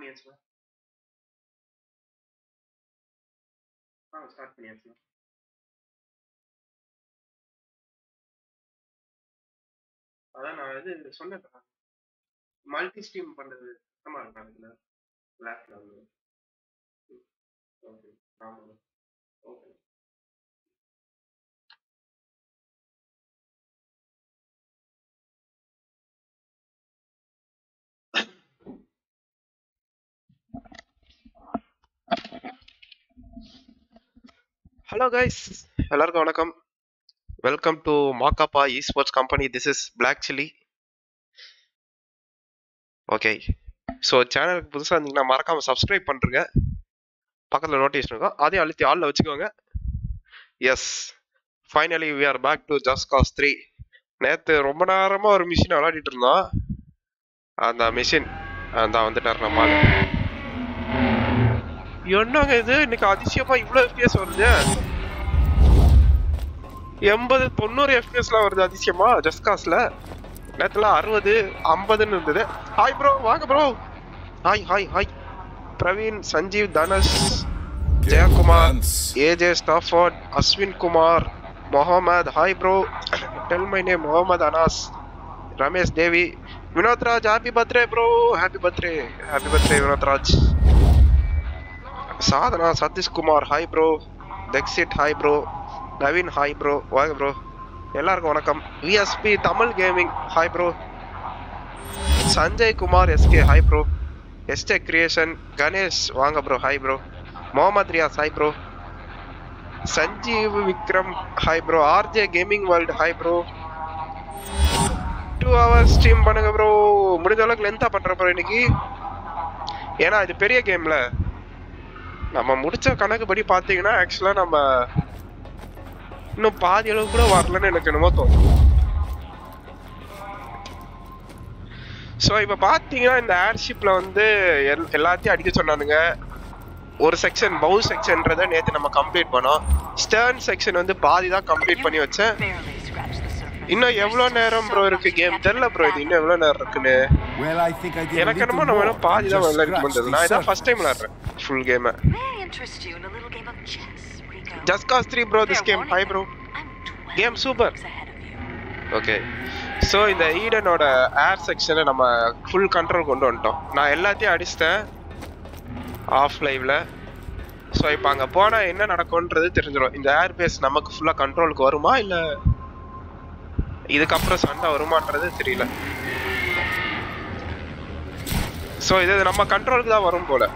பண்ணியாச்சுல ஆ start பண்ணியாச்சுல அதான் நான் இது சொன்னேன் மல்டி ஸ்ட்ரீம் பண்றது கஷ்டமா இருக்கும் இதுல லேப்ல வந்து ஓகே ஆமா ஓகே ஹலோ கைஸ் எல்லாருக்கும் வணக்கம் வெல்கம் டு மாக்காப்பா e sports company this is black chilli okay so சேனலுக்கு புதுசாக இருந்தீங்கன்னா மறக்காமல் சப்ஸ்கிரைப் பண்ணுறங்க பக்கத்தில் நோட்டிஃபிகேஷன் இருக்கும் அதையும் அழுத்தி ஆளில் வச்சுக்கோங்க yes finally we are back to just cause three நேற்று ரொம்ப நேரமாக ஒரு மிஷின் விளையாடிட்டு இருந்தோம் அந்த மிஷின் அந்த வந்துட்டார் நம்ம ஆளு. என்னங்க இது இன்னைக்கு அதிசயமா இவ்வளவு எஃபிஎஸ் வருது எண்பது தொண்ணூறு எஃபிஎஸ்லாம் வருது அதிசயமா ஜஸ்காஸ்ல நேரத்துல அறுபது ஐம்பதுன்னு இருந்தது ஹாய் ப்ரோ வாங்க bro hi hi hi Praveen Sanjeev Dhanush Jayakumar AJ Stafford Ashwin Kumar Mohammed hi bro tell my name Mohammed Anas Ramesh Devi Vinod Raj happy birthday bro happy birthday happy birthday Vinod Raj Sadhana Sathishkumar hi bro டெக்ஸிட் hi bro Naveen hi bro வாங்க ப்ரோ எல்லாருக்கும் வணக்கம் VSP Tamil gaming hi bro Sanjay Kumar SK hi bro எஸ்டே creation Ganesh வாங்க bro hi bro Mohammed Riyaz hi bro Sanjeev Vikram hi bro RJ gaming world hi bro two hours stream பண்ணுங்க bro முடிஞ்ச அளவுக்கு லென்த்தாக பண்ணுறேன் ப்ரோ இன்னைக்கு ஏன்னா இது பெரிய கேம்ல நம்ம முடிச்ச கணக்குப்படி பார்த்தீங்கன்னா ஆக்சுவலாக நம்ம இன்னும் பாதி அளவு கூட வரலன்னு எனக்கு என்னமோ தோணும் ஸோ இப்போ பார்த்தீங்கன்னா இந்த ஏர்ஷிப்பில் வந்து எல் எல்லாத்தையும் அடிக்க சொன்னானுங்க ஒரு செக்ஷன் பவு செக்ஷன்றதை நேற்று நம்ம கம்ப்ளீட் பண்ணோம் ஸ்டர்ன் செக்ஷன் வந்து பாதி தான் கம்ப்ளீட் பண்ணி வச்சேன் இன்னும் எவ்வளோ நேரம் ப்ரோ இருக்கு கேம் தெரில ப்ரோ இது இன்னும் எவ்வளோ நேரம் இருக்குன்னு Well, I think I did a எனக்கு little என்னமோ நம்ம more இன்னும் பாதி தான் than just விளையாடிட்டு scratch பண்றது the நான் இதான் surface. ஃபர்ஸ்ட் டைம் விளையாடுறேன் ஃபுல் கேமை May I interest you in a little game of chess, Rico? Just cause three bro this Fair game warning, hi bro I'm 12 Game super. moves ahead of you. Okay so இந்த ஈடனோட ஏர் செக்ஷனை நம்ம full control கொண்டு வந்துட்டோம் நான் எல்லாத்தையும் அடிச்சிட்டேன் of லைவ்ல so இப்போ அங்கே போனால் என்ன நடக்கும்ன்றது தெரிஞ்சிடும் இந்த ஏர் பேஸ் நமக்கு ஃபுல்லாக கண்ட்ரோலுக்கு வருமா இல்லை இதுக்கப்புறம் சண்டை வருமான்றது தெரியல ஸோ இது நம்ம கண்ட்ரோலுக்கு தான் வரும் போல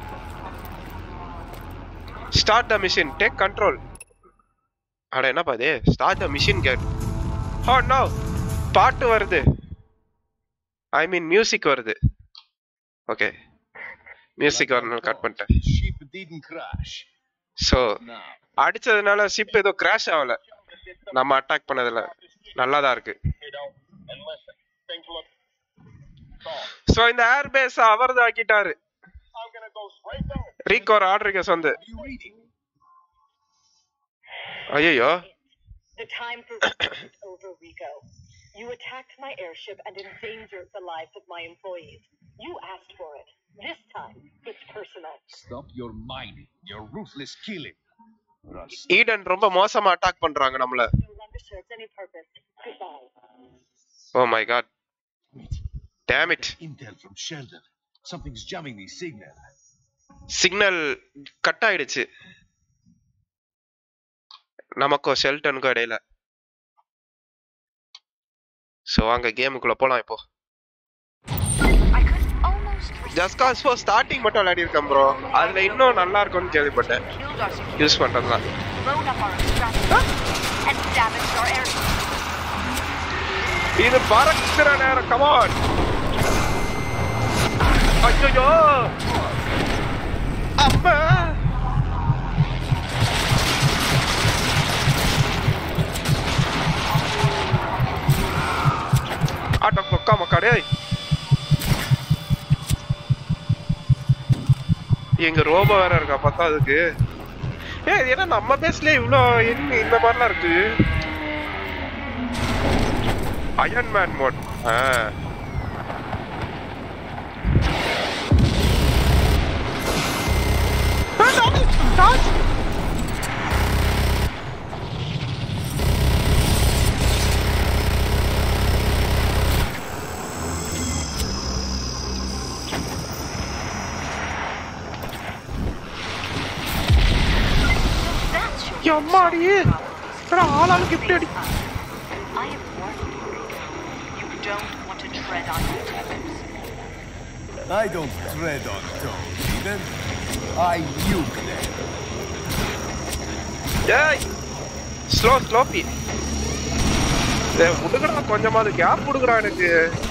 start the machine take control அட என்னப்பா இது start the machine gate oh no பாட்டு வருது ஐ மீன் மியூசிக் வருது ஓகே மியூசிக் வரணும் கட் பண்ணிட்டேன் Ship didn't crash. ஸோ Now, அடிச்சதுனால ஷிப் ஏதோ கிராஷ் ஆகல நம்ம அட்டாக் பண்ணதுல நல்லா தான் இருக்கு ஸோ இந்த ஏர் பேஸ் அவர் தான் ஆக்கிட்டாரு ரீகோர் ஆர்டருக்கு வந்து what are you reading? ஐயோ The time for revenge is over, Rico. You attacked my airship and endangered the lives of my employees. You asked for it. This time, it's personal. Stop your mining, your ruthless killing. Rust. Eden ரொம்ப மோசமா attack பண்றாங்க நம்மள No longer serves any purpose. Goodbye. Oh my god Wait, damn it intel from Sheldon. Something's jamming the signal. Signal cut ஆயிடுச்சு நமக்கும் ஷெல்டனுக்கும் இடையில so வாங்க கேமுக்குள்ள போலாம் இப்போ I could almost just cause four starting மட்டும் விளையாடி இருக்கேன் ப்ரோ அதுல இன்னும் நல்லா இருக்கும்னு கேள்விப்பட்டேன் killed our security, யூஸ் பண்றதுலாம் blown up our extraction, and damaged our airship. இது பறக்கிற நேரம் கமான் ஐயோ அப்பா ஆட்ட கொக்கா மக்காடே எங்க ரோபோ வேற இருக்கா பார்த்தா அதுக்கு ஏ இது என்ன நம்ம பேஸ்லயே இவ்வளோ என்ன இந்த மாதிரிலாம் இருக்கு அயன் மேன் மோட் ஆ எம்மாடி எடா, ஆளாளுக்கு இப்படி அடி I have warned you, Rico. You don't want to tread on my toes. I don't tread on toes, even. I nuke them. ஏய் ஸ்லோ ஸ்லோப்பி விடுங்கடா கொஞ்சமாவது கேப் விடுங்கடா எனக்கு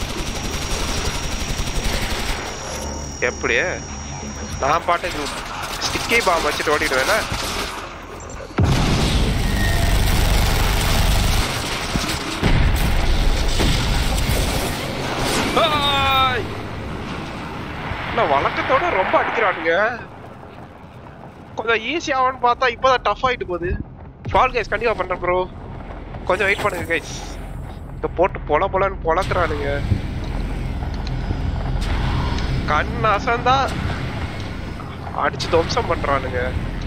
எப்படி நான் பாட்டுக்கு ஸ்டிக்கி பாம் வச்சுட்டு ஓடிடுவேனா ஆய்! நான் வழக்கத்தோட ரொம்ப அடிக்கிறானுங்க கொஞ்சம் ஈஸி ஆகும்னு பார்த்தா இப்போதான் டஃப் ஆயிட்டு போகுது ஃபால் கைஸ் கண்டிப்பா பண்றேன் ப்ரோ கொஞ்சம் வெயிட் பண்ணுங்க கைஸ் இங்க போட்டு பொல பொலன்னு பொழக்கிறானுங்க கண் அசந்தா அடிச்சு துவம்சம் பண்றானுங்க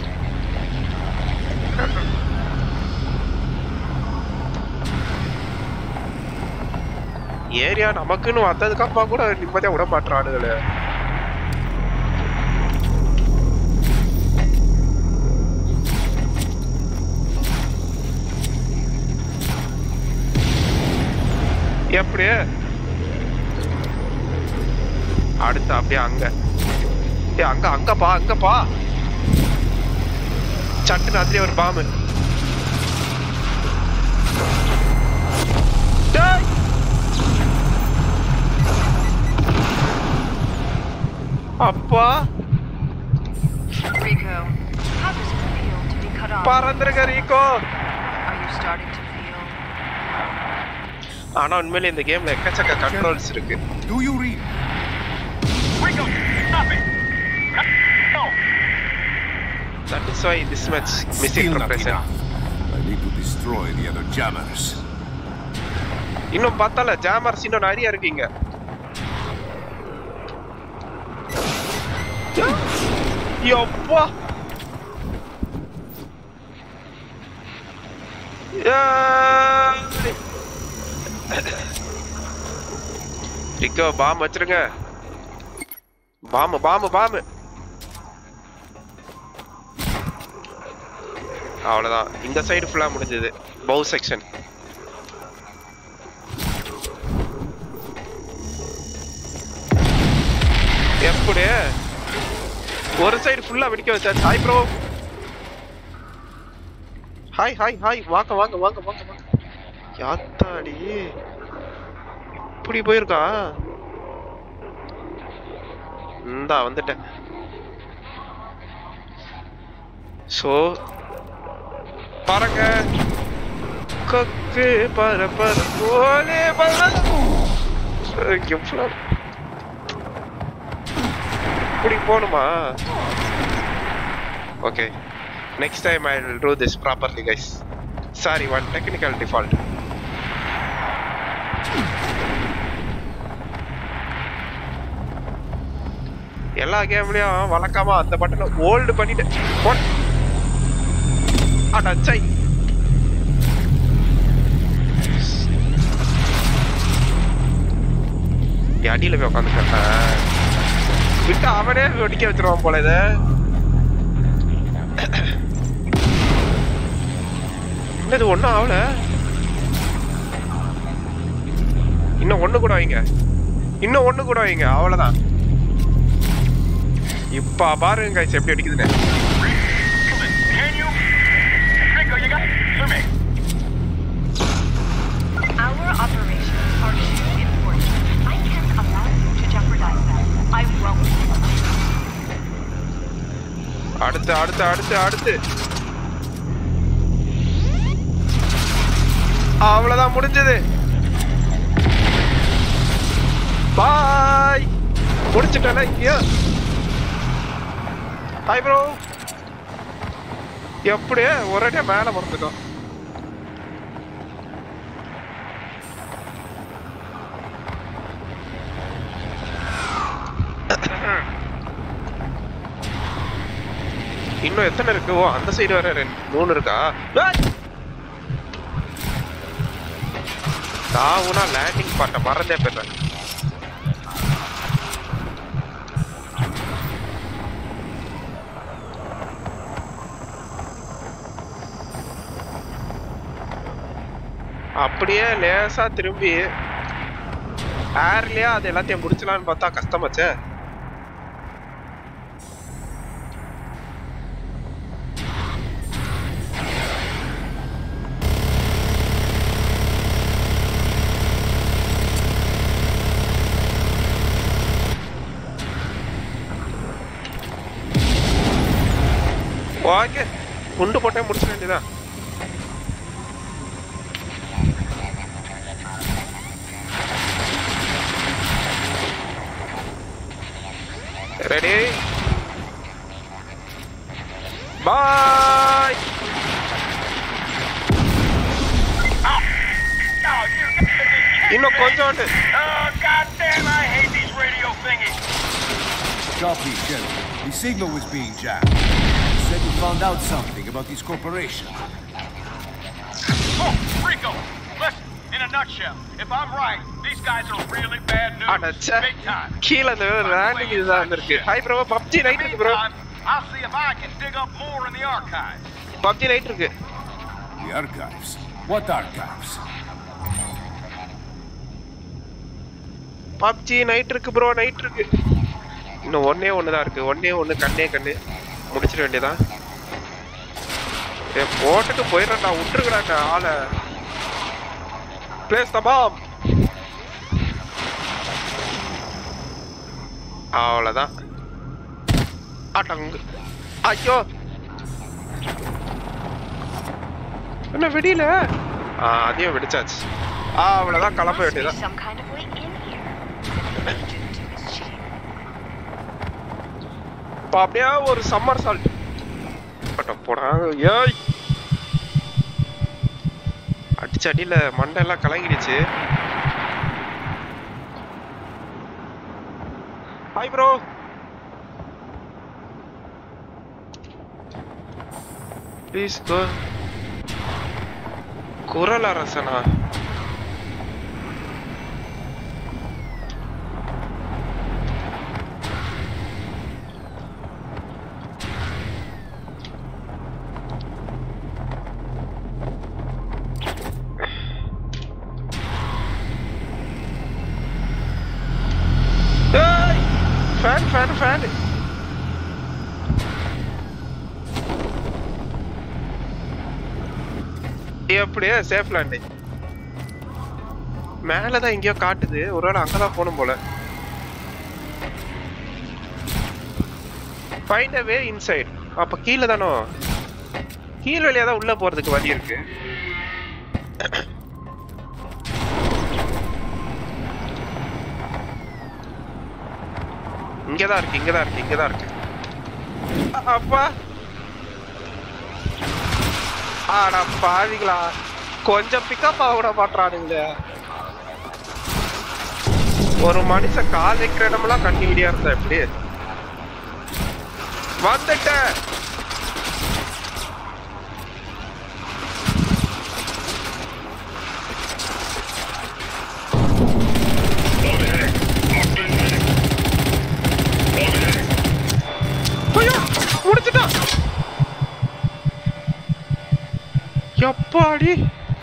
ஏரியா நமக்குன்னு வந்ததுக்கு அப்புறம் கூட நிம்மதியா விட மாட்டானுங்களே எப்படி அடுத்து அப்படியே அங்க ஏய் அங்க அங்கப்பா அங்கப்பா சட்டுன்னு அதுலயே ஒரு பாம்பு டேய்! அப்பா Rico, how does it feel to be cut off? பறந்துருங்க Rico Are you starting to feel ஆனா உண்மையிலே இந்த கேம்ல எக்கச்சக்க கண்ட்ரோல்ஸ் இருக்கு Do you read? Rico, stop it! No! That is why this much Still missing not preparation enough. I need to destroy the other jammers. இன்னும் பார்த்தால jammers இன்னும் நிறைய இருக்கீங்க யப்பா ரிக்கோ பாம் வச்சிருங்க பாம்பு பாம்பு பாம்பு அவ்வளவுதான் இந்த சைடு ஃபுல்லா முடிஞ்சது பவு செக்ஷன் எப்படி ஒரு சைடு ஃபுல்லா வெடிக்க வச்சாச்சு hi bro hi hi hi வாங்க வாங்க வாங்க வாங்க வாங்க யாத்தாடி இப்படி போயிருக்கா இந்தா வந்துட்டேன் சோ பாருங்க கொக்கு பர பர போலே பர எவ்வளோ இப்படி போகணுமா okay next time I will do this properly guys sorry one technical default எல்லா கேம்லயும் வழக்கமா அந்த பட்டனை ஹோல்டு பண்ணிட்டு போட் அடச்சை அடியில போய் உட்காந்துட்டேன் விட்டு அவனே வெடிக்க வச்சிருவான் போல இத என்ன இது ஒண்ணும் ஆகல இன்னும் ஒண்ணு கூட வைங்க இன்னும் ஒண்ணு கூட வைங்க அவ்வளவுதான் இப்ப பாருங்க guys எப்படி அடிக்குதுன்னு Can you? Rico, you got it? Survey. Our operations are too important. I can't allow you to jeopardize them. I won't. அடுத்து அடுத்து அடுத்து அடுத்து அவ்வளவுதான் முடிஞ்சது பாய் முடிச்சிட்டேன் இங்கேயா ஹாய் ப்ரோ எப்படியே ஒரேடியா மேல மறந்துட்டோம் இன்னும் எத்தனை இருக்கு ஓ அந்த சைடு வேற ரெண்டு மூணு இருக்கா தாவுனா லேண்டிங் பாட்ட மறந்தே போயிடுறேன் அப்படியே லேசா திரும்பி ஏர்லயே அது எல்லாத்தையும் முடிச்சலாம்னு பார்த்தா கஷ்டமாச்சே ஓகே குண்டு போட்டே முடிச்சிட வேண்டியதான் ready bye Oh, you got to be kidding இன்னும் me. கொஞ்சோண்டு Oh, goddamn, I hate these radio thingies. Copy, General. The signal was being jammed. You said you found out something about these corporations. Oh, Rico, listen, in a nutshell, if I'm right, these guys are really bad news. அடச்சே Big time. கீழே அந்த ரேண்டிங் இதுதான் இருந்திருக்கு hi bro PUBG In the night இருக்கு bro meantime, I'll see if I can dig up more in the archives. PUBG night இருக்கு The archives. What archives? PUBG night இருக்கு bro night இருக்கு இன்னும் ஒன்னே ஒன்று தான் இருக்கு ஒன்னே ஒன்று கண்ணே கண்ணு முடிச்சிட வேண்டியதான் ஏ போட்டுட்டு போயிடுறேன்டா விட்டுருக்கடாண்டா ஆளை பிளேஸ் தபாம் அவ்வளோதான் அடங்கு ஐயோ என்ன வெடியில ஆ அதையும் வெடிச்சாச்சு ஆ அவ்வளோதான் கிளம்ப Must be வேண்டியதான் some kind of way in here. Due to his cheating. இப்போ அப்படியே ஒரு சம்மர் சால்ட் பட்ட போடாங்க ஏய் அடிச்ச அடியில மண்டெல்லாம் கலங்கிடுச்சு ஹாய் ப்ரோ ப்ளீஸ் கோ குரல் அரசனா ஏய் ஃபேன் ஃபேன் ஃபேன் எப்படியே சேஃப் லேண்டிங் மேலதான் எங்கேயோ காட்டுது ஒருவேளை அங்கதான் போகணும் போல ஃபைண்ட் அ வே இன்சைட் அப்ப கீழே தானோ கீழ் வழியா தான் உள்ள போறதுக்கு வழி இருக்கு இங்கதான் இருக்கு இங்கதான் இருக்கு இங்கதான் இருக்கு அ- அப்பா ஆடா பாவிங்களா கொஞ்சம் பிக்கப் ஆக விட மாட்டானுங்க ஒரு மனுஷன் கால் வைக்கிற இடமெல்லாம் கண்ணி விடியா இருந்தா எப்படி வந்துட்டேன் ஐயோ, முடிச்சிட்டான் எப்பாடி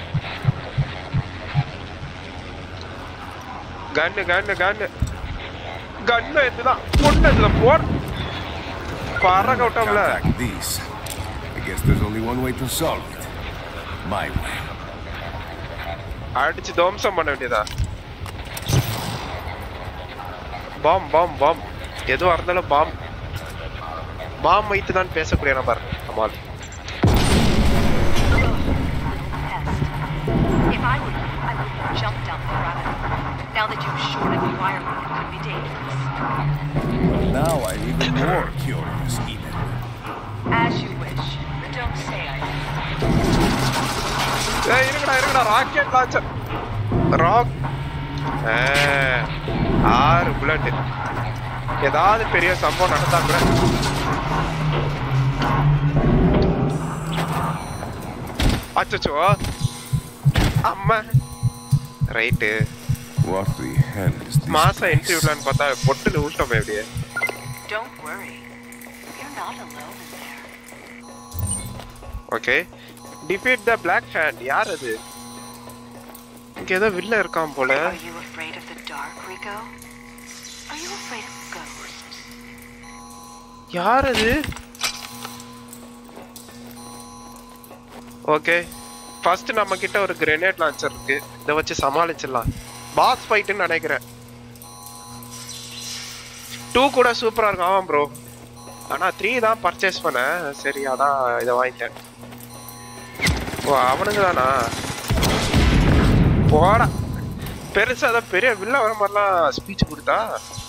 கன்னு கன்னு கன்னு கன்னு இதுதான் பொண்ணு இதுல போட பறக்க விட்டோம்ல Contact these. I guess there's only one way to solve it. My way. அடிச்சு துவம்சம் பண்ண வேண்டியதா பாம் பாம் பாம் எதுவா இருந்தாலும் பாம் பாம் வைத்து தான் பேசக்கூடிய நபர் அமால் If I were you, I would have jumped down the rabbit. Now that you've shorted the wiring, it could be dangerous. Now I'm even more curious, even. As you wish. But don't say I ஏய் இருங்கடா இருங்கடா rocket launcher rock ஆறு bullet ஏதாவது பெரிய சம்பவம் நடந்தா கூட அச்சச்சோ அம்மா right What the hell is this? மாசம் place? என்ட்ரி விடலான்னு பார்த்தா பொட்டுன்னு ஊட்டமே அப்படியே Don't worry. You're not alone in there. Okay defeat the black hand யார் அது இங்க ஏதோ வில்ல இருக்கான் போல Are you afraid of the dark, Rico? Are you afraid of ghosts? யார் அது ஓகே ஃபர்ஸ்ட் நம்ம கிட்ட ஒரு கிரெனேட் லான்ச்சர் இருக்கு இதை வச்சு சமாளிச்சிடலாம் பாஸ் ஃபைட்டுன்னு நினைக்கிறேன் டூ கூட சூப்பரா இருக்கும் ஆமாம் ப்ரோ ஆனா த்ரீ தான் பர்ச்சேஸ் பண்ணேன் சரி அதான் இதை வாங்கிட்டேன் ஓ அவனுங்க தானா போடா பெருசா அதான் பெரிய வில்ல வர மாதிரிலாம் ஸ்பீச் கொடுத்தா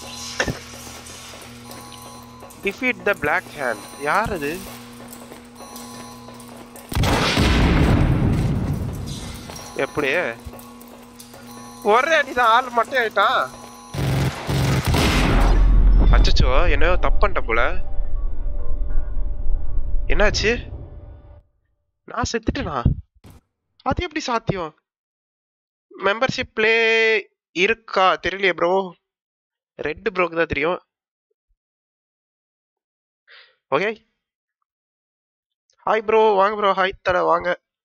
டிஃபீட் த பிளாக் ஹேண்ட் யார் அது எப்படி ஒரே அடிதான் ஆள் மட்டும் ஆயிட்டான் அச்சச்சோ என்னையோ தப்பு பண்ணிட்ட போல என்னாச்சு நான் செத்துட்டேனா அது எப்படி சாத்தியம் மெம்பர்ஷிப் ப்ளே இருக்கா தெரியலையே ப்ரோ ரெட் ப்ரோக்கு தான் தெரியும் ஓகே ஹாய் ப்ரோ வாங்க ப்ரோ ஹாய் தட வாங்க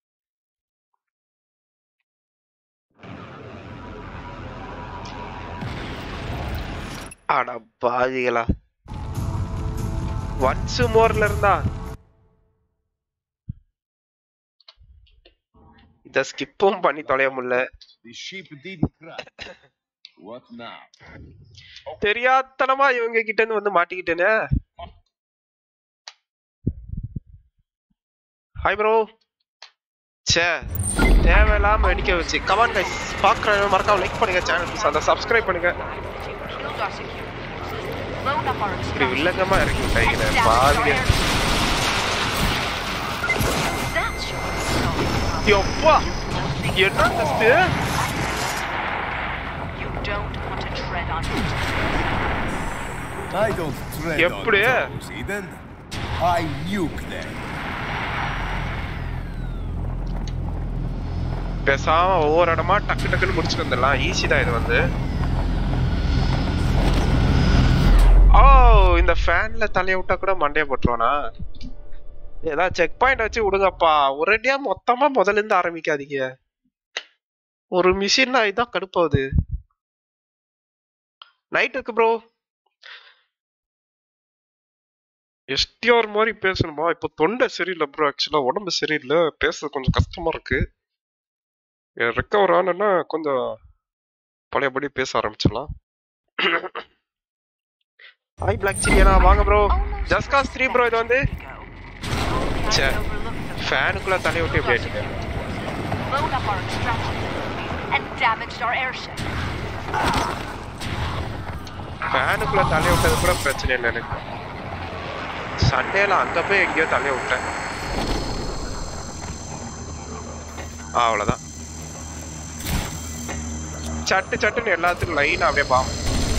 அட பாவிகளா ஒன்ஸ் மோர்ல இருந்தா இத ஸ்கிப்பும் பண்ணி தொலைய முடியல The ship did crash. What now? தெரியாத்தனமா இவங்க கிட்ட இருந்து வந்து மாட்டிக்கிட்டேனே ஹாய் ப்ரோ சே தேவையில்லாம வெடிக்க வச்சு கமான் கைஸ் பார்க்குறவங்க மறக்காம லைக் பண்ணுங்க சேனல் அந்த சப்ஸ்கிரைப் பண்ணுங்க Killed our security forces, blown up our இப்படி extraction வில்லங்கமா இறக்கி and விட்டாங்க damaged our பாருங்க airship. That's your result. எப்பா Nothing என்ன dust You don't want to tread on it. I don't tread எப்படி? on toes, Eden. I nuke them. பேசாம ஒவ்வொரு இடமா டக்கு டக்குன்னு முடிச்சுட்டு வந்துடலாம் ஈஸி தான் இது வந்து ஓ இந்த ஃபேன்ல தலைய விட்டா கூட மண்டைய போட்டுருவானா ஏதாவது செக் பாயிண்ட் வச்சு விடுங்கப்பா ஒரேடியா மொத்தமா முதல்ல இருந்து ஆரம்பிக்காதீங்க ஒரு மிஷின்னா இதான் கடுப்பாகுது நைட் இருக்கு ப்ரோ எஸ்டிஆர் மாதிரி பேசணுமா இப்போ தொண்டை சரியில்லை ப்ரோ ஆக்சுவலா உடம்பு சரியில்லை பேச கொஞ்சம் கஷ்டமா இருக்கு ரெக்கவர் ஆனா கொஞ்சம் பழையபடி பேச ஆரம்பிச்சிடலாம் ஹாய் பிளாக் சிரியானா வாங்க bro Almost just cause three bro இது வந்து ago. Only Che. had overlooked the ஃபேனுக்குள்ள தலையை விட்டு எப்படி ஆயிட்டு blown up our extraction facilities and damaged our airship. ஃபேனுக்குள்ள தலையை விட்டது கூட பிரச்சனை இல்லை எனக்கு சண்டேல அங்க போய் எங்கேயோ தலையை விட்டேன் அவ்வளவுதான் சட்டு சட்டுன்னு எல்லாத்துக்கும் லைன் அப்படியே பாம்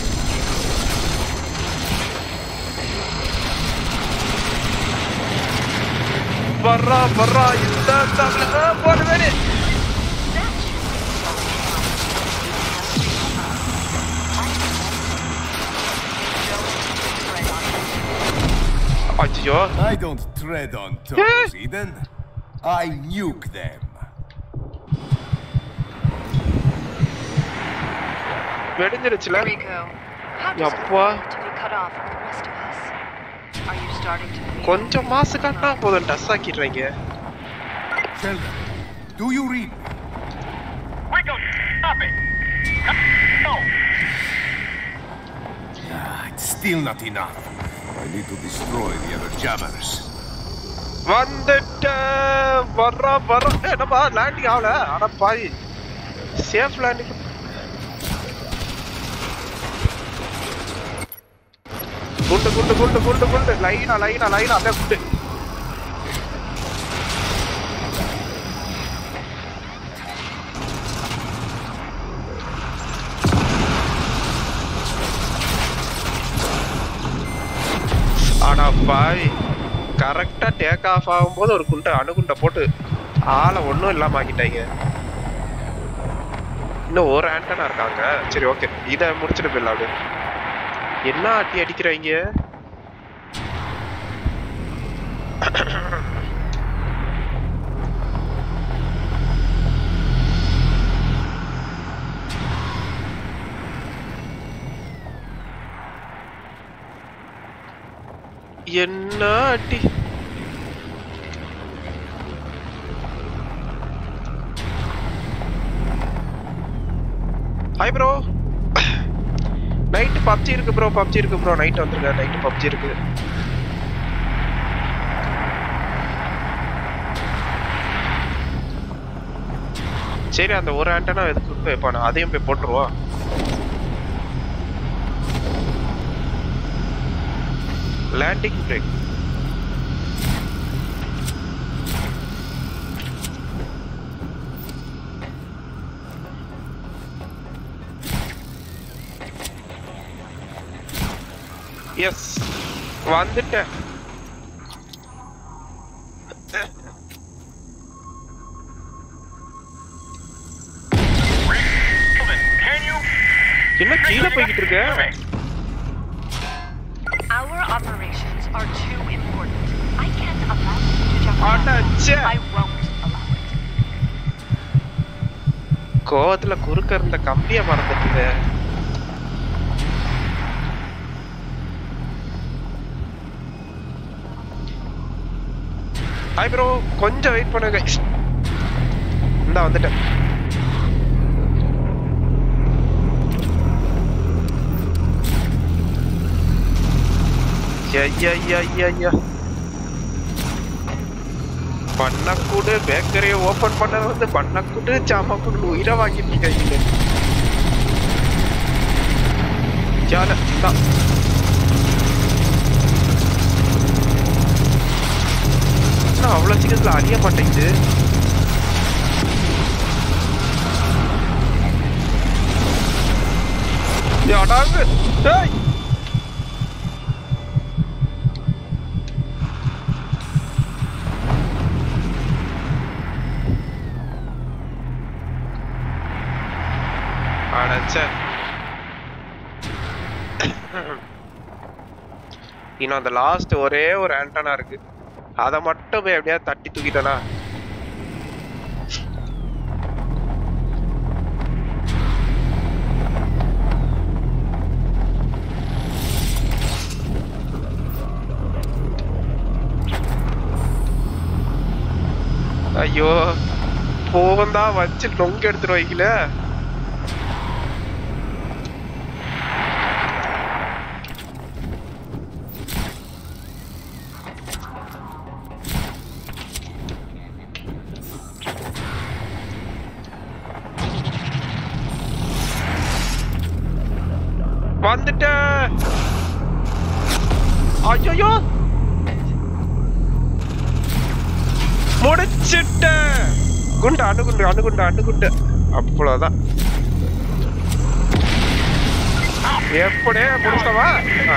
வர்றா வர்றா இந்த தமிழ் போடுவேனே ஐயோ I don't tread on toes, Eden. I nuke them. வெடிஞ்சிருச்சுல Rico, how does it Yappa. feel to be cut off from the rest of us? Are you starting to feel கொஞ்சம் மாசு காட்டினா போதும் டஸ் ஆக்கிடுறாங்க Sheldon, do you read me? Rico, stop it! No! Ah, it's still not enough. I need to destroy the other jammers. வந்துட்ட வர்றா வர்றா ஏ, என்னப்பா landing ஆகல ஆனா பாய் சேஃப் லேண்டிங் குண்டு குண்டு குண்டு குண்டு குண்டு லைனா லைனா லைனா அப்படியே குண்டு ஆனா பாய் கரெக்டா டேக் ஆஃப் ஆகும்போது ஒரு குண்டை அணுகுண்டை போட்டு ஆளை ஒன்றும் இல்லாம ஆக்கிட்டாங்க இன்னும் ஒரு ஆண்டனா இருக்காங்க சரி ஓகே இதை முடிச்சுட்டு போயிடலாம் அப்படியே என்ன அடி அடிக்கிறாங்க என்ன அடி ஹாய் ப்ரோ நைட்டு பப்ஜி இருக்கு ப்ரோ பப்ஜி இருக்கு ப்ரோ நைட் வந்துருங்க நைட்டு பப்ஜி இருக்கு சரி அந்த ஒரு ஆண்டனா எதுக்கு போய் வைப்பானு அதையும் போய் போட்டுருவோம் லேண்டிங் பிரேக் எஸ் வந்துட்டேன் Can you? என்ன கீழே போய்கிட்டு இருக்க Our operations are too important. I can't allow you to jeopardize அடச்சே. them. I won't allow it. கோவத்துல குறுக்க இருந்த கம்பிய மறந்துட்டு ஹாய் ப்ரோ கொஞ்சம் வெயிட் பண்ணுங்க இந்தா வந்துட்டேன் ஐயா பண்ணக்கூடு பேக்கரியை ஓபன் பண்ணது வந்து பண்ணக்கூடு சாமாக்கூடு உயிரை வாங்கிட்டு இருக்காங்க ஜால தான் என்ன அவ்வளவு சீக்கிரத்துல அறிய மாட்டேங்குது அடாங்க டேய் அடச்சே இன்னும் அந்த லாஸ்ட் ஒரே ஒரு ஆண்டனா இருக்கு அதை மட்டும் போய் எப்படியா தட்டி தூக்கிட்டனா ஐயோ போவன் தான் வச்சு நொங்க எடுத்துட்டு வைக்கல வந்துட்டேன் ஐயோ முடிச்சிட்டேன் குண்டு அணுகுண்டு அணுகுண்டு அணுகுண்டு அவ்வளவுதான் எப்படியே முடிச்சவா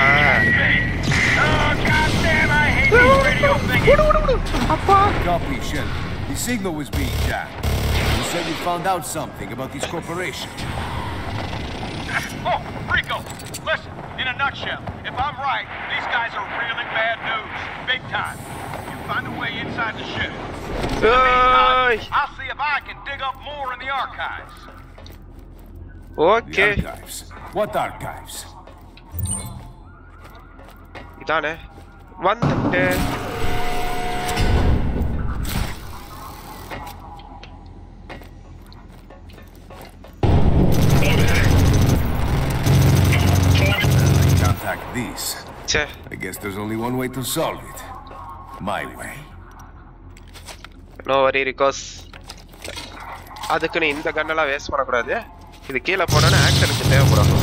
Oh, goddamn, I hate these radio thingies. அப்பா Copy, Shelby. The signal was being jammed. You said you found out something about this corporation. Oh, Rico, listen, in a nutshell, if I'm right, these guys are really bad news. Big time. You find a way inside the ship. ஏய் I'll see if I can dig up more in the archives. The okay archives. What archives? இதானே வந்துட்டேன் Contact these. ச்சே I guess there's only one way to solve it. My way. No worry Rico's அதுக்குன்னு இந்த கண்ணெல்லாம் waste பண்ணக்கூடாது இது கீழே போனோன்னா ஆக்ஷனுக்கு தேவைப்படும்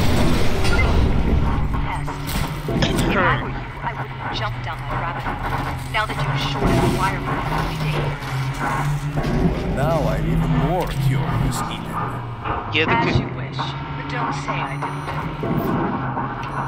If I were you, I wouldn't jump down that rabbit hole. Now that you've shorted the wire for three days. Now I'm even more curious, Eden. எதுக்கு As you wish. But don't say I didn't.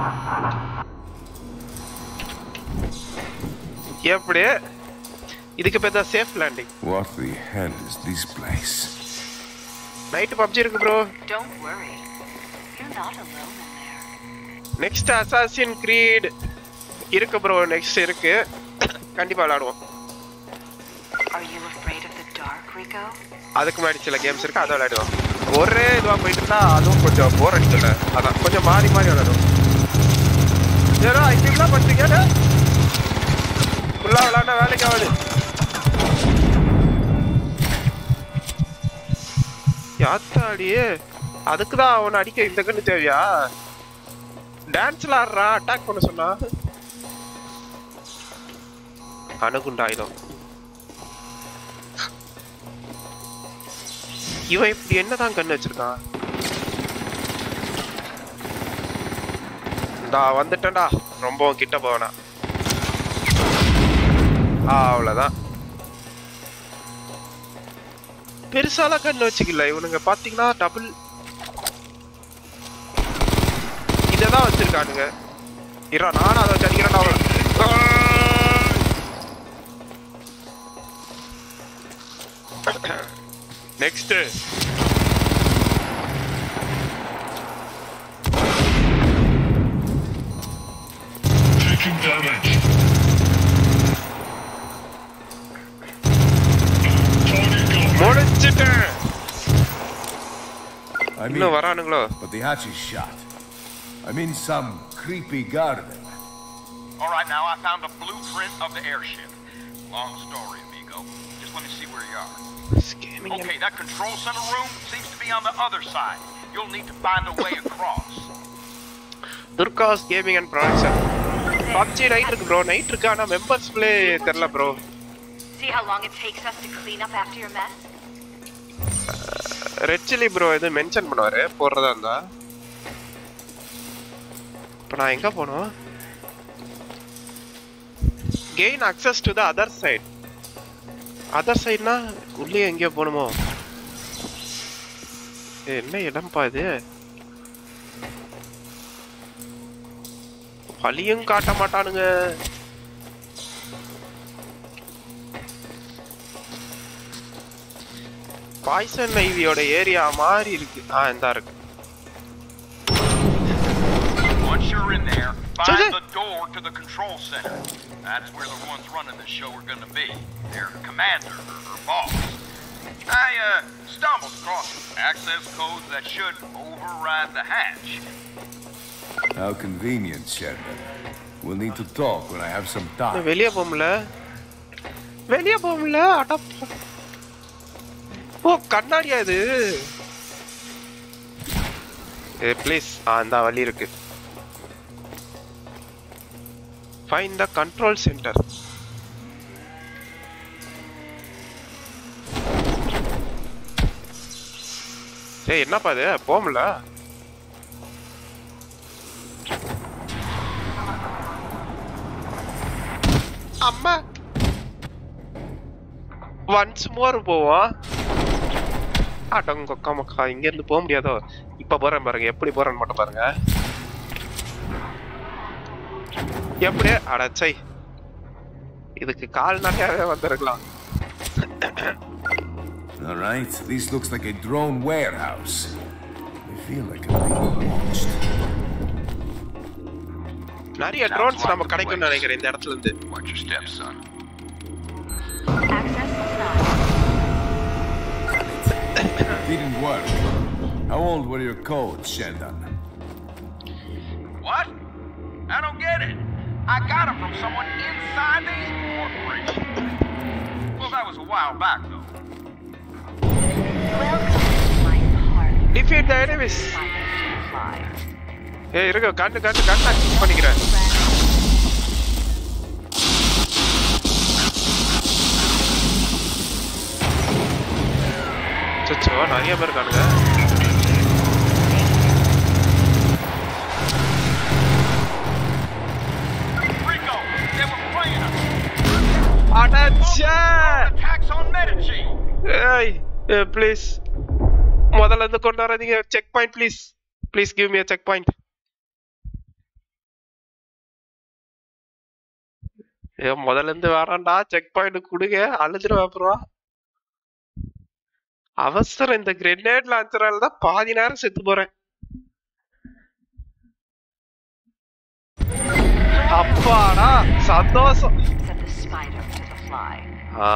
எப்படி இதுக்கு பேர் தான் safe landing What the hell is this place? Night PUBG இருக்கு bro Don't worry. You're not alone in there. Next assassin creed இருக்கு bro next இருக்கு கண்டிப்பா விளையாடுவோம் Are you afraid of the dark, Rico? அதுக்கு முன்னாடி சில கேம்ஸ் இருக்கு அதை விளையாடுவோம் ஒரே இதுவா போயிட்டு இருந்தா அதுவும் கொஞ்சம் போர் அடிக்கல அதான் கொஞ்சம் மாறி மாறி விளையாடுவோம் ஏதோ ஐடிலாம் பண்ணுறீங்க வேலைக்கு ஆகுது யாத்தாடியே அதுக்கு தான் அவனை அடிக்க இந்த கண்ணு தேவையா டான்ஸ்ல ஆடுறா அட்டாக் பண்ண சொன்னா அணுகுண்டாயுதம் இவன் இப்படி என்னதான் கண்ணு வச்சிருக்கான் இந்தா வந்துட்டேன்டா ரொம்ப கிட்ட போவேனா ஆ அவ்வளவுதான் பெருசாலாம் கண்ணு வச்சுக்கல இவனுங்க பாத்தீங்கன்னா டபுள் இததான் வச்சிருக்கானுங்க இரா நானும் அதை வச்சு அடிக்கிறேன்டா அவளை next Taking damage. Target got முடிச்சிட்டேன் I mean, இன்னும் வரானுங்களோ but the hatch is shut. I'm in some creepy garden. All right, now I found a blueprint of the airship. Long story, amigo. Just let me see where you are. Scanning Okay, that control center room seems to be on the other side. You'll need to find a way across. Durga's gaming and production PUBG night இருக்கு bro night இருக்கு ஆனா members play தெரியல bro See how long it takes us to clean up after your mess? Red chilli bro எதுவும் mention பண்ணுவாரு போடுறதா இருந்தா இப்போ நான் எங்க போனோம் gain access to the other side other சைட்னா உள்ளே எங்கேயோ போகணுமோ ஏய், என்ன இடம்பா இது வழியும் காட்ட மாட்டானுங்க பாய்சன் ஐவியோட ஏரியா மாதிரி இருக்கு ஆ இந்த இருக்கு Once you're in there, Sir, find sir. the door to the control center. That's where the ones running the show are gonna be. Their commander or, or boss. I uh, stumbled across some access codes that should override the hatch. How convenient, Sheldon. We'll need to talk when I have some time. வெளியே போகல வெளியே போகல அடப்பா ஓ கண்ணாடியா இது ஏ please ஆ இந்த வழி இருக்கு find the control centre ஏய் என்னப்பா இது போகல அம்மா ஒன்ஸ் மோர் போவோம் அடங்கொக்கா மக்கா இங்க இருந்து போக முடியாதோ இப்ப போறேன் பாருங்க எப்படி போறேன்னு மட்டும் பாருங்க எப்படியே அடச்சை இதுக்கு கால்நடையாவே வந்திருக்கலாம் All right, this looks like a drone warehouse. I feel like I'm being watched. நிறைய ட்ரோன்ஸ் நம்ம கிடைக்கும்னு நினைக்கிறேன் இந்த இடத்துல இருந்து Watch your steps, son. Access denied. Didn't work. How old were your codes, Sheldon? What? I don't get it. I got them from someone inside the corporation. Well, that was a while back, though. Welcome to my party. Defeat the enemies Fly. ஏய் இருங்க கண்டு கண்டு கண்டு access பண்ணிக்கிறேன் சச்சோ நிறைய பேர் இருக்கானுங்க Rico, they were playing us. அடச்சே Attacks on Medici. ஏய் ப்ளீஸ் முதல்ல இருந்து கொண்டு வராதீங்க check point please please give me check point ஏ முதல்ல இருந்து வரான்டா செக் பாயிண்ட் கொடுங்க அழுதுருவா அப்புறம் அவசரம் இந்த கிரெனேட் லான்ச்சரால தான் பாதி நேரம் செத்து போறேன் அப்பாடா சந்தோஷம் Set the spider to the fly. ஆ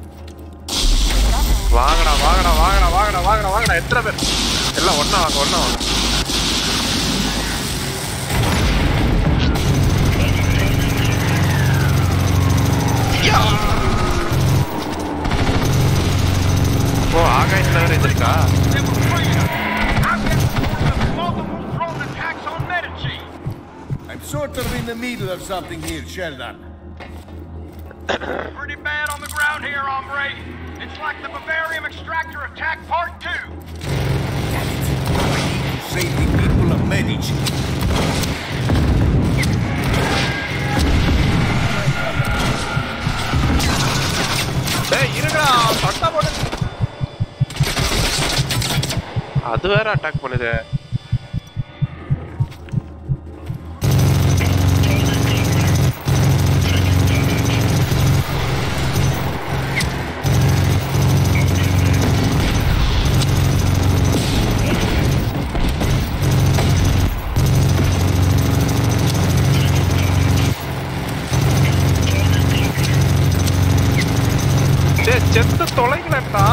வாங்கடா வாங்கடா வாங்கடா வாங்கடா வாங்கடா வாங்கடா எத்தனை பேர் எல்லாம் ஒண்ணா வாங்க ஒண்ணா வாங்க யா! middle of something here, Sheldon. Pretty bad on the ground here, hombre. It's like the Bavarium extractor attack part two. Save the people of Medici. டேய் இருடா சண்டை போடு அது வேற அட்டாக் பண்ணுது டேய் செத்து தொலைங்களேன்டா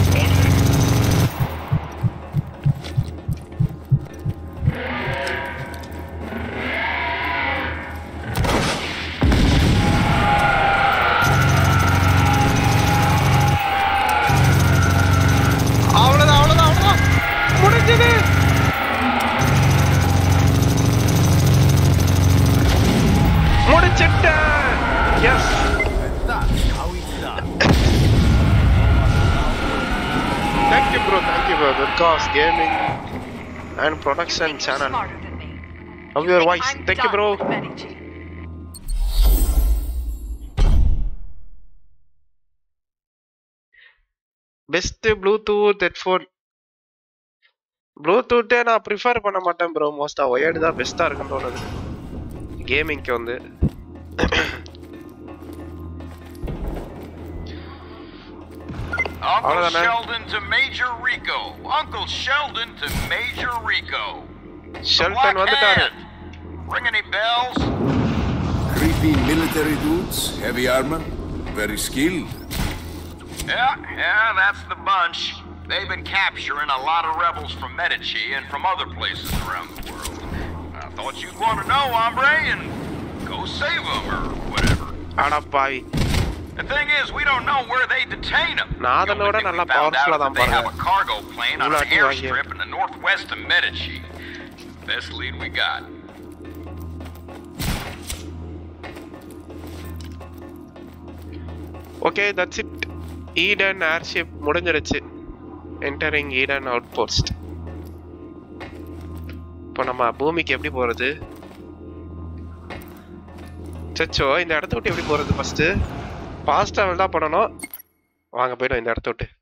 அவ்வளவுதான் அவ்வளவுதான் அவ்வளவுதான் முடிஞ்சது முடிச்சிட்டேன் yes And that's how it's done. Thank you, bro. Thank you, bro. Durkas Gaming and Production You're Channel. smarter than me. Love your think voice. I'm Thank you, done bro. with Medici. Best bluetooth headphone ப்ளூடூத்தே நான் prefer பண்ண மாட்டேன் bro மோஸ்டா wired தான் பெஸ்ட்டாக இருக்குன்னு தோணுது கேமிங்க்கு வந்து Uncle Hola, Dana. Sheldon to Major Rico. Uncle Sheldon to Major Rico. The Sheldon Black வந்துட்டாரு Hand. Ring any bells? Creepy military dudes, heavy armor, very skilled. Yeah, yeah, that's the bunch. They've been capturing a lot of rebels from Medici and from other places around the world. I thought you'd want to know, hombre, and go save them or whatever. ஆனா பாவி The thing is, we don't know where they detain them. நான் The அதனோட only thing we நல்லா found out powerful-ஆ is தான் that they have பாருங்க. a cargo plane on an இவ்வளவு அடி வாங்கி. airstrip in the northwest of Medici. Best lead we got. Okay that's it Eden airship முடிஞ்சிருச்சு entering Eden outpost இப்போ நம்ம பூமிக்கு எப்படி போறது சச்சோ இந்த இடத்த விட்டு எப்படி போறது ஃபர்ஸ்ட் ஃபாஸ்ட் ட்ராவல் தான் பண்ணணும் வாங்க போயிடும் இந்த இடத்த விட்டு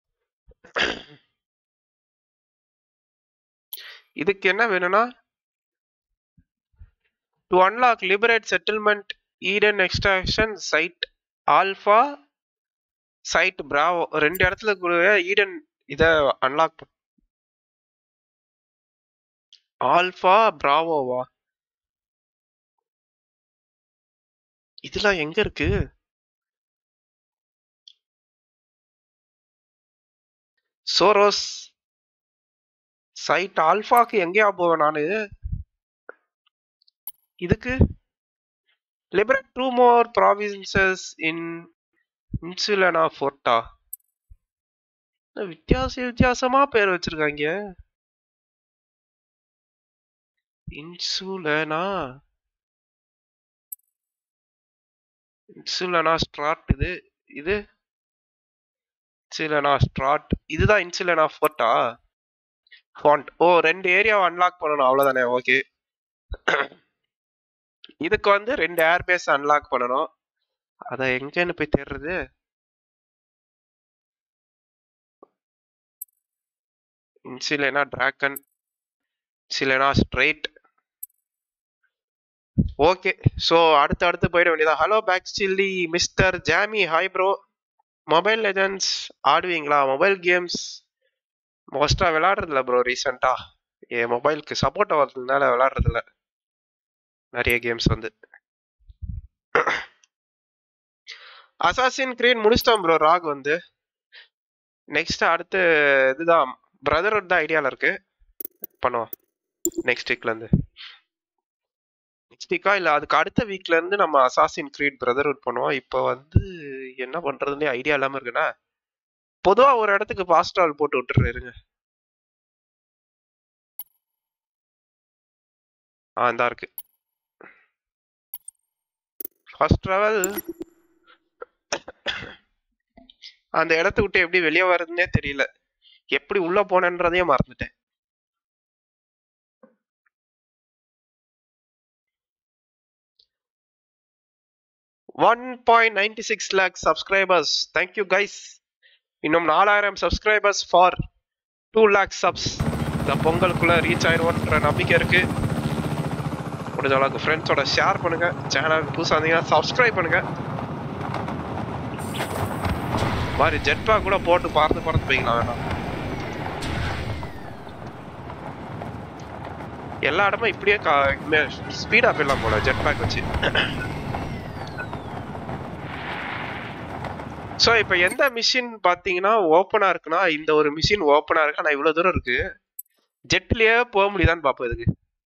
இதுக்கு என்ன வேணும்னா to unlock liberate settlement Eden extraction site alpha site bravo ரெண்டு இடத்துல கூட ஈடன் இத அன்லாக் ஆல்ஃபா பிராவோவா இதெல்லாம் எங்க இருக்கு சோரோஸ் சைட் ஆல்ஃபாக்கு எங்கேயா போவேன் நானு இதுக்கு liberate two more provinces in Insula Fonte வித்தியாச வித்தியாசமா பேர் வச்சிருக்காங்க இன்சுலனா இன்சுலனா ஸ்ட்ராட் இது இது இன்சுலனா ஸ்ட்ராட் இதுதான் இன்சுலனா ஃபோர்ட்டா ஃபாண்ட் ஓ ரெண்டு ஏரியாவை அன்லாக் பண்ணணும் அவ்வளவுதானே ஓகே இதுக்கு வந்து ரெண்டு ஏர்பேஸ் அன்லாக் பண்ணணும் அத எங்கன்னு போய் தேடுறது இன்சிலேனா டிராகன் சிலனா ஸ்ட்ரைட் ஓகே ஸோ அடுத்து அடுத்து போயிட வேண்டியதா hello black chilli mister Jamie hi bro mobile legends ஆடுவீங்களா மொபைல் கேம்ஸ் மோஸ்டா விளையாடுறதில்ல ப்ரோ ரீசெண்டா என் மொபைலுக்கு சப்போர்ட் ஆகிறதுனால விளையாடுறதில்ல நிறைய கேம்ஸ் வந்து அசாசின் கிரீன் முடிச்சிட்டோம் ப்ரோ ராக் வந்து நெக்ஸ்ட் அடுத்து இதுதான் பிரதர்ஹுட் தான் ஐடியால இருக்கு பண்ணுவோம் நெக்ஸ்ட் வீக்ல இருந்து நெக்ஸ்ட் வீக்கா இல்ல அதுக்கு அடுத்த வீக்ல இருந்து நம்ம அசாசின் கிரீட் பிரதர்ஹுட் பண்ணுவோம் இப்போ வந்து என்ன பண்றதுன்னே ஐடியா இல்லாம இருக்குன்னா பொதுவா ஒரு இடத்துக்கு ஃபாஸ்ட் ட்ராவல் போட்டு விட்டுரு இருங்க ஆ இந்தா இருக்கு ஃபர்ஸ்ட் ட்ராவல் அந்த இடத்த விட்டு எப்படி வெளியே வர்றதுன்னே தெரியல எப்படி உள்ள போனேன்றதையே மறந்துட்டேன் one point ninety six lakh subscribers thank you guys இன்னும் நாலாயிரம் subscribers for two lakh subs இந்த பொங்கலுக்குள்ள ரீச் ஆயிடுவோன்ற நம்பிக்கை இருக்கு முடிஞ்ச அளவுக்கு ஃப்ரெண்ட்ஸோட ஷேர் பண்ணுங்க சேனல் புதுசாக இருந்தீங்கன்னா சப்ஸ்கிரைப் பண்ணுங்க மாதிரி ஜெட் பேக் கூட போட்டு பார்த்து பார்த்து போய்க்கலாம் வேணாம் எல்லா இடமும் இப்படியே ஸ்பீடா போயிடலாம் போல ஜெட் பேக் வச்சு ஸோ இப்போ எந்த மிஷின் பார்த்தீங்கன்னா ஓப்பனா இருக்குன்னா இந்த ஒரு மிஷின் ஓப்பனா இருக்கு ஆனால் இவ்வளோ தூரம் இருக்கு ஜெட்லயே போக முடியுதான்னு பார்ப்போம் இதுக்கு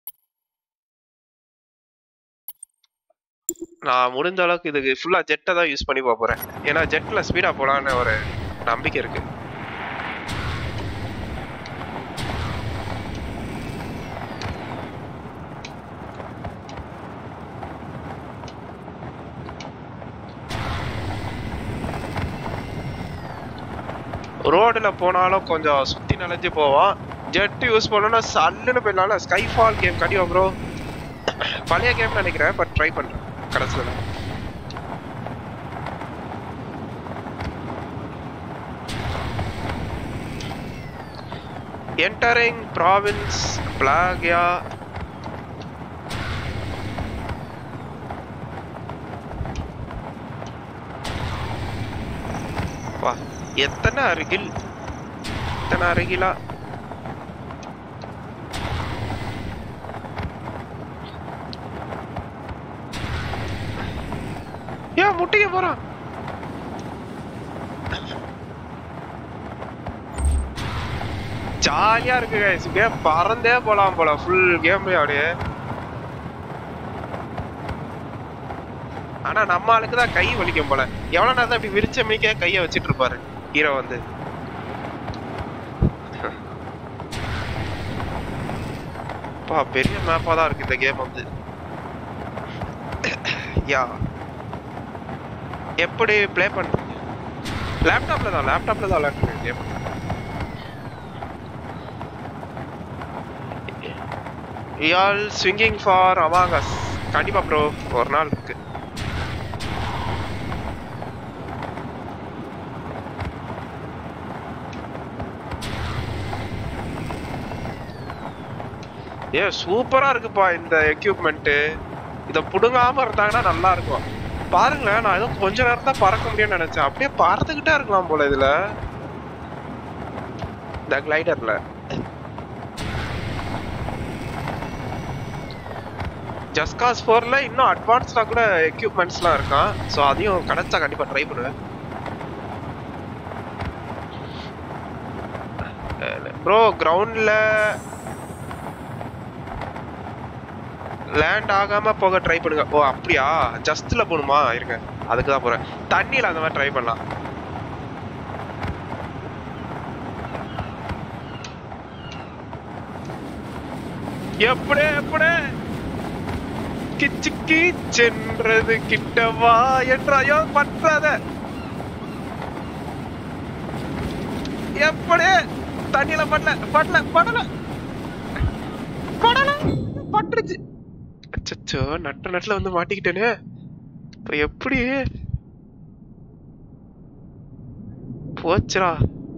நான் முடிஞ்ச அளவுக்கு இதுக்கு ஃபுல்லா ஜெட்டை தான் யூஸ் பண்ணி போக போறேன் ஏன்னா ஜெட்ல ஸ்பீடா போலான்னு ஒரு நம்பிக்கை இருக்கு ரோடுல போனாலும் கொஞ்சம் சுத்தி நனைஞ்சு போவோம் ஜெட் யூஸ் பண்ணோம்னா சல்லுன்னு போயிடலாம் ஸ்கை ஃபால் கேம் கண்டிப்பா ப்ரோ பழைய கேம் நினைக்கிறேன் பட் ட்ரை பண்றேன் கடைசியில் entering province Plagia வா எத்தனை அருகில் எத்தனை அருகிலா ஏன் முட்டிக்க போறான் ஜாலியா இருக்கு guys. இப்படியே பறந்தே போலாம் போல ஃபுல் கேம்லயே அப்படியே ஆனா நம்ம ஆளுக்கு தான் கை வலிக்கும் போல எவ்வளவு நேரம் தான் இப்படி விரிச்ச மிக்க கைய வச்சிட்டு இருப்பாரு ஹீரோ வந்து பா பெரிய மேப்பா தான் இருக்கு இந்த கேம் வந்து யா எப்படி ப்ளே பண்றீங்க லேப்டாப்ல தான் லேப்டாப்ல தான் விளையாடுறேன் game all swinging for among us கண்டிப்பா ப்ரோ ஒரு நாள் இருக்கு ஏ சூப்பரா இருக்குப்பா இந்த எக்யூப்மெண்ட் இத புடுங்காம இருந்தாங்கன்னா நல்லா இருக்கும் பாருங்களேன் நான் ஏதோ கொஞ்ச நேரம் தான் பறக்க முடியும்னு நினைச்சேன் அப்படியே பறந்துகிட்டே இருக்கலாம் போல இதுல இந்த கிளைடர்ல ஜஸ்காஸ் ஃபோர்ல இன்னும் அட்வான்ஸ்டா கூட எக்யூப்மெண்ட்ஸ்லாம் இருக்கான் ஸோ அதையும் கிடைச்சா கண்டிப்பா ட்ரை பண்ணுவேன் ப்ரோ கிரவுண்ட்ல லேண்ட் ஆகாம போக ட்ரை பண்ணுங்க ஓ அப்படியா ஜஸ்ட்ல போகணுமா இருங்க அதுக்கு தான் போறேன் தண்ணியில அந்த மாதிரி ட்ரை பண்ணலாம் எப்படி எப்படி கிச்சுக்கி சென்றது கிட்டவா என்றாயோ பற்றாத எப்படி தண்ணியில படல படல படல படல பட்டுருச்சு அச்சச்சோ நட்ட நட்டுல வந்து மாட்டிக்கிட்டேனே இப்ப எப்படி போச்சுடா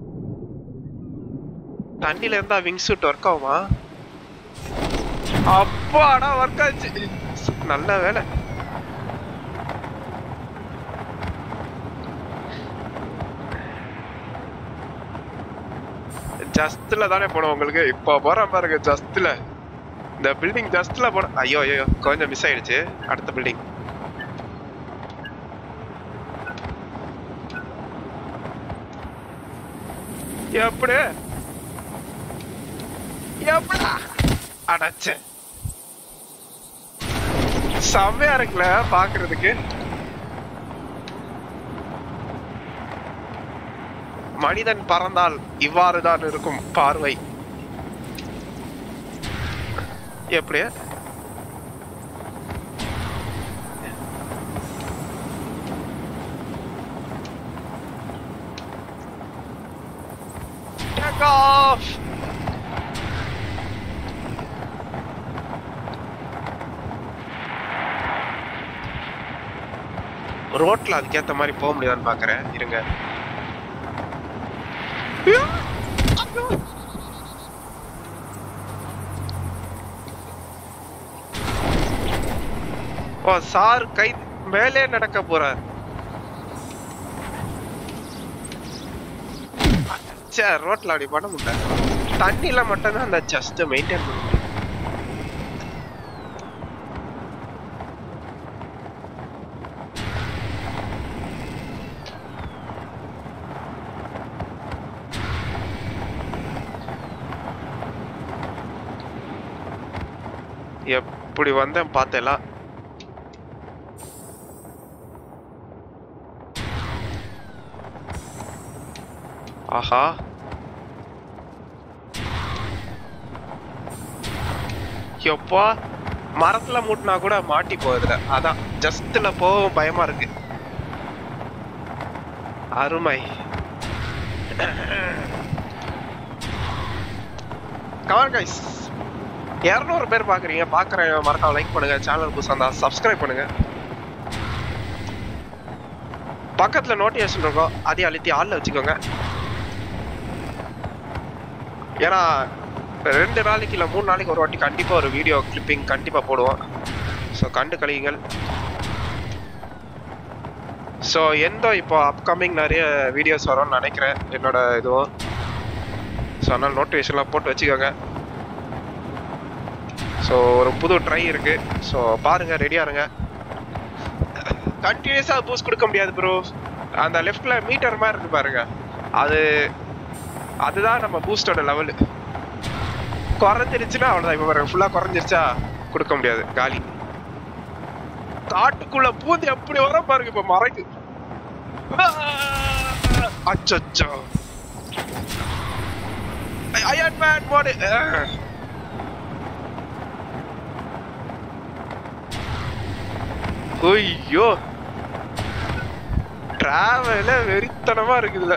தண்ணில இருந்தா விங் சூட் ஒர்க் ஆகுமா அப்பாடா ஒர்க் ஆச்சு நல்ல வேலை ஜஸ்ட்ல தானே போனோம் உங்களுக்கு இப்போ போறேன் பாருங்க ஜஸ்ட்ல இந்த பில்டிங் ஜஸ்ட்ல போன ஐயோ ஐயோ கொஞ்சம் மிஸ் ஆயிடுச்சு அடுத்த பில்டிங் எப்படி எப்படா அடைச்சேன் செம்மையா இருக்குல்ல பாக்குறதுக்கு மனிதன் பறந்தால் இவ்வாறுதான் இருக்கும் பார்வை எப்படி Fuck off! ரோட்ல அதுக்கேத்த மாதிரி போக முடியுதான்னு பாக்குறேன் இருங்க ஓ சார் கை மேலே நடக்க போறார் சே ரோட்ல அப்படி பண்ண முடியல தண்ணியில மட்டும்தான் அந்த ஜஸ்ட் மெயின்டைன் பண்ண முடியும் எப்படி வந்தேன் பார்த்தேலா ஆஹா எப்பா மரத்துல மூட்டினா கூட மாட்டி போகுதுல அதான் ஜஸ்ட்ல போகவும் பயமா இருக்கு அருமை கவர் கைஸ் இரநூறு பேர் பாக்குறீங்க பாக்குற மறக்காம லைக் பண்ணுங்க சேனல் புதுசா இருந்தா சப்ஸ்கிரைப் பண்ணுங்க பக்கத்துல நோட்டிஃபிகேஷன் இருக்கும் அதையும் அழுத்தி ஆள்ல வச்சுக்கோங்க ஏன்னா ரெண்டு நாளைக்கு இல்லை மூணு நாளைக்கு ஒரு வாட்டி கண்டிப்பா ஒரு வீடியோ கிளிப்பிங் கண்டிப்பா போடுவோம் ஸோ கண்டு கழியுங்கள் ஸோ எந்த இப்போ அப்கமிங் நிறைய வீடியோஸ் வரும்னு நினைக்கிறேன் என்னோட இதுவும் ஸோ அதனால் நோட்டிஃபிகேஷன்லாம் போட்டு வச்சுக்கோங்க ஸோ ஒரு புது ட்ரை இருக்கு ஸோ பாருங்க ரெடியா இருங்க கண்டினியூஸா பூஸ்ட் கொடுக்க முடியாது ப்ரோ அந்த லெஃப்ட்ல மீட்டர் மாதிரி இருக்கு பாருங்க அது அதுதான் நம்ம பூஸ்டோட லெவல் குறைஞ்சிருச்சுன்னா அவ்வளோதான் இப்போ பாருங்க ஃபுல்லாக குறைஞ்சிருச்சா கொடுக்க முடியாது காலி காட்டுக்குள்ள பூந்து எப்படி வர பாருங்க இப்ப மறைக்கு அச்சோ அயன் மேன் மோடு ஐயோ டிராவல வெறித்தனமா இருக்குதுல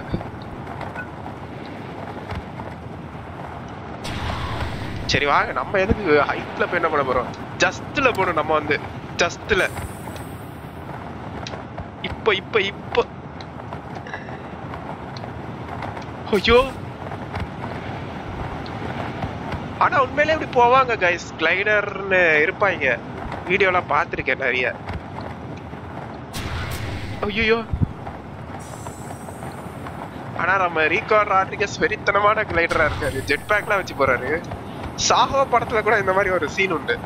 சரி வாங்க நம்ம எதுக்கு ஹைட்ல போய் என்ன பண்ண போறோம் ஜஸ்ட்ல போகணும் நம்ம வந்து ஜஸ்ட்ல இப்ப இப்ப இப்ப ஐயோ ஆனா உண்மையிலே இப்படி போவாங்க கைஸ் கிளைடர்னு இருப்பாங்க வீடியோலாம் பார்த்துருக்கேன் நிறைய ஐயோ ஆனா நம்ம ரீகார்ட் ராட்ரிகஸ் வெறித்தனமான கிளைடரா இருக்காரு ஜெட் பேக்லாம் வச்சு போறாரு சாகோ படத்துல கூட இந்த மாதிரி ஒரு சீன் உண்டு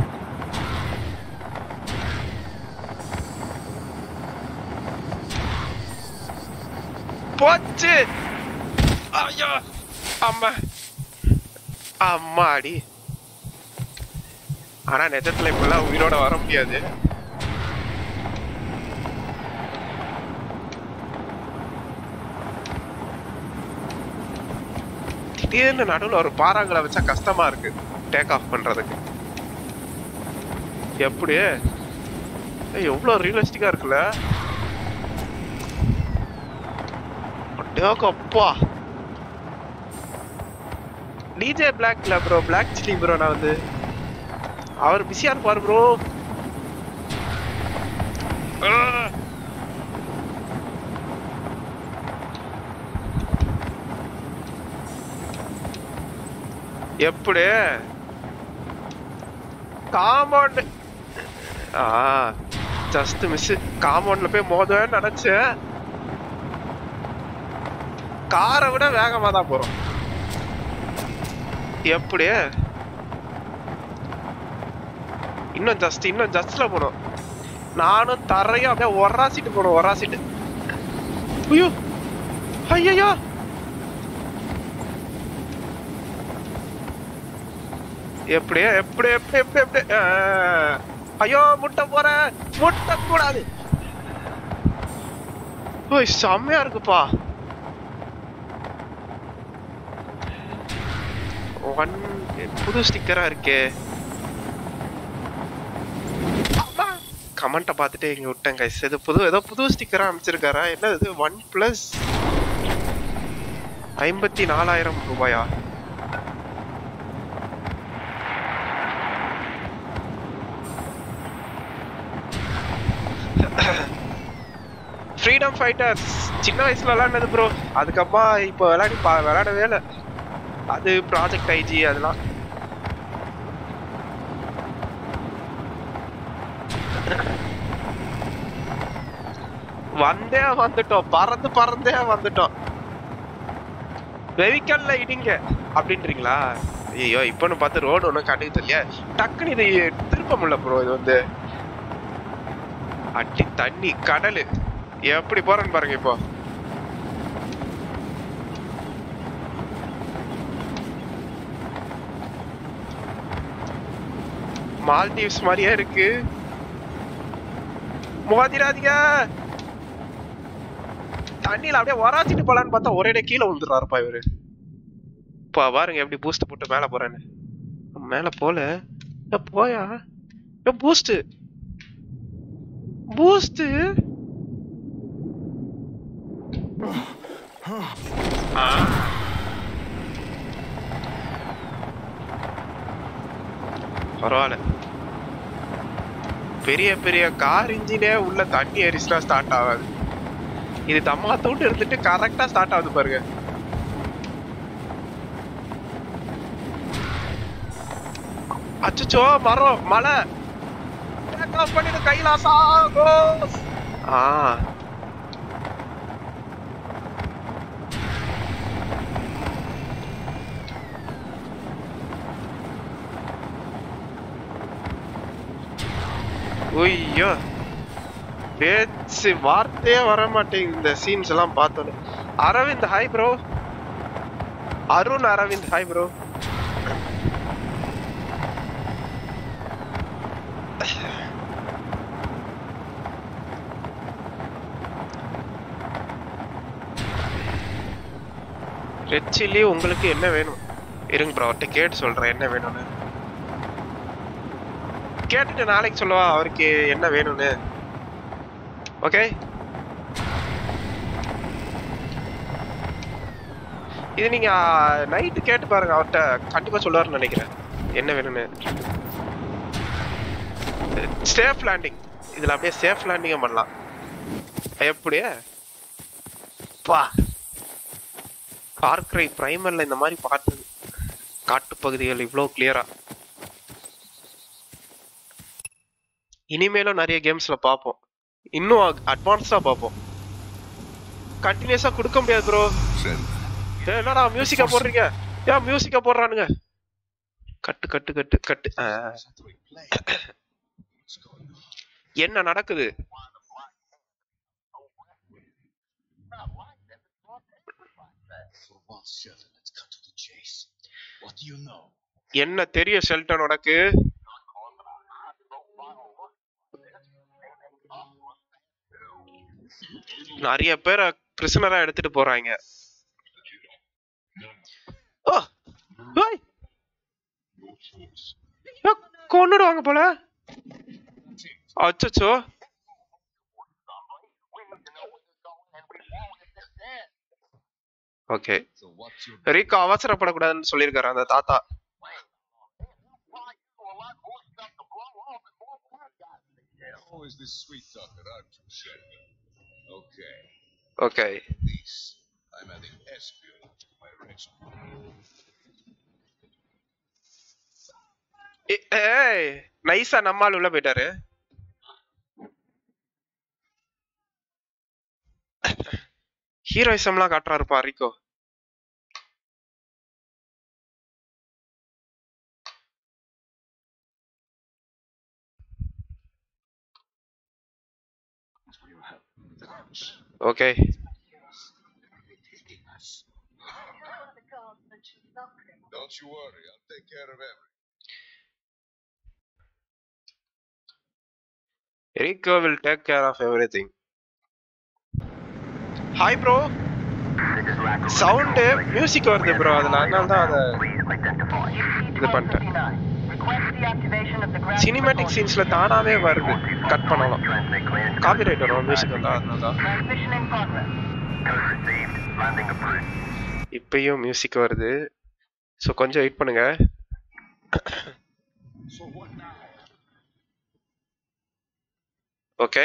போச்சு ஐயோ அம்மா அம்மாடி ஆனா நிஜத்துல இப்பெல்லாம் உயிரோட வர முடியாது திடீர்னு நடுவில் ஒரு பாறாங்களை வச்சா கஷ்டமா இருக்கு டேக் ஆஃப் பண்றதுக்கு எப்படி ஏய், எவ்வளவு ரியலிஸ்டிக்கா இருக்குல்ல அப்பா டிஜே பிளாக்ல ப்ரோ பிளாக் சில்லி ப்ரோ நான் வந்து அவர் பிஸியா இருப்பாரு ப்ரோ எப்படி காம்பவுண்ட் ஆ ஜஸ்ட் மிஸ் காம்பவுண்ட்ல போய் மோதுவேன்னு நினைச்சேன் காரை விட வேகமா தான் போறோம் எப்படி இன்னும் ஜஸ்ட் இன்னும் ஜஸ்ட்ல போனோம் நானும் தரையும் அப்படியே ஒராசிட்டு போனோம் ஒராசிட்டு ஐயோ ஐயோ எப்படி எப்படி எப்படி எப்படி எப்படி ஆ, ஐயோ முட்டை போறேன் முட்டை கூடாது ஓய் செம்மையா இருக்குப்பா ஒன் புது ஸ்டிக்கரா இருக்கே கமெண்ட்டை பார்த்துட்டு இங்க விட்டேன் கைஸ் இது புது ஏதோ புது ஸ்டிக்கரா அமைச்சிருக்காரா என்ன இது ஒன் பிளஸ் ஐம்பத்தி நாலாயிரம் ரூபாயா ஃப்ரீடம் ஃபைட்டர்ஸ் சின்ன வயசுல விளையாடுனது ப்ரோ அதுக்கப்புறமா இப்போ விளையாடி பா விளையாடவே இல்லை அது ப்ராஜெக்ட் ஐஜி அதெல்லாம் வந்தே வந்துட்டோம் பறந்து பறந்தே வந்துட்டோம் வெஹிக்கல்ல இடிங்க அப்படின்றீங்களா ஐயோ இப்பன்னு பார்த்து ரோடு ஒன்றும் கண்டுக்கு தெரியல டக்குன்னு இது திருப்ப முடியல ப்ரோ இது வந்து அடி தண்ணி கடல் எப்படி போறேன்னு பாருங்க இப்போ மால்தீவ்ஸ் மாதிரியே இருக்கு மோதிராதீங்க தண்ணியில அப்படியே வராச்சிட்டு போலான்னு பார்த்தா ஒரே கீழே விழுந்துடுறாருப்பா இவரு இப்போ பாருங்க எப்படி பூஸ்ட் போட்டு மேல போறேன்னு மேல போல ஏ, போயா பூஸ்ட் பூஸ்ட் பரவாயில்ல பெரிய பெரிய கார் இன்ஜினே உள்ள தண்ணி எரிச்சுனா ஸ்டார்ட் ஆகாது இது தம்மா தூண்டு இருந்துட்டு கரெக்டா ஸ்டார்ட் ஆகுது பாருங்க அச்சச்சோ மரம் மலை Take off பண்ணிடு கைலாசா கோஸ் ஆ ஐயோ பேச்சு வார்த்தையே வர மாட்டேங்குது இந்த சீன்ஸ் எல்லாம் பார்த்தோன்னு Aravind hi bro Arun Aravind hi bro red chilli உங்களுக்கு என்ன வேணும் இருங்க ப்ரோ அவர்கிட்ட கேட்டு சொல்றேன் என்ன வேணும்னு கேட்டுட்டு நாளைக்கு சொல்லவா அவருக்கு என்ன வேணும்னு ஓகே இது நீங்க நைட்டு கேட்டு பாருங்க அவர்கிட்ட கண்டிப்பா சொல்லுவாருன்னு நினைக்கிறேன் என்ன வேணும்னு சேஃப் லேண்டிங் இதுல அப்படியே சேஃப் லேண்டிங்கும் பண்ணலாம் எப்படியே பா கார்க்ரை பிரைமர்ல இந்த மாதிரி பார்த்தது காட்டுப்பகுதிகள் இவ்வளோ கிளியரா இனிமேலும் நிறைய கேம்ஸ்ல பார்ப்போம் இன்னும் அட்வான்ஸ்டா பார்ப்போம் கண்டினியூஸா கொடுக்க முடியாது ப்ரோ Send. என்னடா மியூசிக்கா போடுறீங்க ஏன் மியூசிக்கா போடுறானுங்க கட்டு கட்டு கட்டு கட்டு ஆ. என்ன நடக்குது என்ன தெரியும் ஷெல்டன் உனக்கு நிறைய பேரை பிரிசனரா எடுத்துட்டு போறாங்க ஓ ஓய் ஏ, கொன்னுடுவாங்க போல அச்சச்சோ ஓகே ரீகோ அவசரப்படக்கூடாதுன்னு சொல்லியிருக்காரு அந்த தாத்தா How is this sweet talker out to Shelton? Okay, okay this. I'm adding Espion to my resume. ஏய் நைஸா நம்மால் உள்ள போயிட்டாரு ஹீரோயிசம்லாம் காட்டுறாருப்பா Rico okay Don't you worry, I'll take care of everything. Rico will take care of everything. Hi bro sound music வருது bro அதில் அதனால தான் அதை இது பண்ணிட்டேன் சினிமேட்டிக் சீன்ஸ்ல தானாவே வருது கட் பண்ணலாம் காப்பிரைட் வரும் மியூசிக் வந்தா அதனால தான் இப்பயும் மியூசிக் வருது ஸோ கொஞ்சம் வெயிட் பண்ணுங்க ஓகே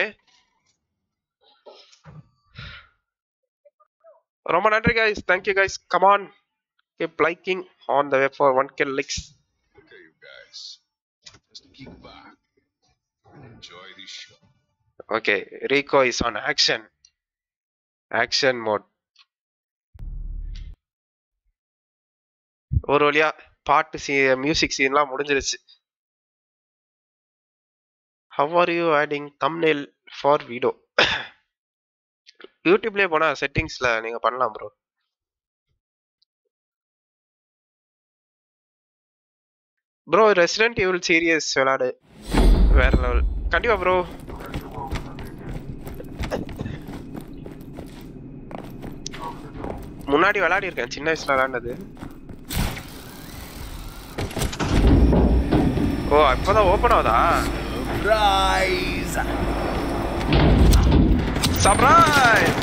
ரொம்ப நன்றி guys thank you guys come on keep liking on the way for 1k likes Okay, you guys. Just kick back and enjoy this show. okay rico is on action action mode ஒரு வழியா பாட்டு சீ music சீன்லாம் முடிஞ்சிருச்சு how are you adding thumbnail for video யூடியூப்லயே போனா செட்டிங்ஸ்ல நீங்க பண்ணலாம் bro bro Resident evil series விளையாடு வேற லெவல் கண்டிப்பா ப்ரோ முன்னாடி விளையாடி இருக்கேன் சின்ன வயசுல விளையாண்டது ஓ இப்போதான் ஓபன் ஆகுதா Surprise! சர்ப்ரைஸ்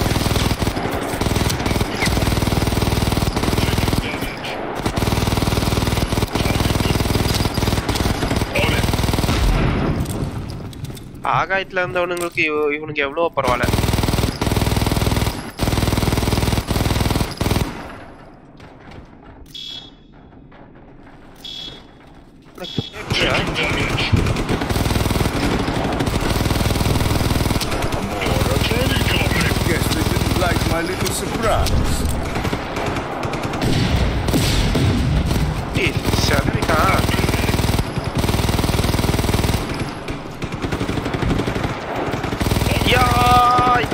ஆகாயத்துல இருந்தவனுங்களுக்கு இவ- இவனுக்கு எவ்வளவு பரவாயில்ல Guess they didn't like my little surprise. டேய், செதறிட்டான். யாய்!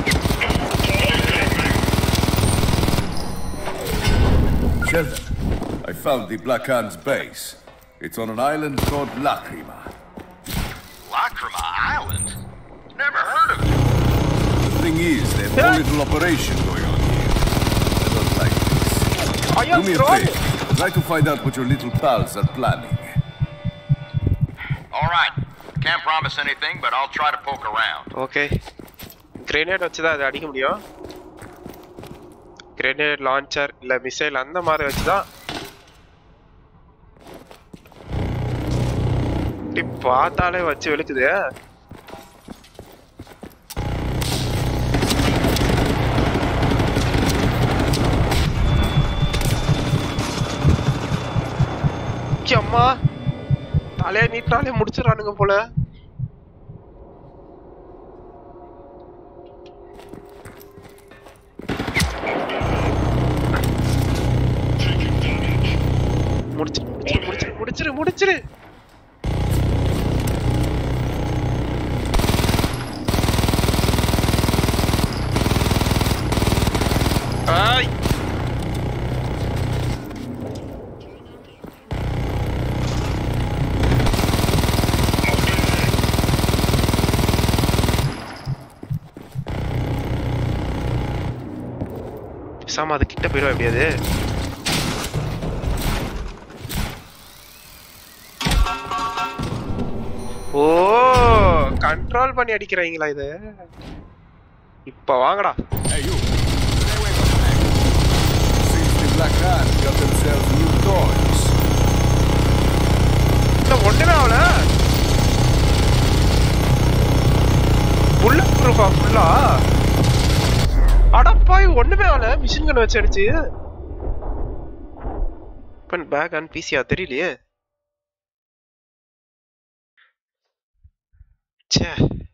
Sheldon, I found the Black Hand's base. It's on an island called Lacrima. Lacrima Island? Never heard of it. The thing is, they have a little operation going on here. I don't like this. Are you Do me a trolling? favor. Try to find out what your little pals are planning. All right. Can't promise anything, but I'll try to poke around. Okay grenade வச்சு தான் அதை அடிக்க முடியும் grenade launcher இல்ல missile அந்த மாதிரி வச்சு தான் இப்படி பார்த்தாலே வச்சு வெளுக்குது அம்மா தலையை நீட்டாலே முடிச்சிடறானுங்க போல Taking damage. முடிச்சிரு முடிச்சிரு முடிச்சிரு முடிச்சிரு முடிச்சிரு ஆய் பேசாம அது கிட்ட போயிடும் எப்படியாது ஓ கண்ட்ரோல் பண்ணி அடிக்கிறாங்களா இது இப்ப வாங்கடா Hey, you. Stay away from the man. Seems the Black Hand got themselves new toys. இல்ல ஒண்ணுமே ஆகல புல்லட் ப்ரூஃபா ஃபுல்லா அடப்பாய் ஒண்ணுமே ஆகல மிஷின் கன் வச்சு அடிச்சு பேக் அண்ட் பிசியா தெரியலையே ச்சே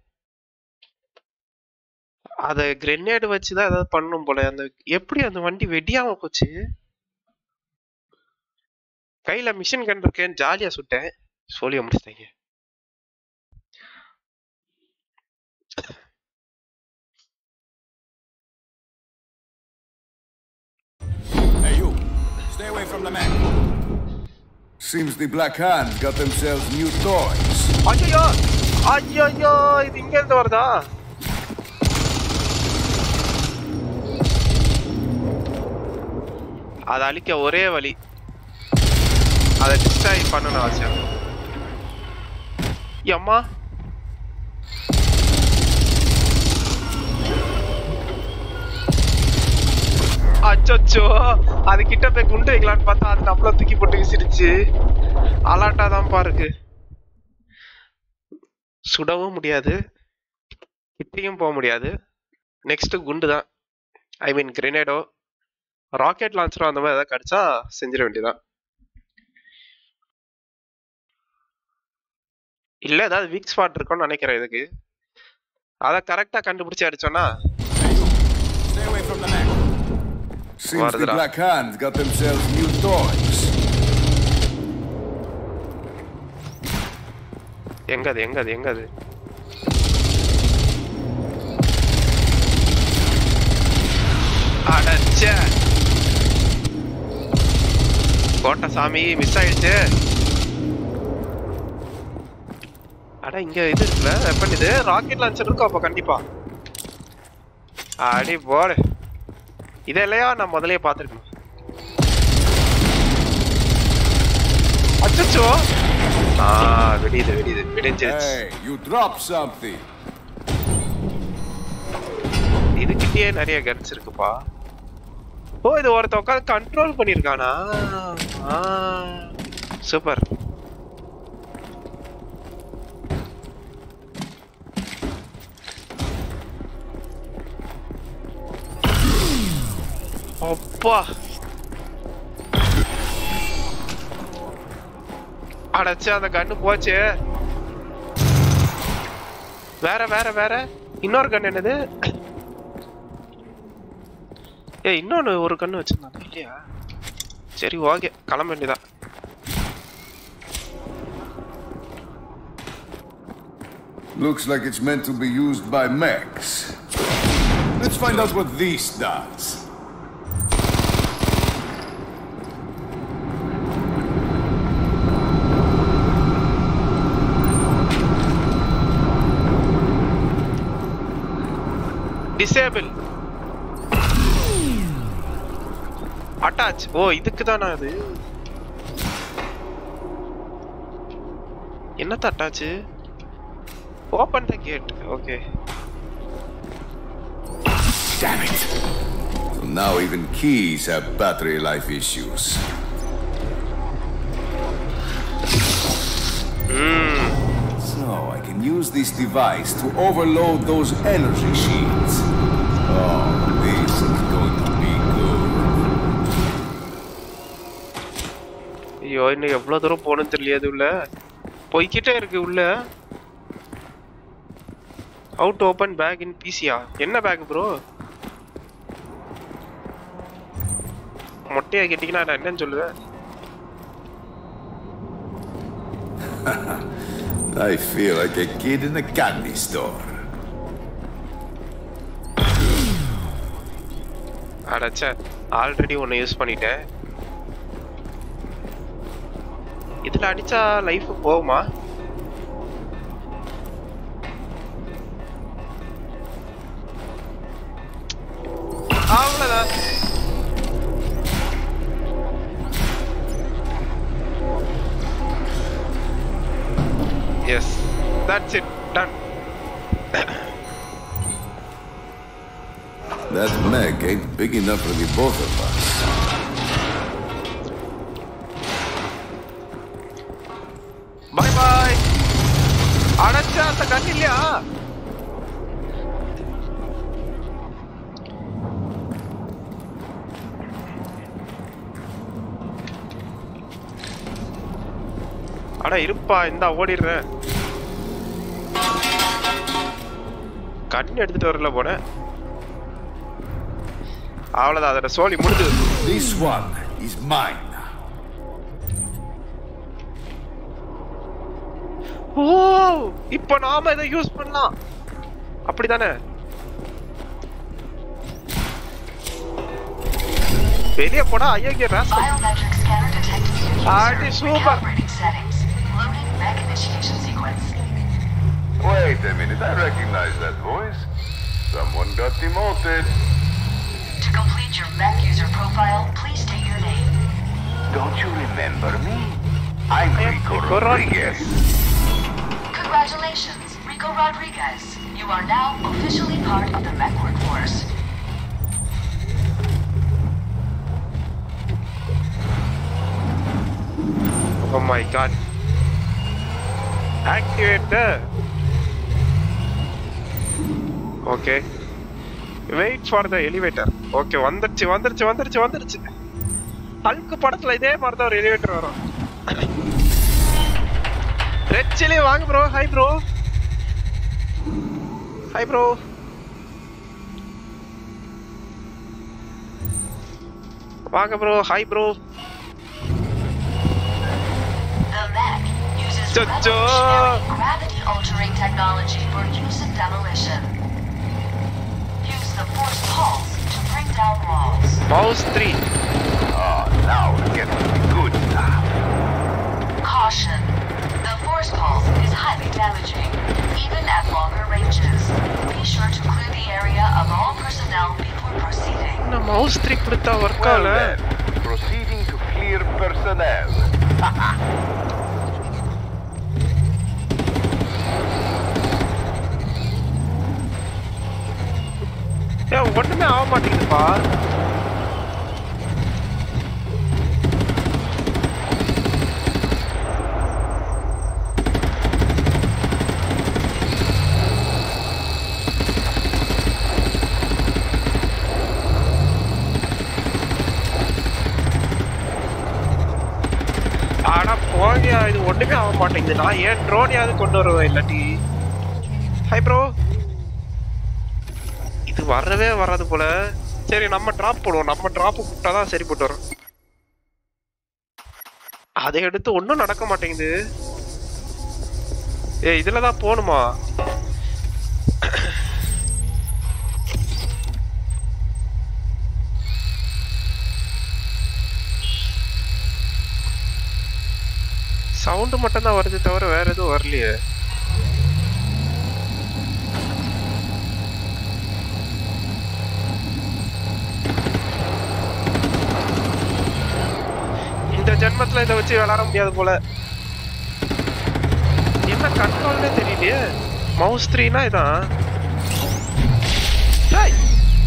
அத கிரெனேட் வச்சு தான் ஏதாவது பண்ணும் போல அந்த எப்படி அந்த வண்டி வெடியாம போச்சு கையில மிஷின் கன் இருக்கேன்னு ஜாலியா சுட்டேன் சொல்லி முடிச்சிட்டாங்க Hey, you. Stay away from the man. Seems the Black Hand got themselves new toys. ஐயோ ஐயோ இது இங்க இருந்து வருதா அதை அழிக்க ஒரே வழி அதை டிஸ்ட்ராய் பண்ணணும் அவசியம் அம்மா அச்சோ அது கிட்ட போய் குண்டு வைக்கலான்னு பார்த்தா அது நம்மள தூக்கி போட்டு விசிறிச்சு அலாட்டா தான்ப்பா இருக்கு சுடவும் முடியாது கிட்டயும் போக முடியாது நெக்ஸ்ட் குண்டு தான் ஐ மீன் கிரெனேடோ ராக்கெட் லான்ச்சரோ அந்த மாதிரி ஏதாவது கிடைச்சா செஞ்சிட வேண்டியதான் இல்ல ஏதாவது வீக் ஸ்பாட் இருக்கும்னு நினைக்கிறேன் இதுக்கு அத கரெக்டா கண்டுபிடிச்சு அடிச்சோன்னா Stay away from the mech. Seems the Guarda. Black Hand got themselves new toys. எங்க அது எங்க அது எங்க அது அடச்ச கோட்டை சாமி மிஸ் ஆயிடுச்சு அட இங்க இது இருக்குல்ல வெப்பன் இது ராக்கெட் லான்ச்சர் இருக்கும் அப்ப கண்டிப்பா அடி போடு இதெல்லையா நான் முதல்லயே பார்த்துருக்கணும் அச்சச்சோ ஆ வெடியுது வெடியுது வெடிஞ்சிருச்சு Hey, you dropped something. இதுகிட்டயே நிறைய கன்ஸ் இருக்குப்பா ஓ இது ஒருத்த உட்காந்து கண்ட்ரோல் பண்ணிருக்கானா சூப்பர் அப்பா அடைச்சு அந்த கண்ணு போச்சு வேற வேற வேற இன்னொரு கண்ணு என்னது ஏ இன்னொன்னு ஒரு கண்ணு வச்சிருந்தாங்க இல்லையா சரி ஓகே கிளம்ப வேண்டியதான் Looks like it's meant to be used by mechs. Let's find out what this does. Disable attach ஓ இதுக்கு தானா அது என்னத்த attach open the gate okay Damn it! So now even keys have battery life issues. So I can use this device to overload those energy shields. Oh, this is going to be good. ஐயோ இன்னும் எவ்வளவு தூரம் போகணும்னு தெரியல அது உள்ள போய்கிட்டே இருக்கு உள்ள அவுட் ஓபன் பேக் இன் பிசியா என்ன பேக் ப்ரோ மொட்டையா கேட்டீங்கன்னா நான் என்னன்னு சொல்லுவேன் I feel like a kid in a candy store. அடச்ச ஆல்ரெடி ஒன்று யூஸ் பண்ணிட்டேன் இதுல அடிச்சா லைஃப் போகுமா அவ்வளவுதான் yes that's it done That mech ain't big enough for the both of us. Bye bye அடைச்சா அந்த கண் இல்லையா அட இருப்பா இந்தா ஓடிடுறேன் கண் எடுத்துட்டு வரல போனேன் அவ்வளவுதான் அதோட சோழி முடிஞ்சது This one is mine. ஓ இப்போ நாம இதை யூஸ் பண்ணலாம் அப்படிதானே வெளிய போடா ஐயோ rascal Biometric scanner detected you. Arty, super. Recalibrating settings. Loading mech initiation sequence. Wait a minute, I recognize that voice. Someone got demoted. To complete your mech user profile, please state your name. Don't you remember me? I'm Rico Rico Rodriguez. Congratulations, Rico Rodriguez. You are now officially part of the mech workforce. My god activate the okay wait for the elevator okay வந்துருச்சு வந்துருச்சு வந்துருச்சு வந்துருச்சு Hulk படத்துல இதே மாதிரி தான் ஒரு elevator வரும் ரெட் சில்லி வாங்க bro hi bro hi bro வாங்க bro hi bro The mech uses Cha-cha. revolutionary gravity-altering technology for use in demolition. Use the force pulse to bring down walls. Mouse three Oh, now we're getting good now. Caution. The force pulse is highly damaging, even at longer ranges. Be sure to clear the area of all personnel before proceeding. என்ன mouse three கொடுத்தா work Well ஆகல then, proceeding to clear personnel. ஏன் ஒண்ணுமே ஆக மாட்டேங்குதுப்பா ஆனா போகியா இது ஒண்ணுமே ஆக மாட்டேங்குது நான் ஏன் ட்ரோனையாவது கொண்டு வருவேன் இல்லாட்டி ஹை ப்ரோ இது வரவே வராது போல சரி நம்ம டிராப் போடுவோம் நம்ம டிராப் விட்டாதான் சரி போட்டு வரும் அதை எடுத்து ஒன்றும் நடக்க மாட்டேங்குது ஏ இதுல தான் போகணுமா சவுண்டு மட்டும் தான் வருது தவிர வேற எதுவும் வரலையே இந்த ஜென்மத்துல இதை வச்சு விளையாட முடியாது போல என்ன கண்ட்ரோல்னே தெரியலையே மவுஸ் த்ரீனா இதான் டேய்.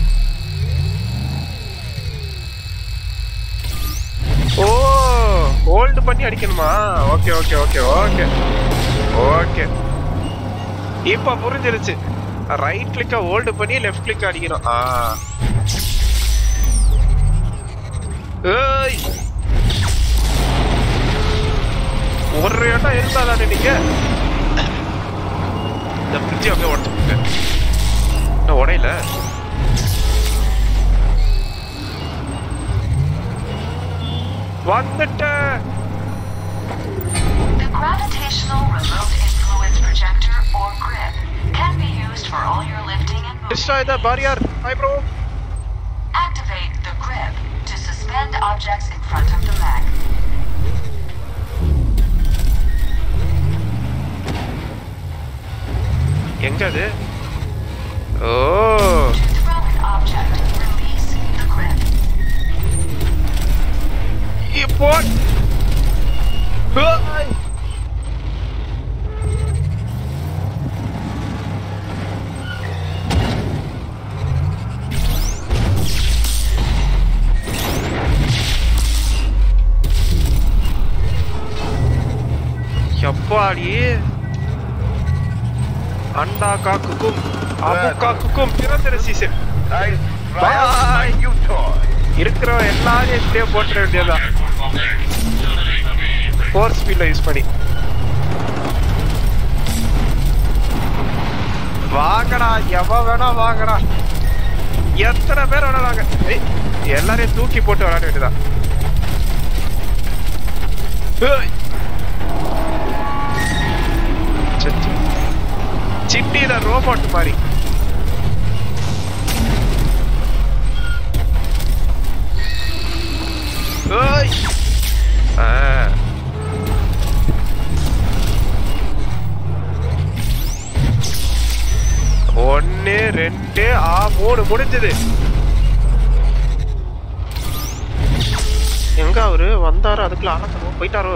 ஓ ஹோல்டு பண்ணி அடிக்கணுமா okay okay okay okay okay இப்ப புரிஞ்சிருச்சு ரைட் கிளிக்க ஹோல்டு பண்ணி லெஃப்ட் கிளிக் அடிக்கணும் ஆ ஏய் ஒரு இடம் இருந்தா தானே நீங்க இந்த ஃப்ரிட்ஜை அப்படியே உடச்சு விட்டேன் நான் உடையில வந்துட்டேன் The gravitational remote influence projector or grip can be used for all your lifting and moving. Destroy the barrier. Hi, bro. Activate the grip to suspend objects in front of the mech. எங்க அது ஓ To throw an object, release the grip. இப்போ hi. எப்பாடி அண்டா காக்குக்கும் அபு காக்குக்கும் பிறந்த season Nice Bye. my new toy. இருக்கிற எல்லாரையும் இப்படியே போட்டுற வேண்டியதுதான் ஃபோர் ஸ்பீட்ல யூஸ் பண்ணி வாங்கடா எவ வேணா வாங்கடா எத்தனை பேர் விளையாடுறாங்க ஏய், எல்லாரையும் தூக்கி போட்டு விளையாட வேண்டியதான் ஏய். சச்சு. சிட்டியில ரோபோட் மாதிரி ஏய். ஆ. ஒன்னு ரெண்டு ஆ மூணு முடிஞ்சது எங்க அவரு வந்தாரு அதுக்குள்ள ஆனத்தமோ போயிட்டாரோ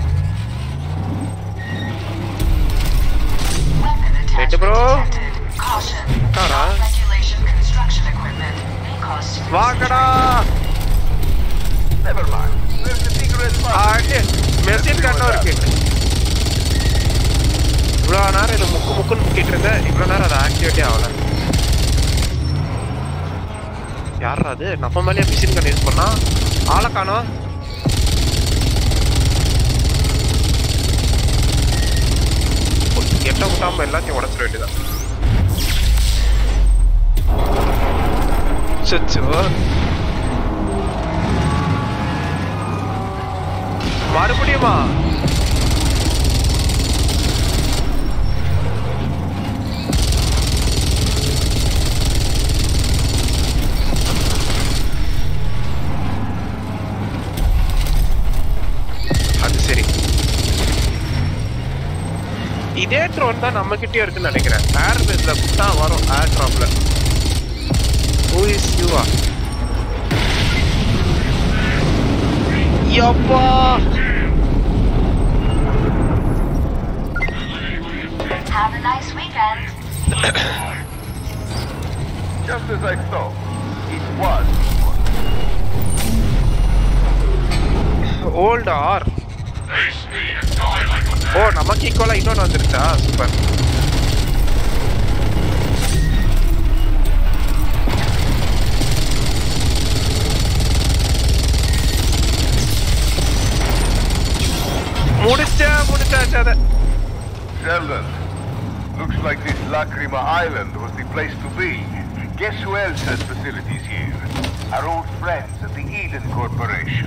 Weapon Ready, attachment bro? detected. Caution. Cara. Regulation construction equipment may cause serious வாங்கடா Never mind. There's the secret machine கன்னும் இருக்கு இவ்வளோ நேரம் இது முக்கு முக்குன்னு முக்கிட்டு இருந்தேன் இவ்வளோ நேரம் அது ஆக்டிவேட்டே ஆகல யாரா அது நம்ம மேலேயே மிஷின் கன் யூஸ் பண்ணா ஆளை காணோம் எட்ட விட்டாம எல்லாத்தையும் உடச்சிட வேண்டியதான் சச்சோ மறுபடியுமா அது சரி இதே ட்ரோன் தான் நம்ம கிட்டயே இருக்குன்னு நினைக்கிறேன் ஏர் பேஸ்ல கூப்பிட்டா வரும் ஏர் ட்ராப்ல ஹூ இஸ் யூவா யப்பா Have a nice weekend. Just as I thought. It was. Old or ஓ நமக்கு ஈக்குவலா இன்னொன்று வந்துருச்சா சூப்பர் முடிச்ச முடிச்சாச்சு அதை Sheldon, looks like this Lacrima Island was the place to be. Guess who else has facilities here? Our old friends at the Eden Corporation.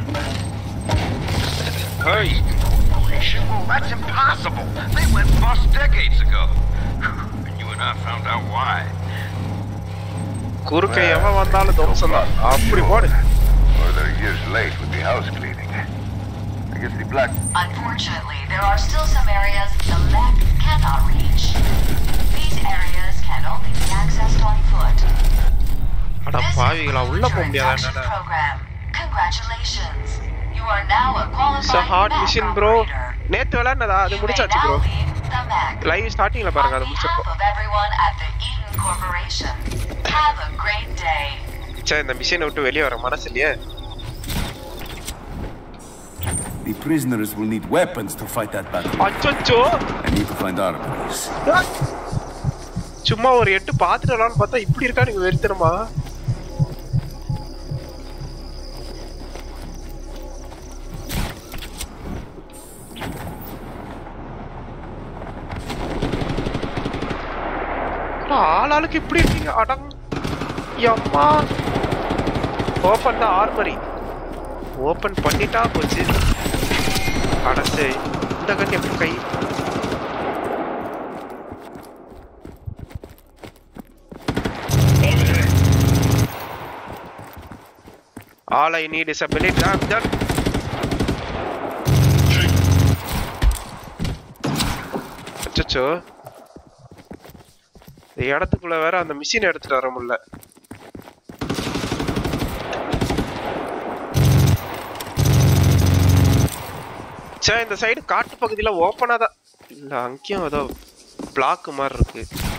Hey. Corporation? Well, that's impossible. They went bust decades ago. And you and I found out why. குறுக்க எவன் வந்தாலும் தோம்சம் தான் அப்படி போடு Or they're years late with the house cleaning. I guess the black Unfortunately, there are still some areas the mech cannot reach. These areas can only be accessed on foot. அட This பாவிகளா உள்ள concludes போக your முடியாதா induction என்னால program. Congratulations. You are now a qualified It's a hard mech mission, bro. operator. நேத்து விளையாடுனதா அது You may முடிச்சாச்சு now bro leave the mech. Live ஸ்டார்டிங்ல பாருங்க அது On behalf முடிச்சிருக்கோம் of everyone at the Eden Corporation, have a great day. சே இந்த மிஷினை விட்டு வெளியே வர மனசு இல்லையே The prisoners will need weapons to fight that battle. அச்சோ I need to find armories. சும்மா ஒரு எட்டு பாத்துட்டு வரலாம்னு பார்த்தா இப்படி இருக்கா நீங்க வெறுத்தனமா ஆளாளுக்கு இப்படி இருக்கீங்க அடங் அம்மா ஓபன் தான் ஆர்மரி ஓபன் பண்ணிட்டா போச்சு அடசே இந்த கண்ணி எப்படி கை All I need is a minute. I'm done. அச்சச்சோ இந்த இடத்துக்குள்ள வேற அந்த மிஷின் எடுத்துட்டு வர முடியல சே இந்த சைடு காட்டு பகுதியில ஓப்பனா தான் இல்ல அங்கேயும் ஏதோ பிளாக் மாதிரி இருக்கு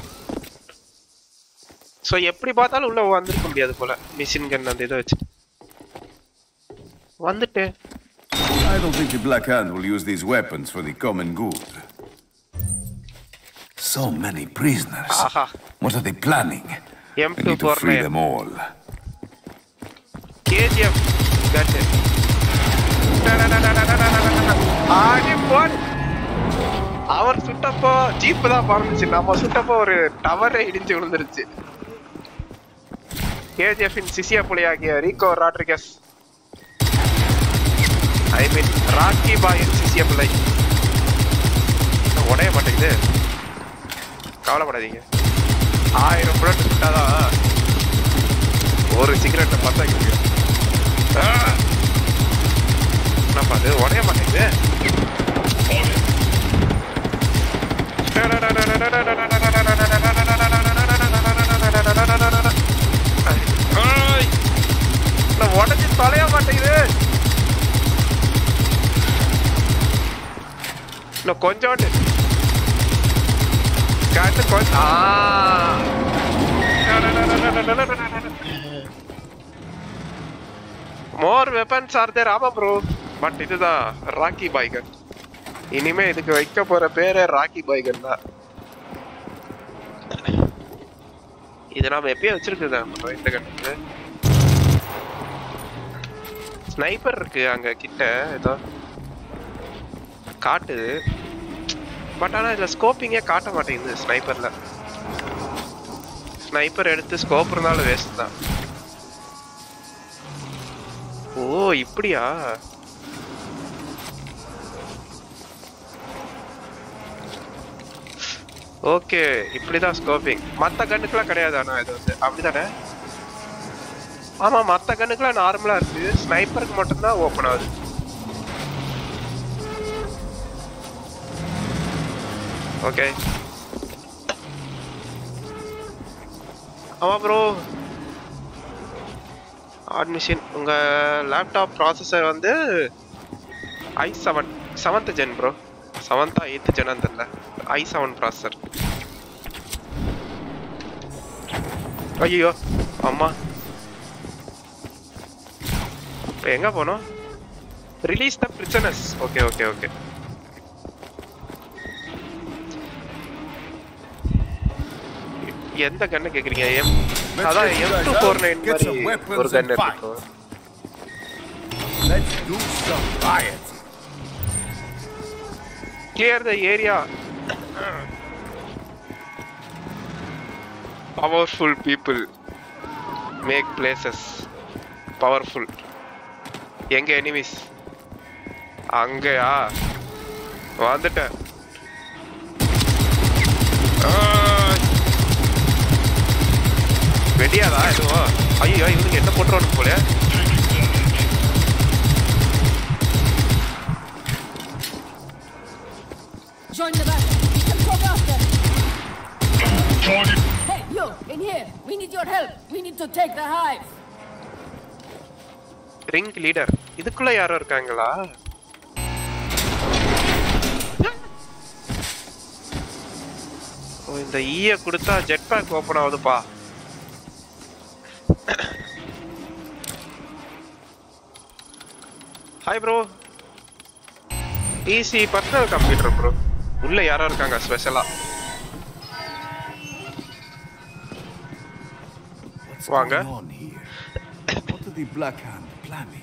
ஸோ எப்படி பார்த்தாலும் உள்ள வந்திருக்க முடியாது போல மிஷின் கன் அந்த இதை வச்சு வந்துட்டேன் I don't think the Black Hand will use these weapons for the common good. So many prisoners. ஆஹா What are they planning? M We two need to four free nine them all. KGF கட்டு ஆடி போன் அவர் சுட்டப்போ jeep தான் பறந்துச்சு நம்ம சுட்டப்போ ஒரு டவரே இடிஞ்சு விழுந்துருச்சு கேஜிஎஃபின் சிசியா புலியாகிய Rico Rodriguez I mean Rocky பாயின் சிசிய பிள்ளை உடைய மாட்டேங்குது கவலைப்படாதீங்க ஆயிரம் புல்லட் சுட்டாதான் ஒரு சிகரெட்டை பார்த்தா முடியும் என்னப்பா அது உடைய மாட்டேங்குது ஐய்! நான் உடஞ்சி தொலைய மாட்டேங்குது இன்னும் கொஞ்சோண்டு கண்ணு கொஞ்சம் ஆ மோர் வெப்பன்ஸ் ஆர் தேர் ஆமா ப்ரோ பட் இதுதான் ராக்கி பாய்கன் இனிமே இதுக்கு வைக்க போற பேரே ராக்கி பாய்கன் தான் இது நாம எப்பயே வச்சிருக்குது நம்ம இந்த கண்ணுக்கு ஸ்னைப்பர் இருக்கு அங்க கிட்ட ஏதோ காட்டுது பட் ஆனா இதுல ஸ்கோப்பிங்கே காட்ட மாட்டேங்குது ஸ்னைப்பர்ல ஸ்னைப்பர் எடுத்து ஸ்கோப் இருந்தாலும் வேஸ்ட் தான் ஓ இப்படியா ஓகே இப்படிதான் ஸ்கோப்பிங் மத்த கண்ணுக்குலாம் கிடையாது ஆனா இது வந்து அப்படிதானே ஆமா மத்த கண்ணுக்குலாம் நார்மலா இருக்கு ஸ்னைப்பருக்கு மட்டும்தான் ஓப்பன் ஆகுது ஓகே ஆமா ப்ரோ ஆட் மிஷின் உங்க லேப்டாப் ப்ராசஸர் வந்து i seven seventh gen bro செவன்த்தா எயித்து ஜெனான்னு தெரியல ஐ செவன் ப்ராசஸர் ஐயோ அம்மா இப்போ எங்க போனோம் release the prisoners okay okay okay எந்த கண்ணு கேக்குறீங்க எம் Let's அதான் get you M guys two out, four nine get some மாதிரி weapons ஒரு கன் and fight. இருக்கும் Let's do some rioting. clear the area powerful people make places powerful எங்க enemies அங்கயா வந்துட்டேன் ஆய். வெடியாதா எதுவும் ஐயோ இவனுக்கு என்ன போட்டுருவானு போல Join the battle. We can go after. Target Hey, you, in here. We need your help. We need to take the hive. Ring leader இதுக்குள்ள யாரோ இருக்காங்களா ஓ இந்த ஈய கொடுத்தா ஜெட் பேக் ஓபன் ஆகுதுப்பா hi bro easy personal computer bro உள்ள யாரோ இருக்காங்க ஸ்பெஷலா What's Wanga? going on here? What are the Black Hand planning?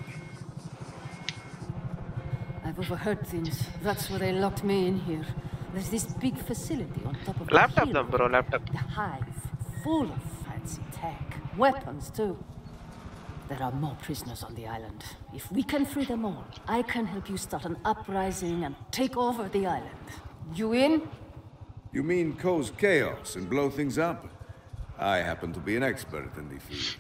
I've overheard things. That's why they locked me in here. There's this big facility on top of the laptop hill. தான் bro laptop The hive, full of fancy tech. Weapons, too. There are more prisoners on the island. If we can free them all, I can help you start an uprising and take over the island. You in? You mean cause chaos and blow things up? I happen to be an expert in the field.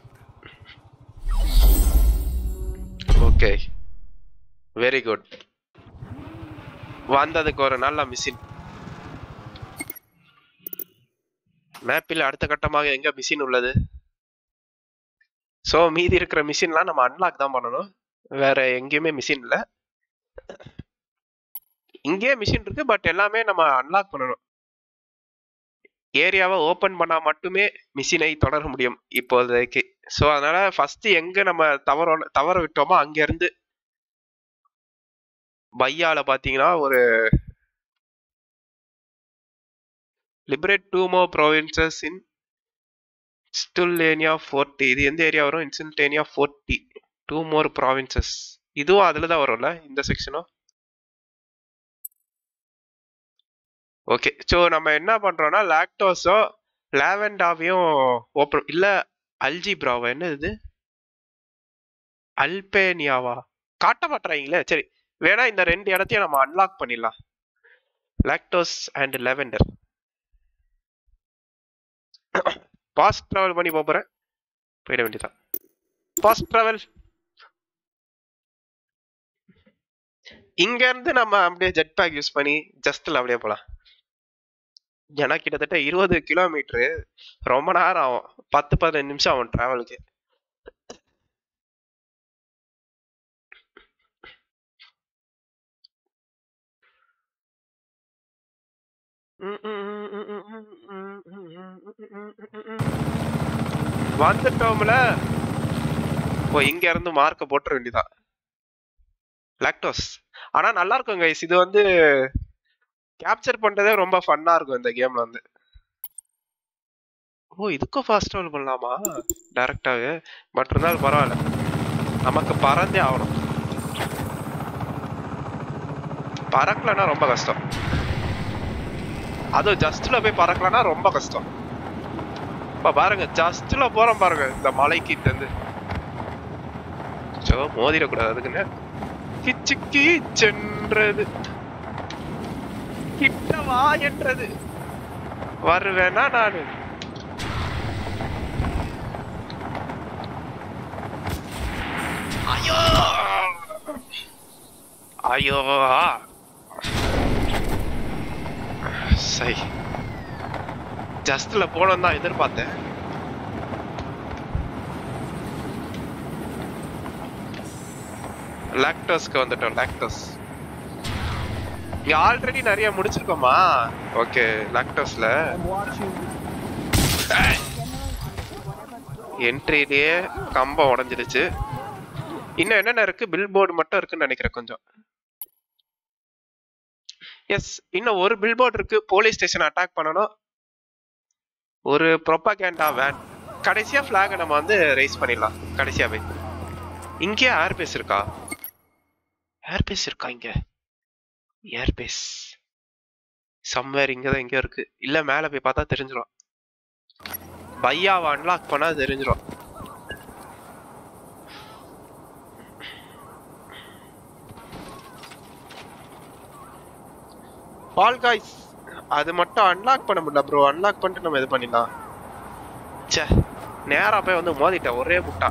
Okay very good வந்ததுக்கு ஒரு நல்ல machine மேப்பில் அடுத்த கட்டமாக எங்க machine உள்ளது so மீதி இருக்கிற மிஷின்லாம் நம்ம அன்லாக் தான் பண்ணணும் வேற எங்கேயுமே மிஷின் இல்லை இங்கேயே மிஷின் இருக்கு பட் எல்லாமே நம்ம அன்லாக் பண்ணணும் ஏரியாவை ஓபன் பண்ணா மட்டுமே மிஷினை தொடர முடியும் இப்போதைக்கு ஸோ அதனால ஃபர்ஸ்ட் எங்க நம்ம தவற தவற விட்டோமோ அங்க இருந்து பையால பாத்தீங்கன்னா ஒரு லிபரேட் டூ மோ ப்ரோவின்சஸ் இன் ஸ்டுல்லேனியா ஃபோர்ட்டி இது எந்த ஏரியா வரும் இன்ஸ்டன்டேனியா ஃபோர்ட்டி டூ மோர் ப்ராவின்சஸ் இதுவும் அதுல தான் வரும்ல இந்த செக்ஷனும் ஓகே ஸோ நம்ம என்ன பண்றோம்னா லாக்டோஸோ லாவெண்டாவையும் ஓப்பன் இல்ல அல்ஜிப்ராவா என்ன இது அல்பேனியாவா காட்ட மாட்டாங்களே சரி வேணா இந்த ரெண்டு இடத்தையும் நம்ம அன்லாக் பண்ணிடலாம் lactose and lavender fast travel பண்ணி போப் போறேன் போயிட வேண்டியதான் பாஸ்ட் டிராவல் இங்க இருந்து நம்ம அப்படியே ஜெட் பேக் யூஸ் பண்ணி ஜஸ்ட்ல அப்படியே போலாம் ஏன்னா கிட்டத்தட்ட இருபது கிலோமீட்டரு ரொம்ப நேரம் ஆகும் பத்து பதினஞ்சு நிமிஷம் ஆகும் டிராவலுக்கு வந்துட்டோம்ல ஓ இங்க இருந்து மார்க்க போட்டுற வேண்டியதான் லாக்டோஸ் ஆனா நல்லா இருக்கும் கைஸ் இது வந்து கேப்சர் பண்றதே ரொம்ப ஃபன்னா இருக்கும் இந்த கேம்ல வந்து ஓ இதுக்கும் ஃபாஸ்ட் ட்ராவல் பண்ணலாமா டைரக்டாவே பட் இருந்தாலும் பரவாயில்ல நமக்கு பறந்தே ஆகணும் பறக்கலன்னா ரொம்ப கஷ்டம் அதுவும் ஜஸ்ட்ல போய் பறக்கலன்னா ரொம்ப கஷ்டம் இப்ப பாருங்க ஜஸ்ட்ல போறோம் பாருங்க இந்த மலைக்கிட்ட இருந்து சோ மோதிடக்கூடாது அதுக்குன்னு கிச்சு கீச்சென்றது கிட்ட வா என்றது வருவேனா நானு ஐயோ ஐயோ சரி ஜஸ்ட்ல போனோம் தான் எதிர்பார்த்தேன் லாக்டோஸ்க்கு வந்துட்டோம் லாக்டோஸ் இங்க ஆல்ரெடி நிறைய முடிச்சிருக்கோமா ஓகே லாக்டோஸ்ல என்ட்ரிலேயே கம்பம் உடைஞ்சிடுச்சு இன்னும் என்னென்ன இருக்கு பில் போர்டு மட்டும் இருக்குன்னு நினைக்கிறேன் கொஞ்சம் எஸ் இன்னும் ஒரு பில் போர்டு இருக்கு போலீஸ் ஸ்டேஷன் அட்டாக் பண்ணணும் ஒரு ப்ரொப்பாகேண்டா வேன் கடைசியா ஃபிளாக நம்ம வந்து ரைஸ் பண்ணிடலாம் கடைசியாவே இங்கே ஏர்பேஸ் இருக்கா ஏர்பேஸ் இருக்கா இங்க ஏர்பேஸ் சம்வேர் இங்க தான் எங்கேயோ இருக்கு இல்ல மேல போய் பார்த்தா தெரிஞ்சிடும் பையாவை அன்லாக் பண்ணா தெரிஞ்சிடும் பால் காய்ஸ் அது மட்டும் அன்லாக் பண்ண முடியல ப்ரோ அன்லாக் பண்ணிட்டு நம்ம இது பண்ணிடலாம் ச்சே நேரா போய் வந்து மோதிட்டேன் ஒரே முட்டா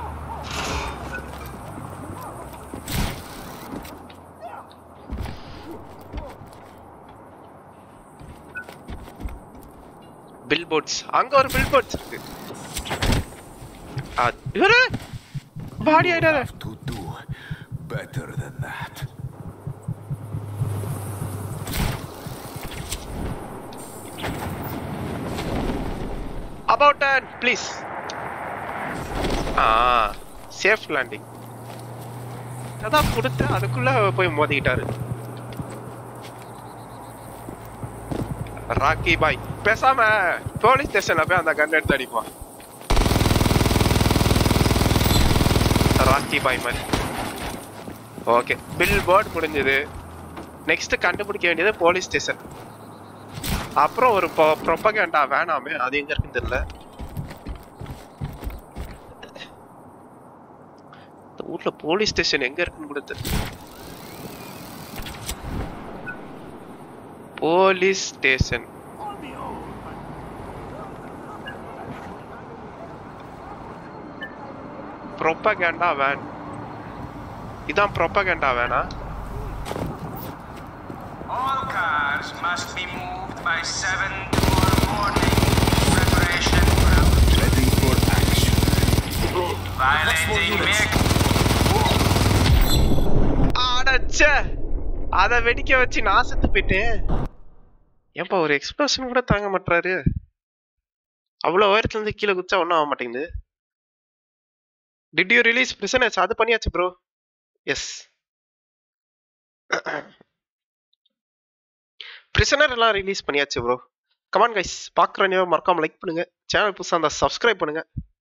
பில் போர்ட்ஸ் அங்க ஒரு பில் போர்ட்ஸ் இருக்கு அ- இவரு பாடி ஆயிடாத To do better than that. About and please ஆ சேஃப் லேண்டிங் அதான் கொடுத்தேன் அதுக்குள்ள போய் மோதிக்கிட்டாரு ராக்கி பாய் பேசாம போலீஸ் ஸ்டேஷன்ல போய் அந்த கன் எடுத்து அடிப்பான் ராக்கி பாய் மாதிரி ஓகே பில் போர்டு முடிஞ்சது நெக்ஸ்ட் கண்டுபிடிக்க வேண்டியது போலீஸ் ஸ்டேஷன் அப்புறம் ஒரு ப்ரொபகேண்டா வேணாமே அது எங்க இருக்குன்னு தெரியல இந்த ஊர்ல போலீஸ் ஸ்டேஷன் எங்க இருக்குன்னு கூட தெரியல போலீஸ் ஸ்டேஷன் ப்ரொபகேண்டா வேன் இதான் ப்ரொபகேண்டா வேணா All cars must be moved by 7 tomorrow morning. Preparation for Ready for action. violating vehicle. அடச்சே அத வெடிக்க வச்சு நான் செத்து போயிட்டேன் ஏன்பா ஒரு எக்ஸ்பிரஷன் கூட தாங்க மாட்டாரு அவ்வளவு உயரத்துல இருந்து கீழே குச்சா ஒன்றும் ஆக மாட்டேங்குது டிட் யூ ரிலீஸ் பிரிசனர்ஸ் அது பண்ணியாச்சு ப்ரோ எஸ் பிரிசனர் எல்லாம் ரிலீஸ் பண்ணியாச்சு ப்ரோ கமான் கைஸ் பார்க்குறவங்க மறக்காம லைக் பண்ணுங்க சேனல் புதுசாக இருந்தால் சப்ஸ்கிரைப் பண்ணுங்க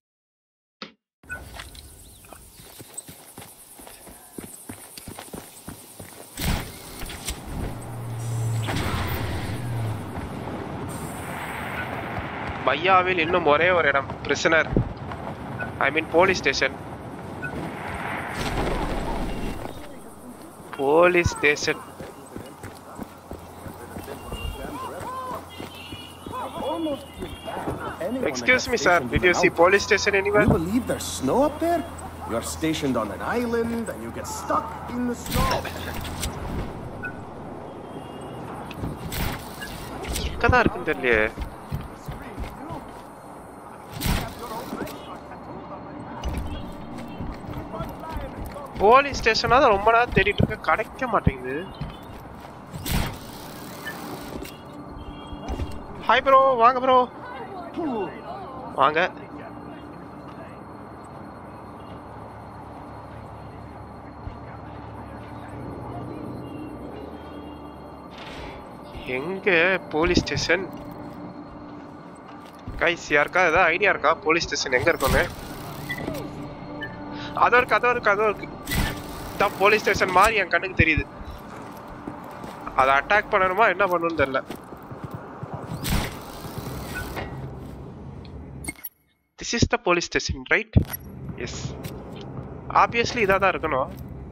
பையாவில் இன்னும் ஒரே ஒரு இடம் prisoner I mean police station police station Excuse me, sir. Did you see police station anywhere? You believe there's snow up there? You're stationed on an island and you get stuck in the snow. எங்கதான் இருக்குன்னு தெரியலையே police ஸ்டேஷனா தான் ரொம்ப நேரம் தேடிட்டு இருக்க கிடைக்க மாட்டேங்குது ஹாய் ப்ரோ வாங்க ப்ரோ வாங்க எங்க போலீஸ் ஸ்டேஷன் கைஸ் யாருக்கா ஏதாவது ஐடியா இருக்கா போலீஸ் ஸ்டேஷன் எங்க இருக்கும்னு அதோ இருக்கு அதோ இருக்கு அதோ இருக்கு தான் போலீஸ் ஸ்டேஷன் மாதிரி என் கண்ணுக்கு தெரியுது அதை அட்டாக் பண்ணணுமா என்ன பண்ணணும்னு தெரியல this is the police station right yes obviously இதாக தான் இருக்கணும்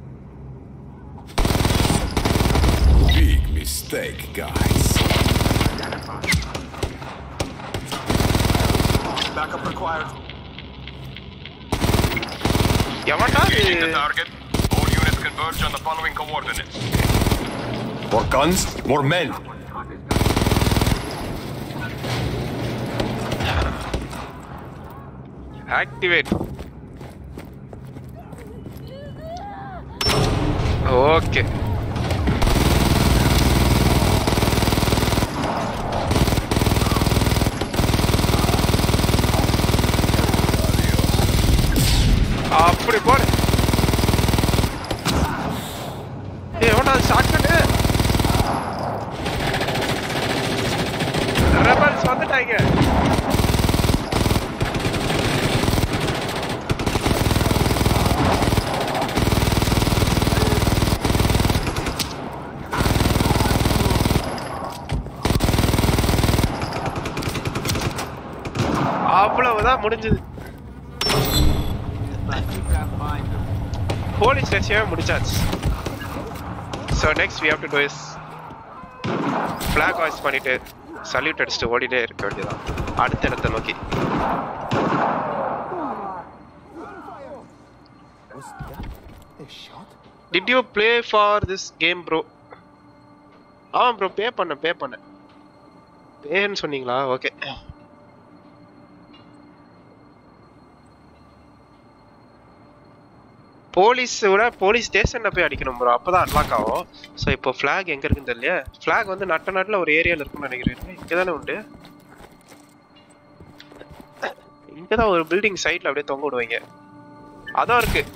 Big mistake, guys. Backup required. எவன்டா Engaging the target. All units converge on the following coordinates. More guns, more men. Activate okay அப்படி போடு ஏய் எவன்டா ஷார்ட் கட்டு ரெபல்ஸ் வந்துட்டாங்க அவ்வளவுதான் முடிஞ்சது போலீஸ் ஸ்டேஷன் முடிச்சாச்சு so next we have to do is flag voice பண்ணிட்டு சல்யூட் அடிச்சுட்டு ஓடிட்டே இருக்க வேண்டியதான் அடுத்த இடத்தை நோக்கி Was that a shot? Did you play for this game bro ஆமாம் ப்ரோ பே பண்ண பே பண்ண பேன்னு சொன்னீங்களா ஓகே போலீஸ் விட போலீஸ் ஸ்டேஷன்ல போய் அடிக்கணும் ப்ரோ அப்பதான் அன்லாக் ஆகும் ஸோ இப்போ ஃபிளாக் எங்க இருக்குன்னு தெரியல ஃபிளாக் வந்து நட்ட நாட்டில் ஒரு ஏரியால இருக்குன்னு நினைக்கிறேன் இங்கே தானே உண்டு இங்கே தான் ஒரு பில்டிங் சைட்ல அப்படியே தொங்க விடுவாங்க அதான் இருக்கு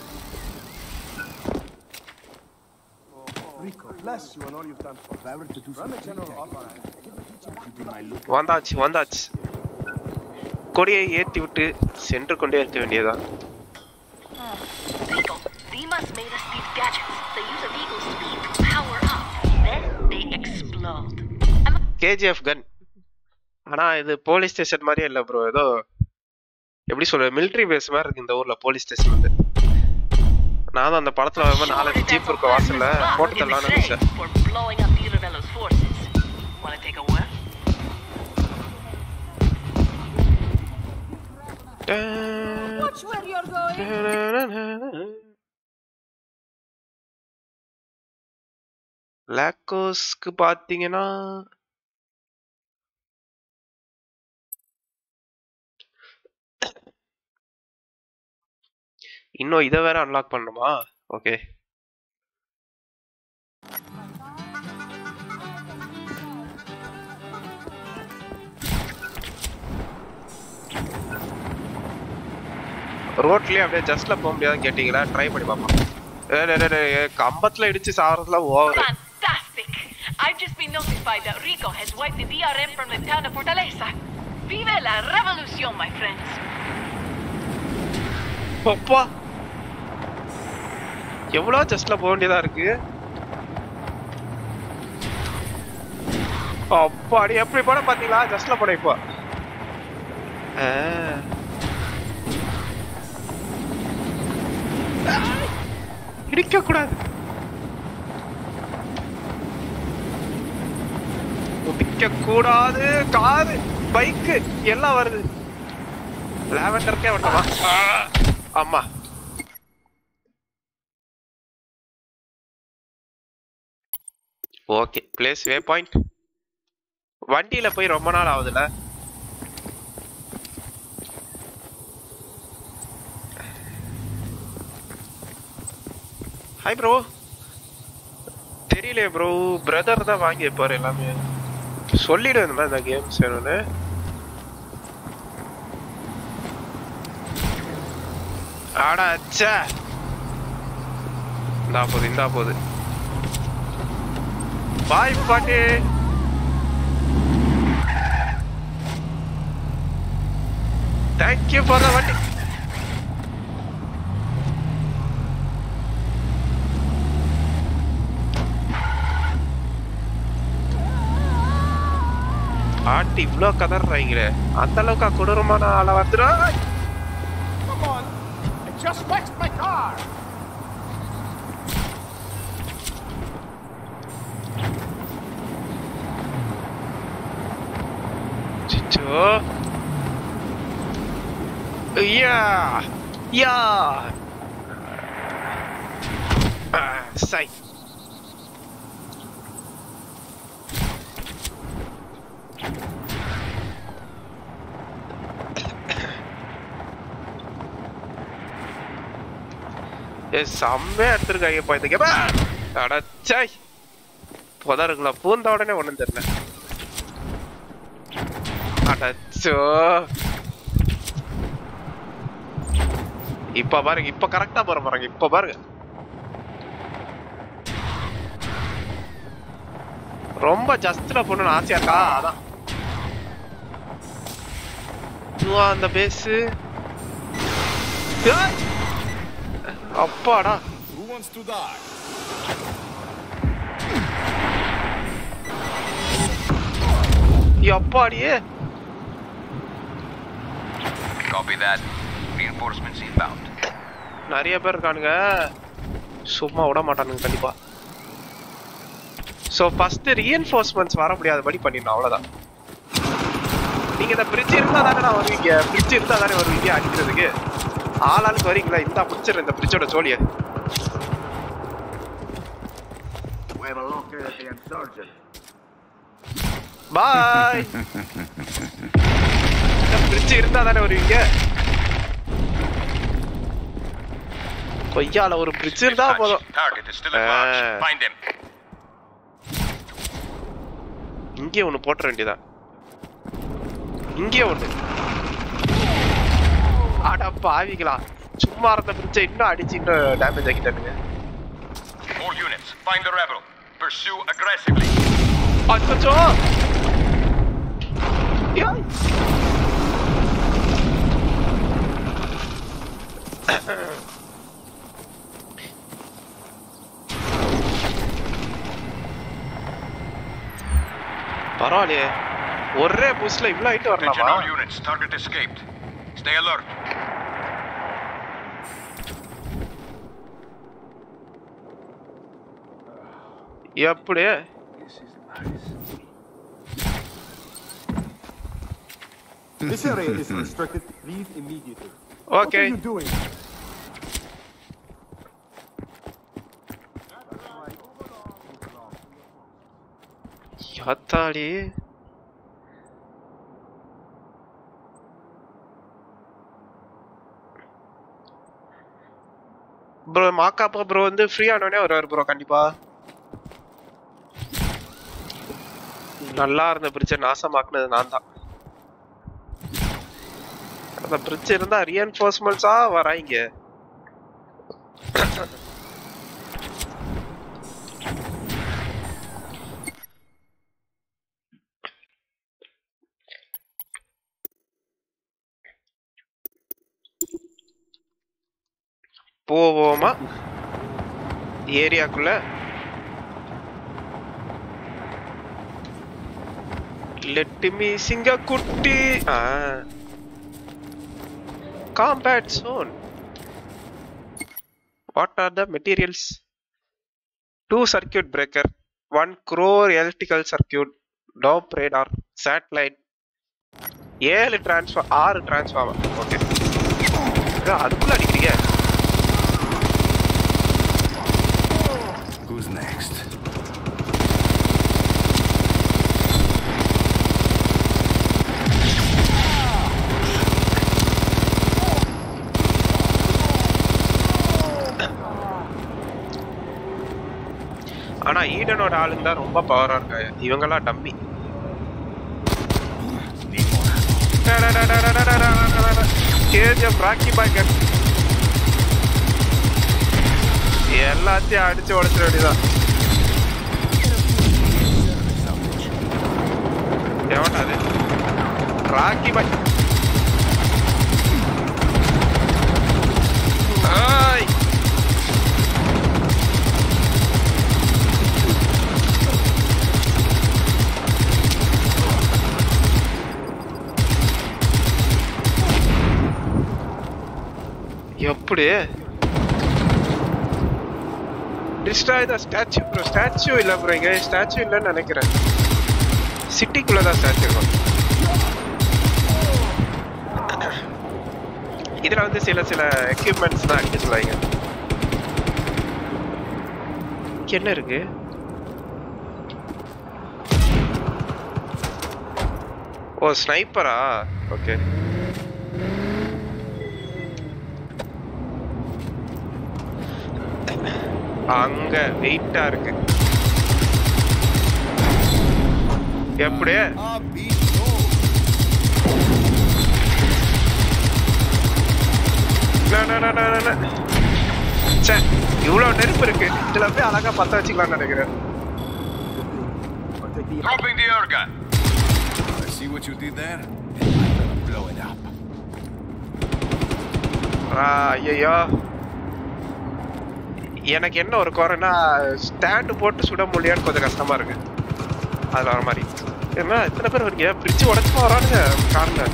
Rico, bless you and all you've done for Valor to do Run the general up on வந்தாச்சு வந்தாச்சு கொடியை ஏற்றி விட்டு சென்று கொண்டே இருக்க வேண்டியதா Rico, Dimas made us these gadgets. They use a Eagle's speed to power up. Then they explode. KGF gun ஆனா இது போலீஸ் ஸ்டேஷன் மாதிரியே இல்லை ப்ரோ ஏதோ எப்படி சொல்ற மிலிட்ரி பேஸ் மாதிரி இருக்கு இந்த ஊர்ல போலீஸ் ஸ்டேஷன் வந்து நான் தான் அந்த படத்துல வரும்போது நாலஞ்சு ஜீப் இருக்க வாசல்ல போட்டு தரலாம்னு நினைச்சேன் For blowing up Di Ravello's forces. Wanna take a whiff? Watch where you're going. லாக்கோஸ்க்கு பாத்தீங்கன்னா இன்னும் இதை வேற அன்லாக் பண்ணணுமா ஓகே ரோட்லயே அப்படியே ஜஸ்ட்ல போக முடியாதுன்னு கேட்டீங்களா ட்ரை பண்ணி பார்ப்போம் ஏய், டேய், டேய், டேய், கம்பத்துல இடிச்சு சாவறதுலாம் over Fantastic! I've just been notified that Rico has wiped the DRM from the town of Fortaleza. Vive la revolución, my friends! அப்பா எவ்வளோ ஜஸ்ட்ல போக வேண்டியதா இருக்கு அப்பாடி எப்படி போட பாத்தீங்களா ஜஸ்ட்ல போட இப்போ ஆ. இடிக்க கூடாது இடிக்க கூடாது காரு பைக்கு எல்லாம் வருது லாவெண்டருக்கே வரணுமா ஆமா ஓகே பிளேஸ் வே பாயிண்ட் வண்டியில போய் ரொம்ப நாள் ஆகுதுல ஹாய் ப்ரோ தெரியல ப்ரோ பிரதர் தான் வாங்கி வைப்பாரு எல்லாமே சொல்லிடு இந்த மாதிரி இந்த கேம்ஸ் வேணும்னு ஆடா அச்சா இந்தா போகுது இந்தா போகுது பாய் பாட்டி தேங்க்யூ ஃபார் த வண்டி ஆட்டி இவ்ளோ கதறாங்களே அந்த அளவுக்கு கொடூரமான ஆளா வந்துடா Come on! I just waxed my car! சிச்சோ ஐயா யா ஆ, சை ஏ செம்மையா எடுத்திருக்காங்கப்பா இந்த கேப்பா அடச்சாய் புதருங்களா பூந்த உடனே ஒண்ணும் தெரியல அடச்சோ இப்ப பாருங்க இப்ப கரெக்டா போற பாருங்க இப்ப பாருங்க ரொம்ப ஜஸ்ட்ல போடணும்னு ஆசையா இருக்கா அதான் இதுவா அந்த பேஸ் அப்பாடா Who wants to die? அப்பாடியே Copy that. Reinforcements inbound. நிறைய பேர் இருக்கானுங்க சும்மா விட மாட்டானுங்க கண்டிப்பா ஸோ ஃபர்ஸ்ட் ரீஎன்ஃபோர்ஸ்மெண்ட்ஸ் வர முடியாதபடி பண்ணிடணும் அவ்வளோதான் நீங்க இந்த பிரிட்ஜ் இருந்தா தானே நான் வருவீங்க பிரிட்ஜ் இருந்தா தானே வருவீங்க அடிக்கிறதுக்கு ஆளாளுக்கு வரீங்களா இந்த பிடிச்சிரு இந்த பிரிட்ஜோட ஜோலியை We have a locker at the insurgent. Bye bridge இருந்தா தானே வருவீங்க கொய்யால ஒரு பிரிட்ஜ் இருந்தா போதும் Target is still at large. Ah. Find him. இங்கே ஒண்ணு போட்டுற வேண்டியதான் இங்கே ஒண்ணு அட பாவிங்களா சும்மா இருந்த பிரிட்ஜை இன்னும் அடிச்சு இன்னும் டேமேஜ் ஆக்கிட்டானுங்க More units. Find the rebel. Pursue aggressively. அச்சோ பரவாயில்லையே ஒரே பூஸ்ட்ல இவ்வளவு ஹைட் Attention வரலாமா all units. Target escaped. Stay alert. எப்படி This area is restricted. Leave immediately. What are Okay. you doing? யாத்தாடி ப்ரோ மாக்காப்பா ப்ரோ வந்து ஃப்ரீ ஆனோடனே வருவார் ப்ரோ கண்டிப்பா நல்லா இருந்த பிரிட்ஜை நாசமாக்குனது நான் தான் அந்த பிரிட்ஜ் இருந்தா ரீஎன்ஃபோர்ஸ்மெண்ட்ஸா வராங்க போவோமா ஏரியாக்குள்ள லெட் மீ சிங்க குட்டி combat zone what are the materials two circuit breaker one crore electrical circuit dope radar satellite ஏழு டிரான்ஸ்ஃபார் ஆறு டிரான்ஸ்ஃபார்மர் ஓகே அதுக்குள்ள அடிக்கிறீங்க Who's next? ஆனா ஈடனோட ஆளுங்க தான் ரொம்ப பவரா இருக்காங்க இவங்கெல்லாம் டம்மி கேஜிஎஃப் ராக்கி பாக்கெட் எல்லாத்தையும் அடிச்சு உடைச்சிட வேண்டியதான் எவனா அது ராக்கி பாய் எப்படி destroy the statue bro statue இல்லை ப்ரோ இங்கே ஸ்டாச்சு இல்லைன்னு நினைக்கிறேன் சிட்டிக்குள்ளே தான் ஸ்டாச்சு இருக்கும் இதில் வந்து சில சில எக்யூப்மெண்ட்ஸ் தான் அடிக்க சொல்லுவாங்க இங்க என்ன இருக்கு ஓ ஸ்னைப்பரா ஓகே அங்க வெயிட்டா இருக்கு எப்படி நா, நா, நா, நா, நா, நா. ச்சே, இவ்வளவு நெருப்பு இருக்கு இதுல போய் அழகா பத்த வச்சுக்கலாம்னு நினைக்கிறேன் Dropping the air gun. I see what you did there, and I'm gonna blow it up. ஆ, ஐயையோ எனக்கு என்ன ஒரு குறைன்னா ஸ்டாண்டு போட்டு சுட முடியான்னு கொஞ்சம் கஷ்டமா இருக்கு அதுல வர மாதிரி என்ன இத்தனை பேர் வரீங்க பிரிட்ஜ் உடச்சு வரானுங்க கார்ல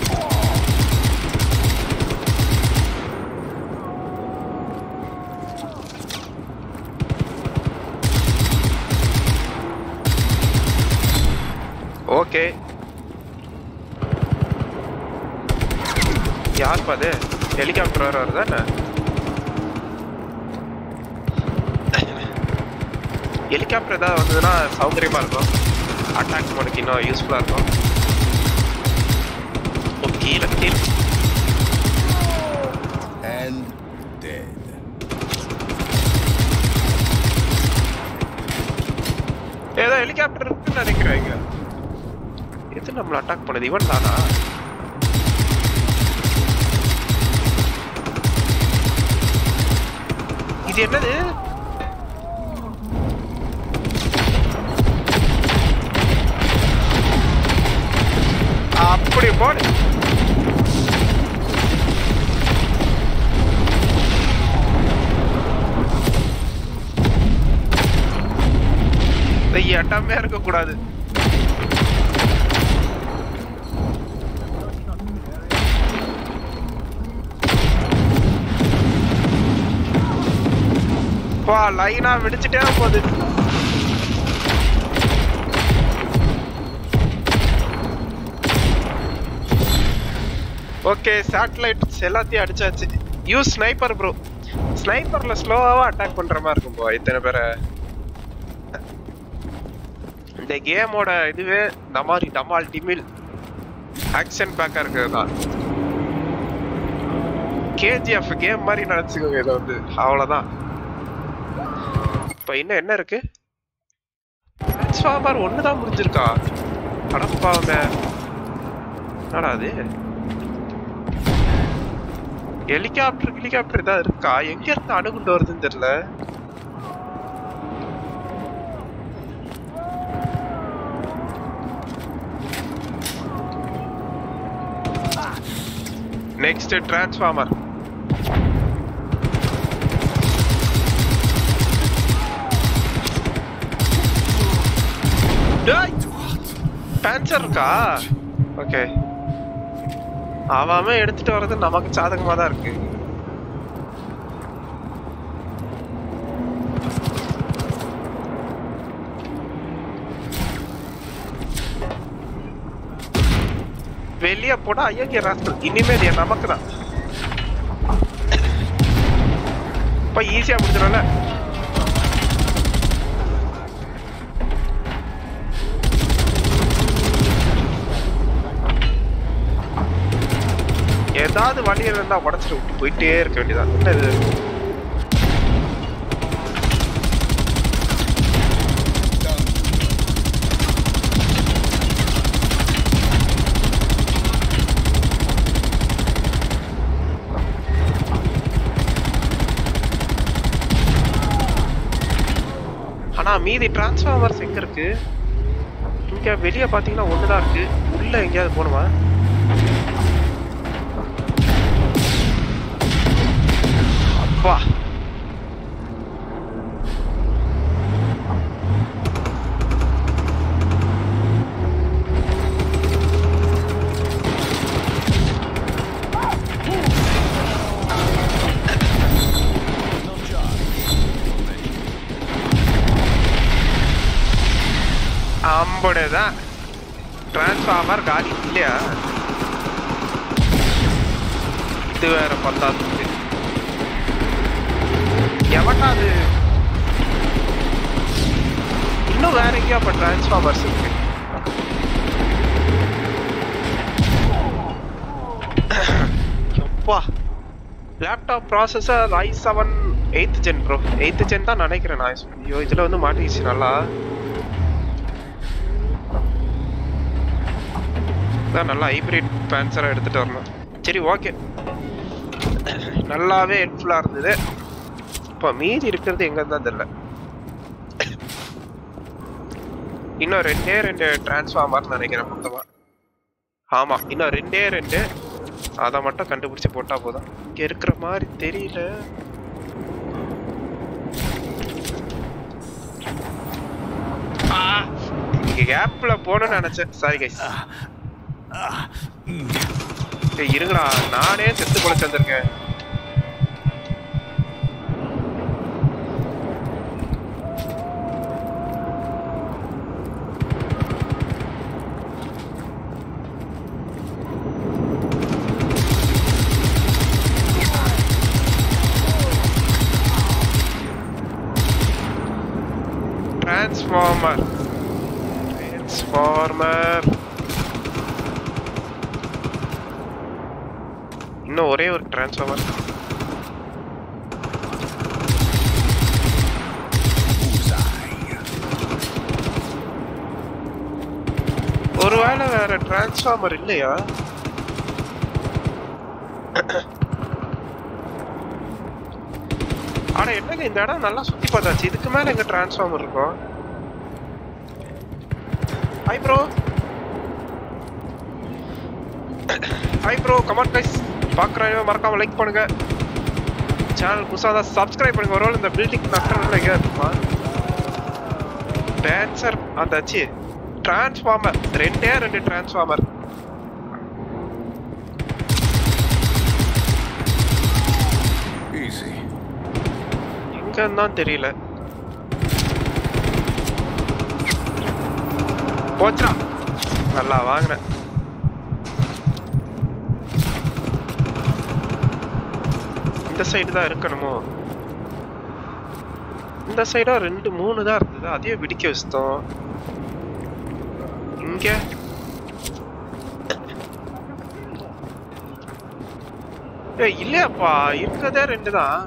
ஓகே யார் பாது ஹெலிகாப்டர் வேற வருதா என்ன ஹெலிகாப்டர் ஏதாவது வந்ததுன்னா சௌகரியமா இருக்கும் அட்டாக் பண்ணுக்கு இன்னும் யூஸ்ஃபுல்லா இருக்கும் ஓ, கீழே கீழே And dead. ஏதோ ஹெலிகாப்டர் இருக்குன்னு நினைக்கிறேன் இங்க எது நம்மள அட்டாக் பண்ணுது இவன் தானா இது என்னது அப்படி போடு எட்டாமே இருக்க கூடாது வா லைனா வெடிச்சிட்டே போகுது ஓகே சேட்டலைட்ஸ் எல்லாத்தையும் அடிச்சாச்சு யூஸ் ஸ்னைப்பர் ப்ரோ ஸ்னைப்பர்ல ஸ்லோவாக அட்டாக் பண்ற மாதிரி இருக்கும் ப்ரோ இத்தனை பேரை இந்த கேமோட இதுவே இந்த மாதிரி டமால் டிமில் ஆக்ஷன் பேக்கா இருக்கிறது தான் கேஜிஎஃப் கேம் மாதிரி நினைச்சுக்கோங்க இதை வந்து அவ்வளவுதான் இப்போ இன்னும் என்ன இருக்கு டிரான்ஸ்ஃபார்மர் ஒன்று தான் முடிஞ்சிருக்கா அடப்பாவமே என்னடா அது ஹெலிகாப்டர் ஹெலிகாப்டர் ஏதாவது இருக்கா எங்க இருந்து அணுகுண்டு வருதுன்னு தெரியல நெக்ஸ்ட் டிரான்ஸ்ஃபார்மர் பேன்சர் இருக்கா ஓகே அவன் எடுத்துட்டு வர்றது நமக்கு சாதகமா தான் இருக்கு வெளிய போனா ஐயோ ராஸ்கல் இனிமே இது நமக்கு தான் இப்ப ஈஸியா முடிஞ்சிடும்ல ஏதாவது வழியில் இருந்தா உடச்சிட்டு விட்டு போயிட்டே இருக்க வேண்டியதான் என்ன இது ஆனா மீதி டிரான்ஸ்ஃபார்மர்ஸ் எங்க இருக்கு இங்க வெளிய பாத்தீங்கன்னா ஒண்ணுதான் இருக்கு உள்ள எங்கேயாவது போகணுமா அப்பா நம்மளுடையதான் டிரான்ஸ்ஃபார்மர் காலி இல்லையா இது வேற பத்தாது எவன்டா அது இன்னும் வேற எங்கேயா அப்ப டிரான்ஸ்ஃபார்மர்ஸ் இருக்கு அப்பா laptop processor i seven eighth gen bro eighth gen தான் நினைக்கிறேன் நான் ஐயோ இதில் வந்து மாட்டிக்கிச்சு நல்லா தான் நல்லா ஹைப்ரிட் பேன்சராக எடுத்துகிட்டு வரணும் சரி ஓகே நல்லாவே ஹெல்ப்ஃபுல்லாக இருந்தது இப்போ மீதி இருக்கிறது எங்கே தான் தெரியல இன்னும் ரெண்டே ரெண்டு டிரான்ஸ்ஃபார்மர் நினைக்கிறேன் மொத்தமாக ஆமாம் இன்னும் ரெண்டே ரெண்டு அதை மட்டும் கண்டுபிடிச்சு போட்டா போதும் இங்க இருக்கிற மாதிரி தெரியல ஆ, இங்க கேப்ல போகணும்னு நினைச்சேன் சாரி கைஸ் இருங்கடா நானே செத்து பொழைச்சு வந்திருக்கேன் டிரான்ஸ்ஃபார்மர் டிரான்ஸ்ஃபார்மர் இன்னும் ஒரே ஒரு டிரான்ஸ்ஃபார்மர் ஒருவேளை வேற டிரான்ஸ்ஃபார்மர் இல்லையா ஆனா என்னங்க இந்த இடம் நல்லா சுத்தி பார்த்தாச்சு இதுக்கு மேல எங்க டிரான்ஸ்ஃபார்மர் இருக்கும் hi bro hi bro comment guys பார்க்குறேன் மறக்காம லைக் பண்ணுங்க சேனல் புதுசாக தான் சப்ஸ்கிரைப் பண்ணுங்க ஒருவேளை இந்த பில்டிங் நட்டுறதுல எங்கே இருக்குமா டான்சர் அந்த அச்சு டிரான்ஸ்ஃபார்மர் ரெண்டே ரெண்டு டிரான்ஸ்ஃபார்மர் Easy. எங்கன்னு தான் தெரியல போச்சுடா நல்லா வாங்கினேன் இந்த சைடு தான் இருக்கணுமோ இந்த சைடா ரெண்டு மூணு தான் இருந்தது அதையே பிடிக்க வச்சிட்டோம் இங்க ஏய் இல்லையாப்பா இருக்கதே ரெண்டு தான்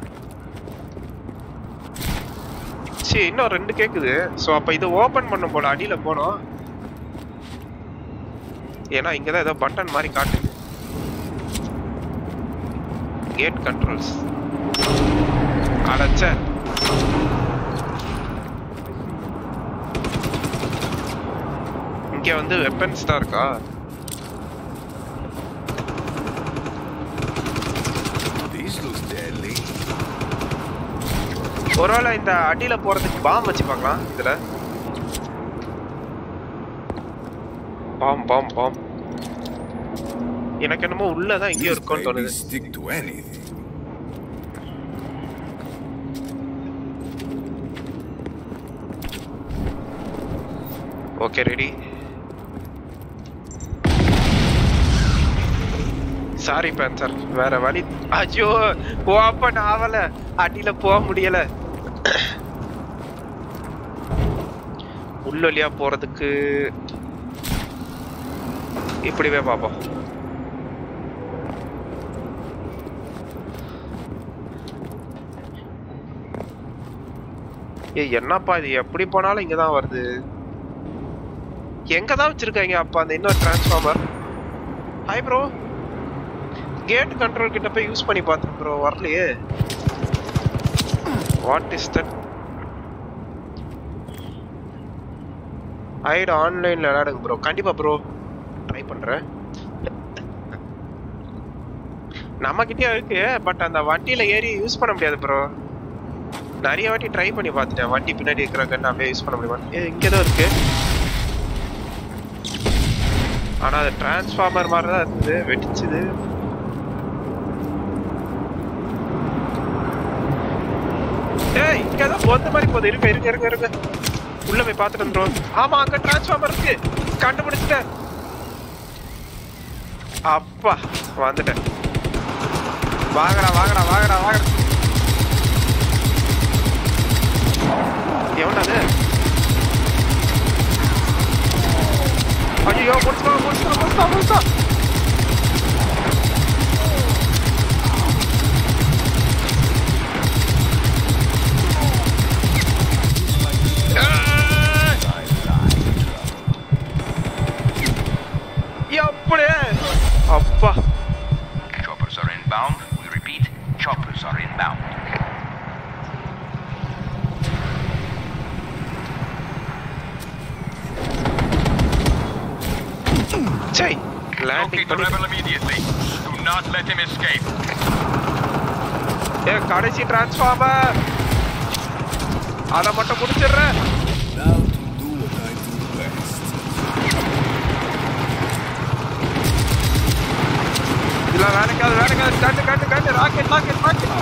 சரி இன்னும் ரெண்டு கேக்குது ஸோ அப்ப இதை ஓபன் பண்ணும் போல அடியில போனோம் ஏன்னா இங்கதான் ஏதோ பட்டன் மாதிரி காட்டுது கேட் கண்ட்ரோல்ஸ் அடைச்ச இங்க வந்து வெப்பன்ஸ் தான் இருக்கா These looks deadly. ஒருவேளை இந்த அடியில போறதுக்கு பாம் வச்சு பார்க்கலாம் இதுல பாம் பாம் பாம் எனக்கு என்னமோ உள்ளதான் எங்கேயோ இருக்கும்னு Maybe தோணுது stick to anything. Okay ready sorry பேன்சர் வேற வழி ஐயோ ஓப்பன் ஆவல அடியில போக முடியல உள்ளொலியா போறதுக்கு இப்படிவே பார்ப்போம் ஏய் என்னப்பா இது எப்படி போனாலும் இங்க தான் வருது எங்க தான் வச்சிருக்காங்க அப்பா அந்த இன்னொரு transformer hi bro gate control கிட்ட போய் யூஸ் பண்ணி பார்த்தேன் ப்ரோ வரலையே வாட் இஸ் தட் ஐடு ஆன்லைன்ல விளையாடுங்க ப்ரோ கண்டிப்பா ப்ரோ ட்ரை பண்றேன் நம்ம கிட்டயும் இருக்கு பட் அந்த வண்டியில ஏறி யூஸ் பண்ண முடியாது ப்ரோ நிறைய வாட்டி ட்ரை பண்ணி பார்த்துட்டேன் வண்டி பின்னாடி இருக்கிற கன் அப்படியே யூஸ் பண்ண முடியுமா ஏ, இங்க தான் இருக்கு ஆனா அது டிரான்ஸ்ஃபார்மர் மாதிரி தான் இருந்தது வெடிச்சுது ஏய் இங்க தான் போத்த மாதிரி போகுது இருங்க இருங்க இருங்க இருங்க உள்ள போய் பார்த்துட்டு வந்துரும் ஆமா அங்க டிரான்ஸ்ஃபார்மர் இருக்கு கண்டுபிடிச்சிட்டேன் அப்பா வந்துட்டேன் வாங்கடா வாங்கடா வாங்கடா வாங்கடா எவன்டா அது ஐயோ முடிச்சுக்கோ முடிச்சுக்கோ முடிச்சுக்கோ முடிச்சுக்கோ எப்படி அப்பா Choppers are inbound. We repeat, choppers are inbound. சை Locate லேண்டிங் the பண்ணி rebel immediately. Do not let him escape. ஏ கடைசி டிரான்ஸ்ஃபார்மர் அத மட்டும் முடிச்சிடுறேன் Now to do what I do best. இல்ல வேலைக்காது வேலைக்காது கண்டு கண்டு கண்டு ராக்கெட் ராக்கெட் ராக்கெட்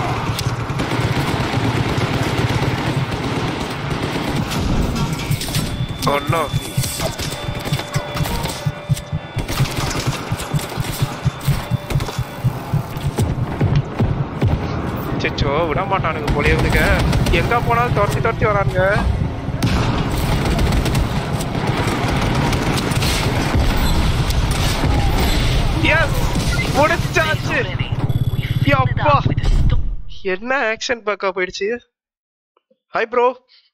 ஒன்னோ சச்சோ விட மாட்டானுங்க போல இவனுங்க எங்க போனாலும் துரத்தி துரத்தி வரானுங்க எஸ் முடிச்சாச்சு அப்பா என்ன ஆக்ஷன் பேக்கா போயிடுச்சு ஹாய் ப்ரோ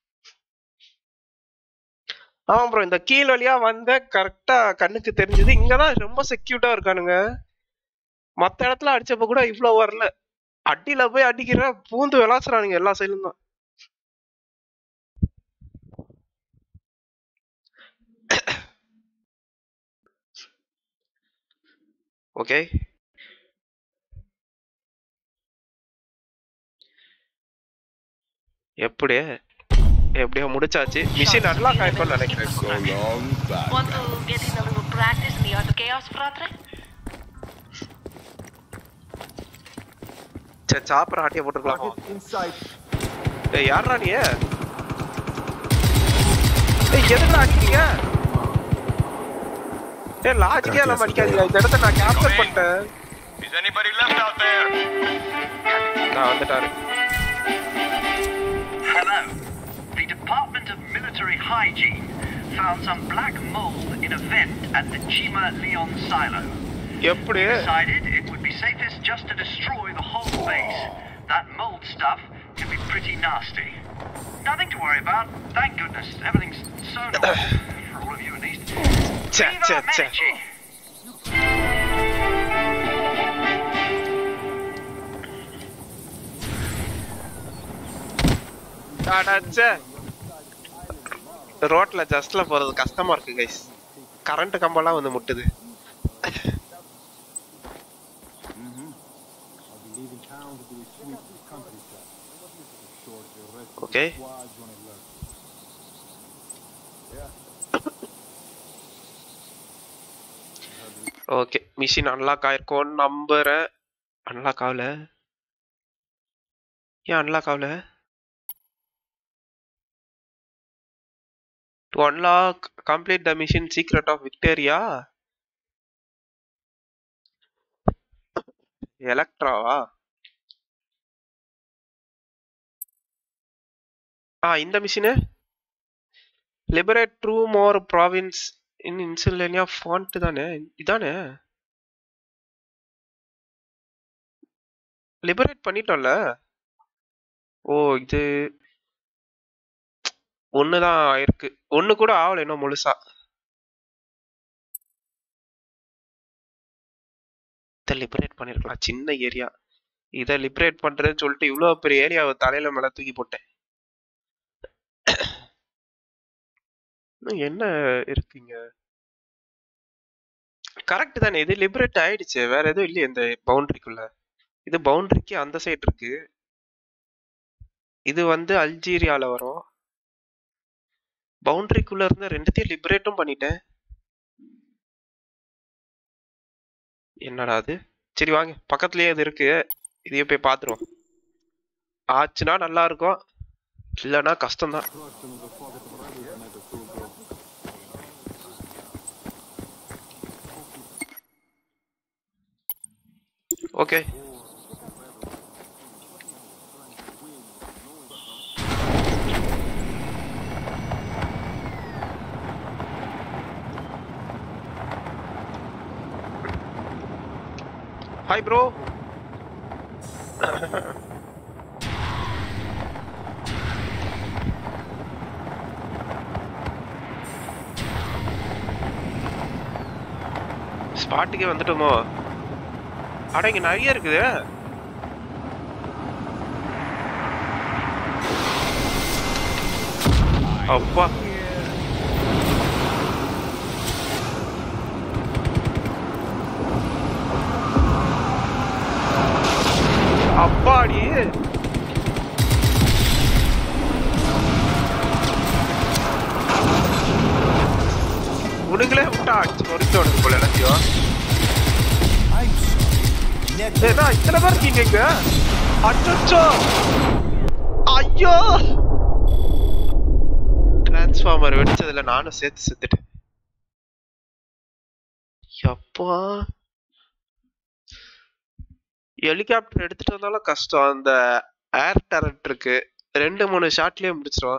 ஆமா ப்ரோ இந்த கீழ் வழியா வந்த கரெக்டா கண்ணுக்கு தெரிஞ்சது இங்கதான் ரொம்ப செக்யூர்டா இருக்கானுங்க மத்த இடத்துல அடிச்சப்ப கூட இவ்வளவு வரல அடியில போய் அடிக்கிற பூந்து விளாசுறானுங்க எல்லா சைடும் தான் ஓகே எப்படி எப்படியோ முடிச்சாச்சு மிஷின் அன்லாக் ஆயிருக்கும்னு நினைக்கிறேன் So long, bad Want to get in a little practice in the art of chaos, fratre? சே சாப்பர் ஆட்டிய போட்டுருக்கலாமா Inside. ஏய் யாரா நீ ஏய் எதுக்குடா அடிக்கிறீங்க ஏய் லாஜிக்கே எல்லாம் அடிக்காதீங்க இந்த இடத்த நான் கேப்சர் பண்ணிட்டேன் Is anybody left out there? நான் வந்துட்டாரு Hello. The Department of Military Hygiene found some black mold in a vent at the Chima Leon silo. எப்படி Decided it would be safest just to destroy the whole base. That mold stuff can be pretty nasty. Nothing to worry about. Thank goodness. Everything's so normal. For all of you at least. ச்சே ச்சே Viva ச்சே Medici! அடச்சே ரோட்ல ஜஸ்ட்ல போறது கஷ்டமா இருக்கு guys current கம்பெல்லாம் வந்து முட்டுது ஓகே ஓகே மிஷின் அன்லாக் ஆயிருக்கோன்னு நம்புறேன் அன்லாக் ஆகல ஏன் அன்லாக் ஆகல to unlock complete the machine secret of Victoria எலக்ட்ராவா ஆ இந்த மிஷினு liberate two more province in இன்சுலேனியா ஃபாண்ட் தானே இதானே லிபரேட் பண்ணிட்டோம்ல ஓ இது ஒண்ணுதான் ஆயிருக்கு ஒண்ணு கூட ஆகல இன்னும் முழுசா இதை லிபரேட் பண்ணிருக்கலாம் சின்ன ஏரியா இதை லிபரேட் பண்றேன்னு சொல்லிட்டு இவ்வளவு பெரிய ஏரியாவை தலையில மேல தூக்கி போட்டேன் இன்னும் என்ன இருக்குங்க கரெக்ட் தானே இது லிபரேட் ஆயிடுச்சு வேற எதுவும் இல்லையே இந்த பவுண்டரிக்குள்ள இது பவுண்டரிக்கு அந்த சைடு இருக்கு இது வந்து அல்ஜீரியால வரும் பவுண்டரிக்குள்ள இருந்த ரெண்டுத்தையும் லிபரேட்டும் பண்ணிட்டேன் என்னடா அது சரி வாங்க பக்கத்துலயே அது இருக்கு இதையே போய் பாத்துருவோம் ஆச்சுன்னா நல்லா இருக்கும் இல்லைன்னா கஷ்டம்தான் ஓகே ஹாய் ப்ரோ ஸ்பாட்டுக்கே வந்துட்டோமோ அட இங்க நிறைய இருக்குது அப்பா அப்பாடி உனங்களே விட்டா அடிச்சு நொறுக்கி உனக்கு போல எல்லாத்தையும் ஏன்னா இத்தனை பேர் இருக்கீங்க இங்க அச்சோ ஐயோ டிரான்ஸ்ஃபார்மர் வெடிச்சதுல நானும் சேர்த்து செத்துட்டேன் அப்பா ஹெலிகாப்டர் எடுத்துட்டு வந்தாலும் கஷ்டம் அந்த ஏர் டரட் இருக்கு ரெண்டு மூணு ஷாட்லயே முடிச்சிரும்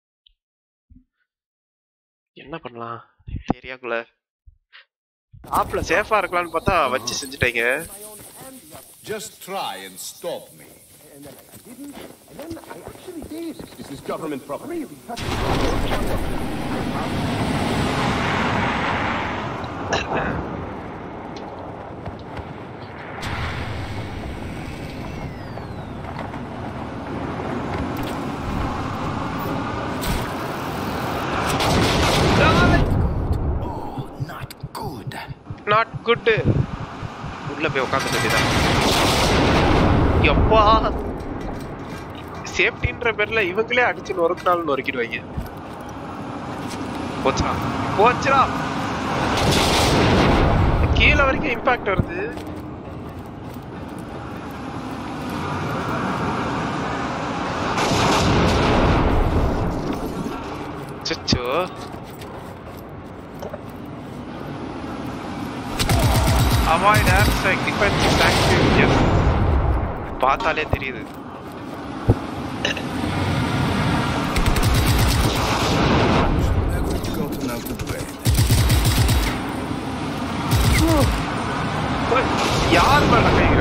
என்ன பண்ணலாம் ஏரியாக்குள்ள டாப்ல சேஃபா இருக்கலாம்னு பார்த்தா வச்சு செஞ்சுட்டீங்க Just try and stop me. And then I didn't, and then I actually did. This is government property. Not good உள்ள போய் உட்காந்து வேண்டியதான் எப்பா சேஃப்டின்ற பேர்ல இவங்களே அடிச்சு நொறுக்கினாலும் நொறுக்கிடுவாங்க போச்சுடா போச்சுடா கீழே வரைக்கும் இம்பாக்ட் வருது சச்சோ avoid ops like defensive activities பார்த்தாலே தெரியுது Gotten out of bed. ஓய், யார் மேல கைங்க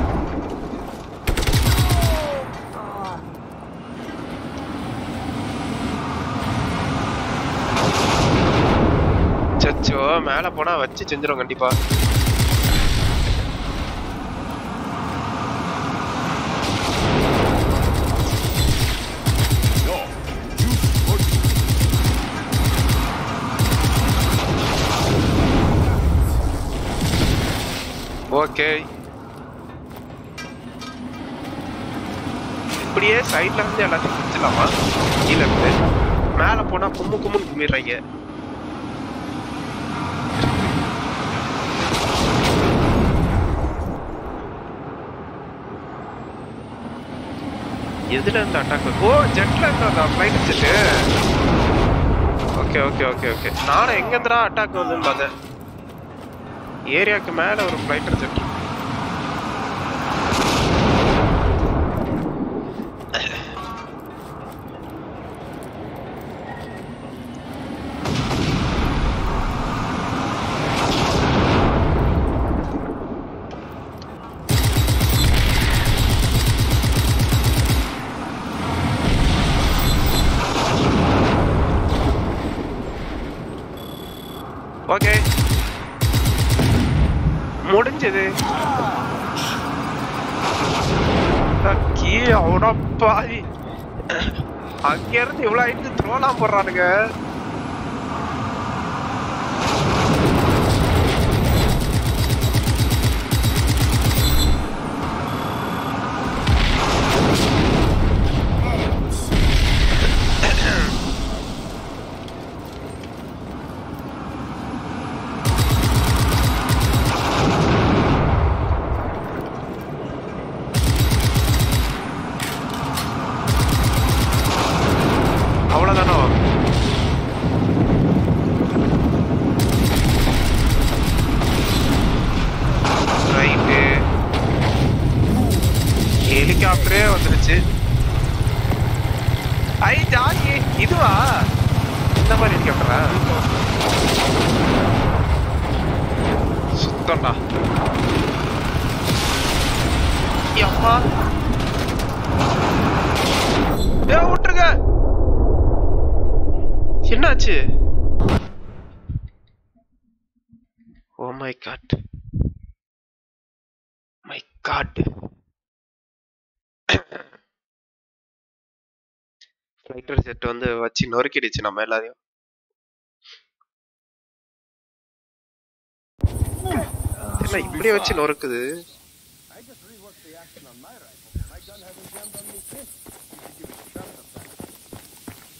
சச்சோ மேல போனா வச்சு செஞ்சிரும் கண்டிப்பா ஓகே இப்படியே சைட்ல இருந்து எல்லாத்தையும் பிடிச்சலாமா கீழே இருந்து மேல போனா கும்மு கும்முன்னு கும்மிடுறாங்க எதுல இருந்து அட்டாக் ஓ ஜெட்ல இருந்தா flight jet okay okay okay okay நானும் எங்க இருந்துடா அட்டாக் வருதுன்னு பார்த்தேன் ஏரியாக்கு மேல ஒரு ஃபிளைட்டர் ஜெட் ஓகே முடிஞ்சது கீழே அவனா பாதி அங்க இருந்து இவ்வளவு ஆயிட்டு த்ரோலாம் போடுறானுங்க அவ்வளவுதானோ வந்துருச்சு ஐ ஜாலி இதுவா இந்த மாதிரி ஹெலிகாப்டரா சுத்தம்டா அம்மா ஏ விட்டுருங்க என்னாச்சு oh my god my god fighter jet வந்து வச்சு நொறுக்கிடுச்சு நம்ம எல்லாரையும் என்ன இப்படியே வச்சு நொறுக்குது I just reworked the action on my rifle. My gun hasn't jammed on me since. You should give it a shot sometime.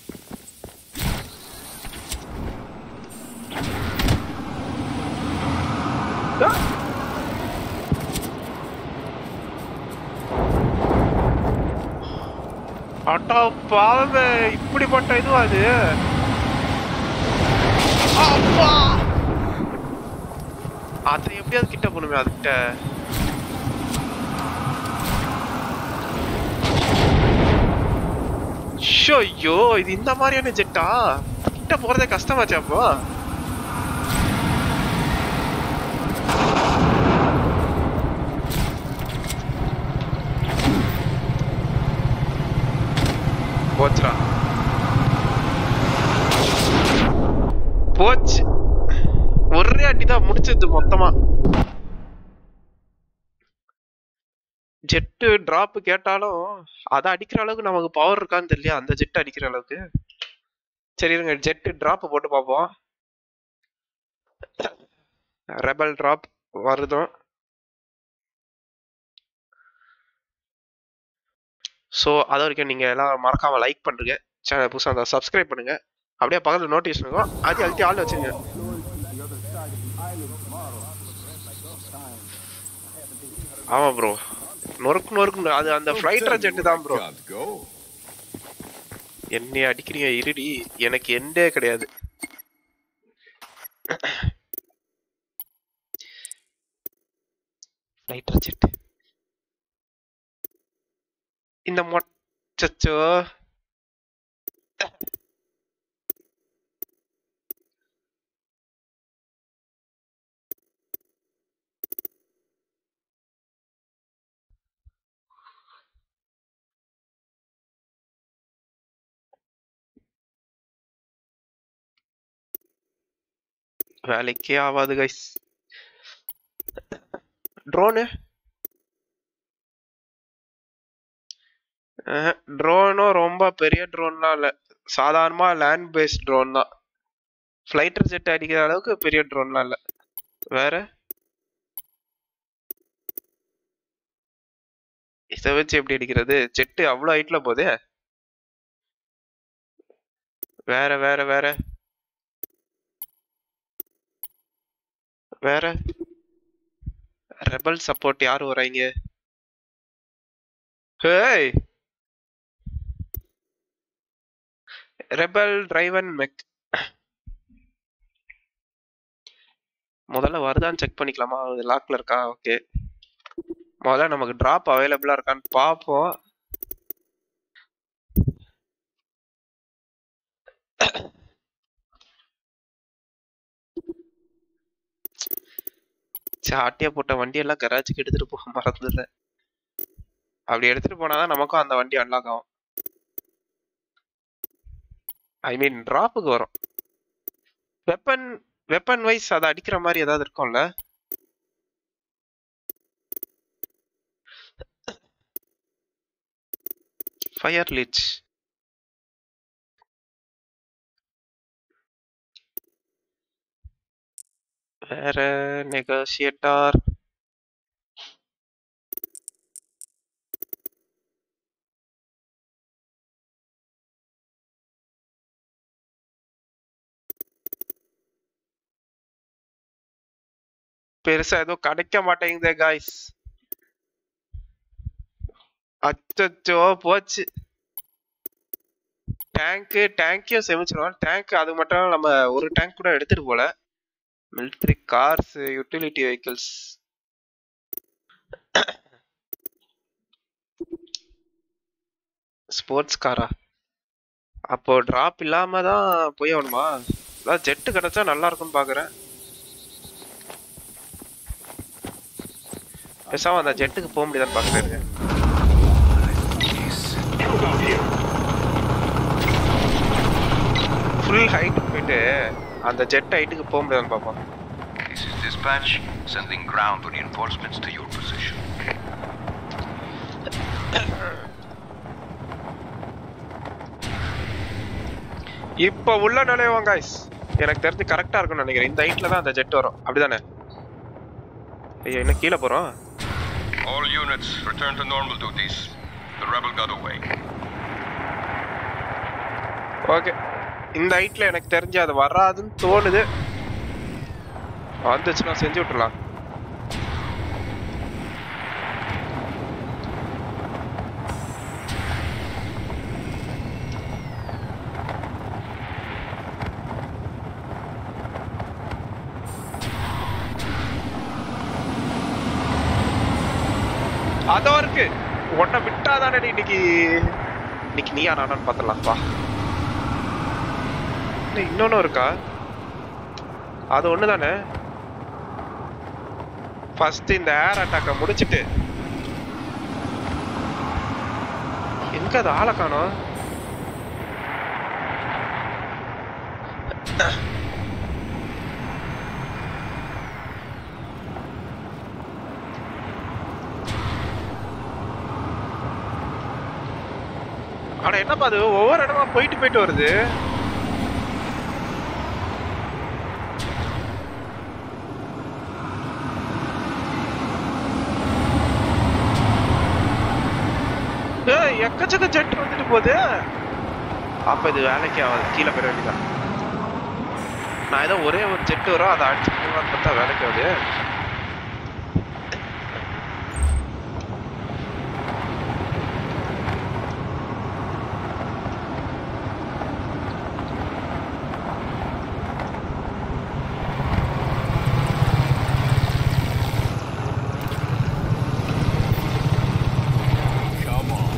அட்டா பாவமே இப்படிப்பட்ட இதுவா அது அப்பா அதை எப்படியாவது கிட்ட போகணுமே அதுகிட்ட ஷோ, ஐயோ இது இந்த மாதிரியான ஜெட்டா கிட்ட போறதே கஷ்டமாச்சு அப்போ போச்சுடா போச்சு ஒரே அடிதான் முடிச்சது மொத்தமா ஜெட்டு டிராப் கேட்டாலும் அதை அடிக்கிற அளவுக்கு நமக்கு பவர் இருக்கான்னு தெரியல அந்த ஜெட் அடிக்கிற அளவுக்கு சரி இருங்க ஜெட்டு டிராப் போட்டு பார்ப்போம் ரெபல் டிராப் வருதும் ஸோ அது வரைக்கும் நீங்கள் எல்லாம் மறக்காம லைக் பண்ணுங்க சேனல் புதுசாக இருந்தால் சப்ஸ்கிரைப் பண்ணுங்க அப்படியே பக்கத்தில் நோட்டீஸ் இருக்கும் அது அழுத்தி ஆள் வச்சுங்க ஆமா ப்ரோ நொறுக்கு நொறுக்கு அது அந்த ஃப்ளைட்டர் ஜெட்டு தான் ப்ரோ Can't go. என்னை அடிக்கிறீங்க இருடி எனக்கு எண்டே கிடையாது ஃப்ளைட்டர் ஜெட் இந்த மொச்சச்சோ வேலைக்கே ஆகாது கைஸ் ட்ரோனு ட்ரோனும் ரொம்ப பெரிய ட்ரோன்லாம் இல்லை சாதாரணமா லேண்ட் பேஸ்ட் ட்ரோன் தான் ஃப்ளைட்டர் ஜெட் அடிக்கிற அளவுக்கு பெரிய ட்ரோன்லாம் இல்லை வேற இதை வச்சு எப்படி அடிக்கிறது ஜெட்டு அவ்வளோ ஹைட்ல போதே வேற வேற வேற வேற ரெபல் சப்போர்ட் யார் வராங்க ஹேய் ரெபல் டிரைவன் மெக் முதல்ல வருதான்னு செக் பண்ணிக்கலாமா அது லாக்ல இருக்கா ஓகே முதல்ல நமக்கு டிராப் அவைலபிளா இருக்கான்னு பார்ப்போம் சாட்டியா போட்ட வண்டி எல்லாம் கராச்சுக்கு எடுத்துட்டு போக மறந்துடுறேன் அப்படி எடுத்துட்டு போனாதான் நமக்கும் அந்த வண்டி அன்லாக் ஆகும் ஐ மீன் டிராப்புக்கு வரும் வெப்பன் வெப்பன் வைஸ் அதை அடிக்கிற மாதிரி ஏதாவது இருக்கும்ல ஃபயர் லீச் வேற நெகோசியேட்டார் பெருசா எதுவும் கிடைக்க மாட்டேங்குதே காய்ஸ் அச்சோ போச்சு டேங்க்கு டேங்க்கையும் சேமிச்சிருவோம் டேங்க் அது மட்டும் நம்ம ஒரு டேங்க் கூட எடுத்துட்டு போல military cars utility vehicles sports காரா அப்போ டிராப் இல்லாம தான் போய் ஆகணுமா அதான் ஜெட்டு கிடைச்சா நல்லா இருக்கும்னு பாக்குறேன் பேசாம அந்த ஜெட்டுக்கு போக முடியுதான்னு பாக்குறேன் ஃபுல் ஹைட் போயிட்டு அந்த ஜெட் ஹைட்டுக்கு போக முடியுதான்னு பார்ப்போம் This is dispatch, sending ground reinforcements to your position. இப்போ உள்ள நுழைவோம் guys எனக்கு தெரிஞ்சு கரெக்டா இருக்கும்னு நினைக்கிறேன் இந்த ஹைட்ல தான் அந்த ஜெட் வரும் அப்படிதானே ஐயோ என்ன கீழே போறோம் All units, return to normal duties. The rebel got away. Okay இந்த ஹைட்ல எனக்கு தெரிஞ்சு அது வராதுன்னு தோணுது வந்துச்சுன்னா செஞ்சு விட்டுலாம் அதோ இருக்கு உன்னை விட்டாதானே நீ இன்னைக்கு இன்னைக்கு நீயா நானான்னு பார்த்துடலாம் வா இல்ல, இன்னொன்னு இருக்கா அது ஒண்ணு தானே ஃபர்ஸ்ட் இந்த ஏர் அட்டாக்க முடிச்சிட்டு எங்க அது ஆளை காணோம் ஆனா என்னப்பா அது ஒவ்வொரு இடமா போயிட்டு போயிட்டு வருது ஏய், எக்கச்சக்க ஜெட் வந்துட்டு போகுது அப்ப இது வேலைக்கு ஆகாது கீழே போயிட வேண்டியதான் நான் ஏதோ ஒரே ஒரு ஜெட் வரும் அதை அடிச்சு பார்த்தா வேலைக்கு ஆகுது Come on.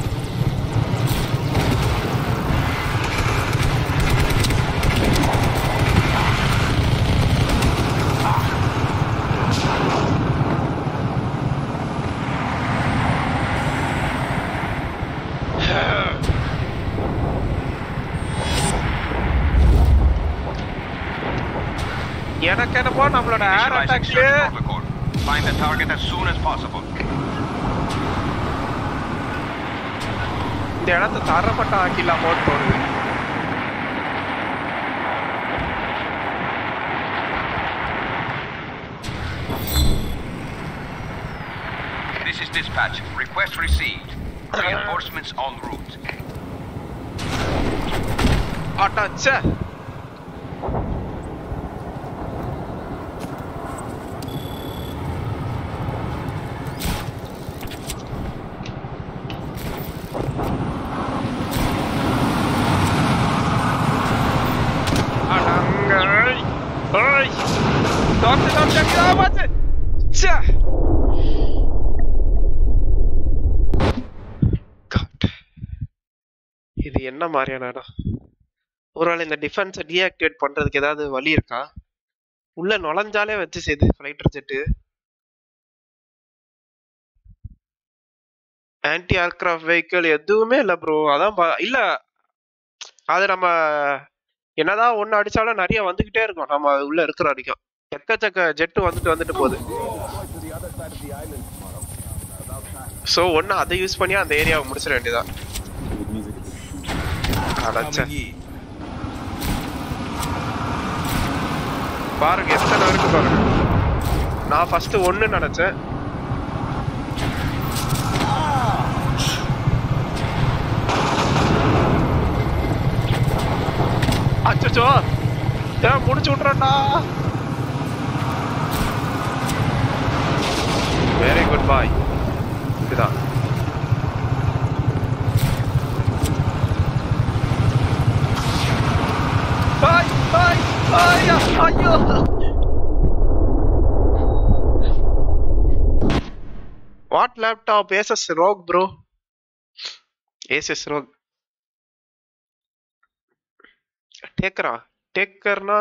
எனக்கு என்னமோ நம்மளோட ஏர் Initializing அட்டாக்ல search protocol. Find the target as soon as possible. இந்த இடத்த தரப்பட்ட ஆக்கிடலாமோன்னு தோணுது This is dispatch. Request received. Reinforcements en route. அட்டாச்சே அடங்கள் ஓய் டாக்டர் டாக்டர் காப்பாத்து ச்சே God. இது என்ன மாதிரியான இடம் ஒருவேளை இந்த டிஃபென்ஸை டீஆக்டிவேட் பண்றதுக்கு ஏதாவது வழி இருக்கா உள்ள நுழைஞ்சாலே வச்சு செய்து fighter jet anti aircraft vehicle எதுவுமே இல்ல ப்ரோ அதான் பா- இல்ல அது நம்ம என்னதான் ஒண்ணு அடிச்சாலும் நிறைய வந்துகிட்டே இருக்கும் நம்ம உள்ள இருக்கிற வரைக்கும் எக்கச்சக்க ஜெட்டு வந்துட்டு வந்துட்டு போகுது to the other side of the island tomorrow. About time. So ஒண்ணு அதை யூஸ் பண்ணி அந்த ஏரியாவை முடிச்சிட வேண்டியதான் அடச்சே பாருங்க எத்தனை இருக்கு பாருங்க நான் ஃபர்ஸ்ட் ஒண்ணு நினைச்சேன் அச்சோ ஏன் முடிச்சு விட்றேன்டா வெரி குட் பாய் இதுதான் பாய் பாய் ஐயா ஐயோ what laptop Asus ROG bro Asus ROG டேக்கரா டேக்கர்னா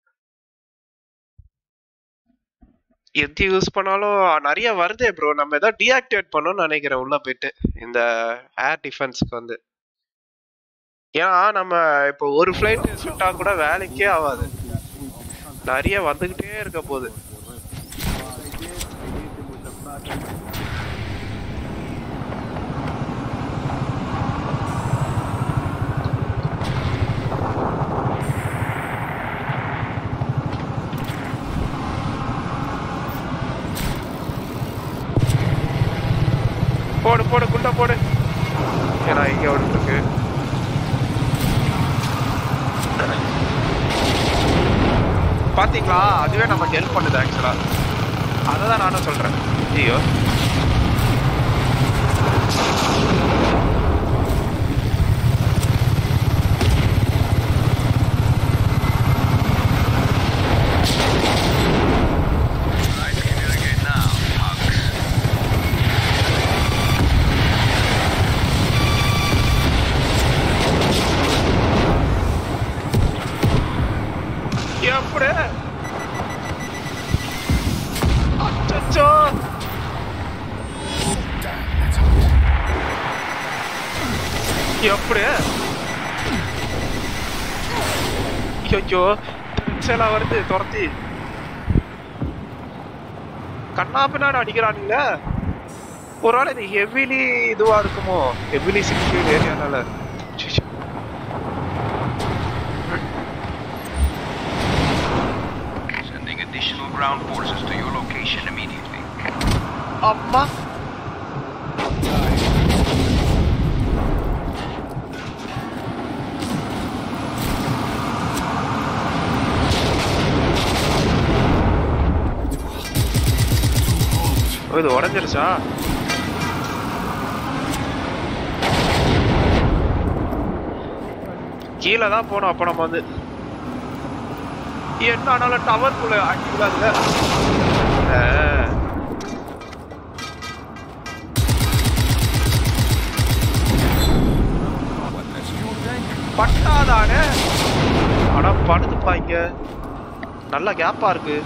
எது யூஸ் பண்ணாலும் நிறைய வருதே ப்ரோ நம்ம ஏதாவது டீஆக்டிவேட் பண்ணணும்னு நினைக்கிறேன் உள்ள போயிட்டு இந்த ஏர் டிஃபென்ஸ்க்கு வந்து ஏன்னா நம்ம இப்போ ஒரு ஃப்ளைட் சுட்டா கூட வேலைக்கே ஆகாது நிறைய வந்துகிட்டே இருக்க போகுது போடு போடு குண்டா போடு ஏன்னா இங்க ஒன்று இருக்கு பாத்தீங்களா அதுவே நமக்கு ஹெல்ப் பண்ணுது ஆக்சுவலா அதை தான் நானும் சொல்றேன் ஐயோ எப்படி அச்சோ எப்படி ஐயோ திருச்சலா வருது துரத்தி கண்ணா பின்னாடி அடிக்கிறானுங்க ஒரு நாள் இது ஹெவிலி இதுவா இருக்குமோ ஹெவிலி சிக்யூர் ஏரியானால Sending additional ground forces to your location immediately. அம்மா ஓ, இது உடஞ்சிருச்சா கீழே தான் போனோம் அப்ப நம்ம வந்து என்ன ஆனாலும் டவர்க்குள்ள அடிக்கூடாதுல ஆ. பட்டாதானே ஆனா படுதுப்பா இங்க நல்ல கேப்பா இருக்கு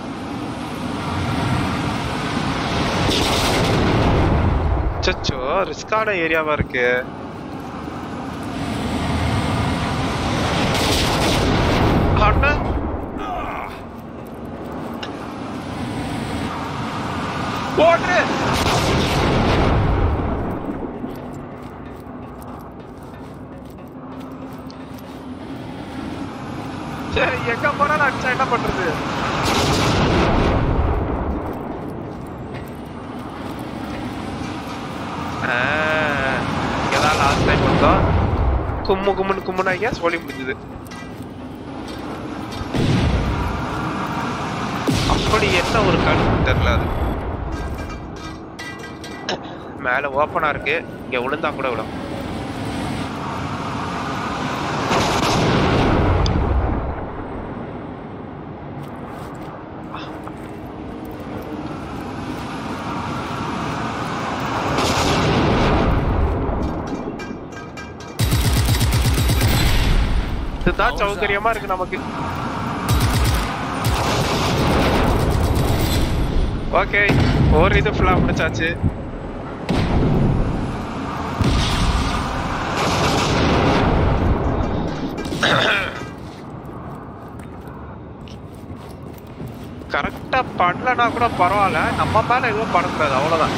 சச்சோ ரிஸ்கான ஏரியாவா இருக்கு அண்ணா ஓட்டு சரி எங்க போனாலும் அடிச்சா என்ன பண்றது ஆ, இங்கதான் லாஸ்ட் டைம் வந்தோம் கும்மு கும்முன்னு கும்முன்னு ஐயா சொல்லி முடிஞ்சது அப்படி என்ன ஒரு கடுப்பு தெரியல அது மேல ஓப்பனா இருக்கு இங்க விழுந்தா கூட விடும் இதுதான் சௌகரியமா இருக்கு நமக்கு ஓகே ஒரு இது ஃபுல்லா முடிச்சாச்சு கரெக்டா பண்ணலனா கூட பரவாயில்ல நம்ம மேல எதுவும் பண்ணக்கூடாது அவ்வளவுதான்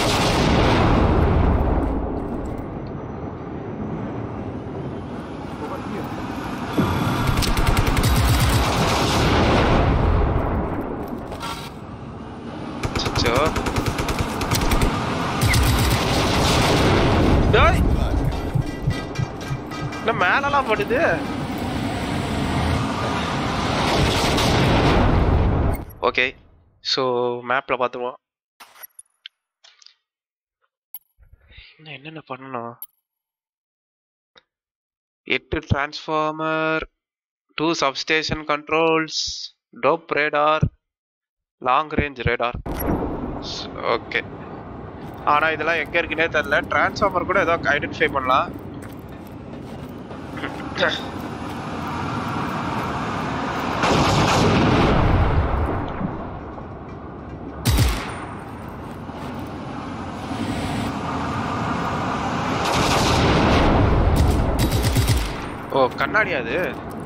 அச்சச்சோ. டேய். என்ன மேலலாம் படுது ஓகே ஸோ மேப்ல பார்த்துருவோம் இன்னும் என்னென்ன பண்ணணும் எட்டு transformer two substation controls dope radar long range radar okay ஆனா இதெல்லாம் எங்க இருக்குன்னே தெரியல டிரான்ஸ்ஃபார்மர் கூட ஏதோ ஐடென்டிஃபை பண்ணலாம் ஓ கண்ணாடி அது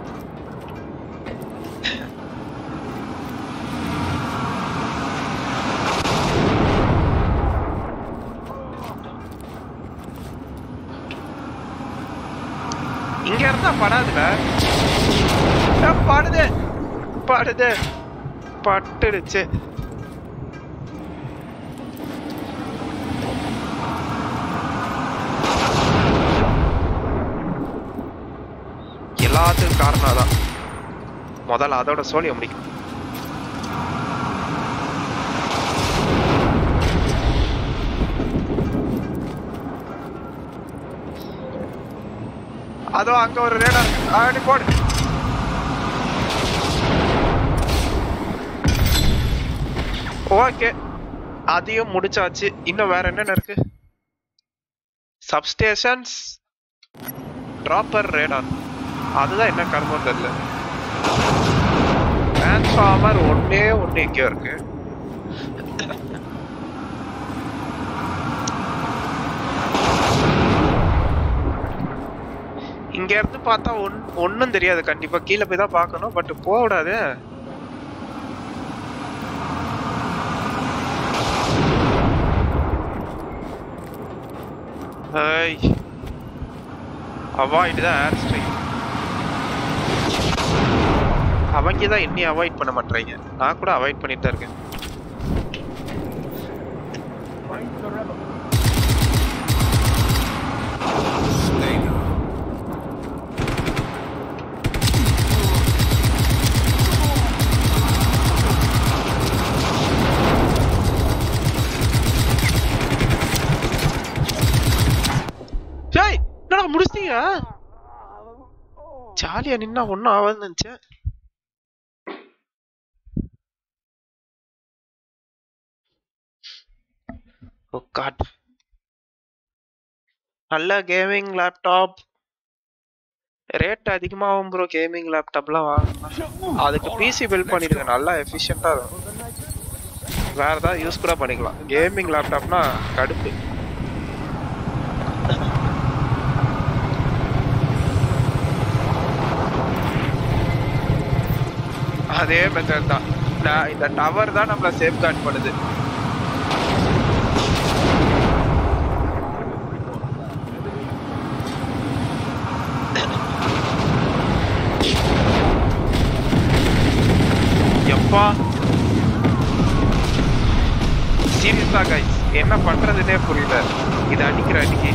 இங்க இருந்தா படாதுல ஏ, படுது படுது பட்டுடுச்சு எல்லாத்துக்கும் காரணம் அதான் முதல்ல அதோட சோழிய முடிக்கும் அதோ அங்க ஒரு ரேடர் ஆடி போடு ஓகே அதையும் முடிச்சாச்சு இன்னும் வேற என்னென்ன இருக்கு சப்ஸ்டேஷன்ஸ் ட்ராப்பர் ரேடார் அதுதான் என்ன கர்மம் தெரியல டிரான்ஸ்ஃபார்மர் ஒன்னே ஒண்ணு எங்கேயோ இருக்கு இங்க இருந்து பார்த்தா ஒன் ஒன்னும் தெரியாது கண்டிப்பா கீழே போய் தான் பார்க்கணும் பட் போக விடாது ஐய் அவாய்டு தான் ஏர் ஸ்ட்ரைக் அவங்க தான் என்னையும் அவாய்ட் பண்ண மாட்டேறாங்க நான் கூட அவாய்ட் பண்ணிட்டு தான் இருக்கேன் டேய் என்னடா முடிச்சிட்டீங்க ஜாலியா நின்னா ஒன்னும் ஆகாதுன்னு நினைச்சேன் ஓ காட் நல்ல கேமிங் லேப்டாப் ரேட் அதிகமாகும் ப்ரோ கேமிங் லேப்டாப்லாம் வாங்கலாம் அதுக்கு பிசி பில்ட் பண்ணிடுங்க நல்லா எஃபிஷியண்டா இருக்கும் வேற ஏதாவது யூஸ் கூட பண்ணிக்கலாம் கேமிங் லேப்டாப்னா கடுப்பு அதே மெத்தட் தான் நான் இந்த டவர் தான் நம்மள சேஃப் கார்ட் பண்ணுது எப்பா சீரியஸா கைஸ் என்ன பண்றதுன்னே புரியல இது அடிக்கிற அடிக்கி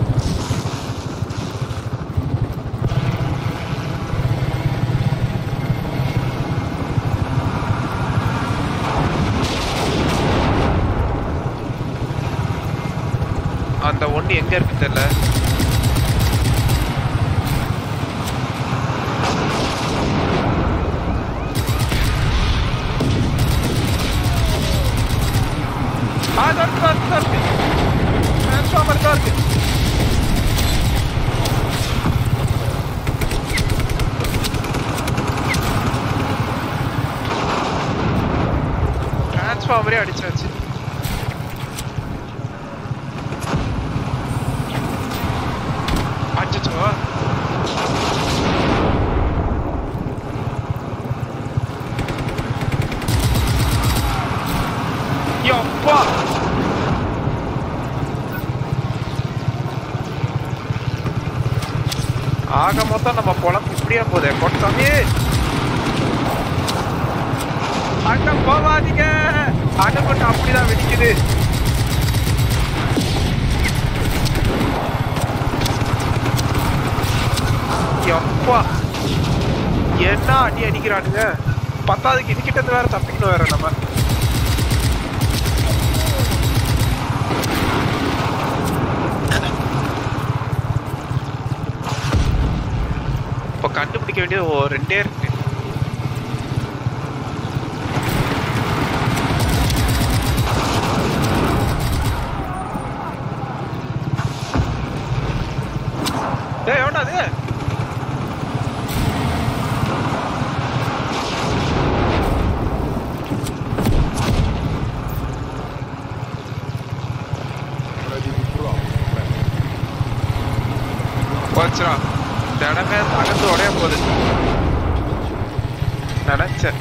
அந்த ஒண்ணு எங்க இருக்கு தெரியல ஆ இதோ இருக்கு, இதோ இருக்கு, இதோ இருக்கு. Transformer இதோ இருக்கு. டிரான்ஸ்ஃபார்மரே அடிச்சாச்சு அச்சச்சோ யப்பா ஆக மொத்தம் நம்ம பொழப்பு இப்படியே போதே கொட்டாமே அங்க போகாதீங்க அணுகுண்டு அப்படிதான் வெடிக்குது எப்பா என்ன அடி அடிக்கிறானுங்க பத்தாவதுக்கு இதுகிட்ட இருந்து வேற தப்பிக்கணும் வேற நம்ம இப்ப கண்டுபிடிக்க வேண்டியது ஓ ரெண்டே இருக்கு ஏய் எவன்டா அது போச்சுடா இடமே தகர்ந்து உடைய போகுது நினைச்சேன்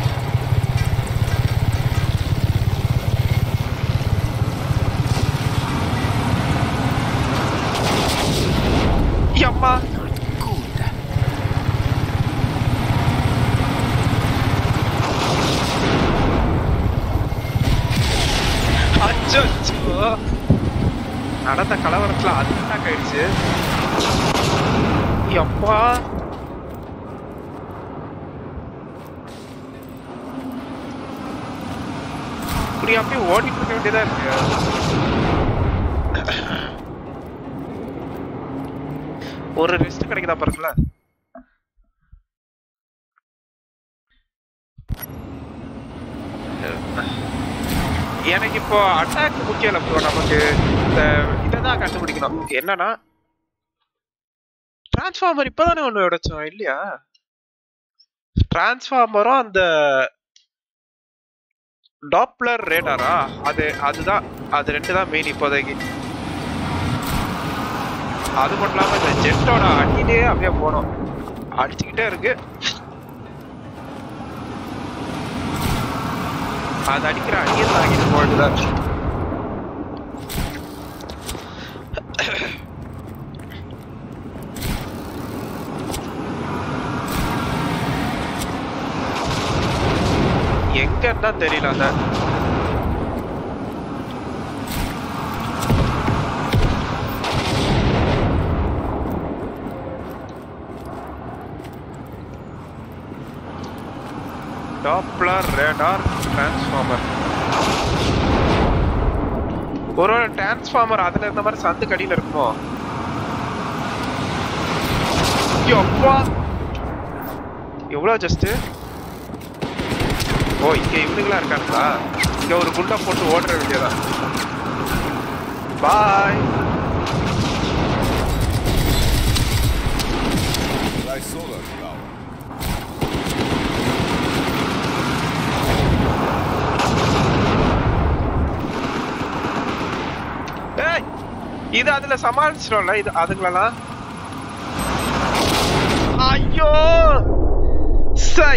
அம்மா அச்சோ நடந்த கலவரத்துல அது அட்டாக் ஆயிடுச்சு அப்பா இப்படி அப்படியே ஓடிட்டு இருக்க வேண்டியதா இருக்கு ஒரு ரெஸ்ட் கிடைக்குதா பாருங்களேன் எனக்கு இப்போ அட்டாக் முக்கியம் இல்லை bro. நமக்கு இந்த இதை தான் கண்டுபிடிக்கணும் என்னன்னா டிரான்ஸ்ஃபார்மர் இப்போதானே ஒன்று உடைச்சோம் இல்லையா டிரான்ஸ்ஃபார்மரும் அந்த டாப்ளர் ரேடாரா அது அதுதான் அது ரெண்டு தான் மெயின் இப்போதைக்கு அது மட்டும் இல்லாம இந்த ஜெட்டோட அடியிலே அப்படியே போனோம் அடிச்சுக்கிட்டே இருக்கு அது அடிக்கிற அடியை தாங்கிட்டு போயிட்டுதான் எங்கன்னா தெரியல அந்த டாப்ளர் ரேடார் டிரான்ஸ்ஃபார்மர் ஒரு டிரான்ஸ்ஃபார்மர் அதுல இருந்த மாதிரி சந்து கடியில இருக்குமோ அப்பா எவ்வளவு ஜஸ்ட் ஓ இங்க இவனுங்களா இருக்கானுங்களா இங்க ஒரு குண்டா போட்டு ஓடுற வேண்டியதா பாய் Try solar power. ஏய் இது அதுல சமாளிச்சிடும்ல இது அதுங்களெல்லாம் ஐயோ சை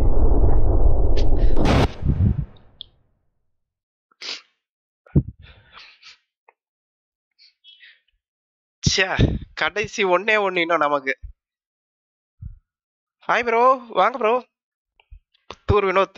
ச்சே கடைசி ஒண்ணே ஒண்ணு இன்னும் நமக்கு ஹாய் ப்ரோ வாங்க ப்ரோ புத்தூர் வினோத்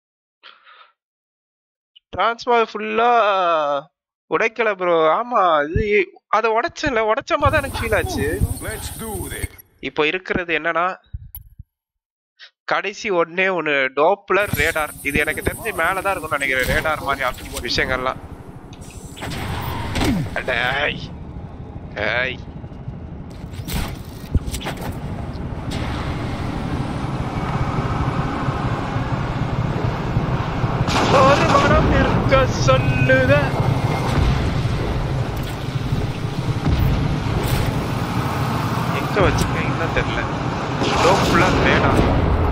டிரான்ஸ்ஃபார் ஃபுல்லா உடைக்கல ப்ரோ ஆமா இது அதை உடைச்சல உடைச்ச மாதிரி தான் எனக்கு ஃபீல் ஆச்சு Let's do this. இப்போ இருக்கிறது என்னன்னா கடைசி ஒண்ணே ஒண்ணு டோப்ளர் ரேடார் இது எனக்கு தெரிஞ்சு மேலதான் இருக்கும்னு நினைக்கிறேன் ரேடார் மாதிரி ஆப்~ விஷயங்கள்லாம் அடேய். ஏய் ஒரு மனம் இருக்க சொல்லுத எங்க வச்சிருக்கீங்கன்னு தெரியல டோப்ளர் ரேடார்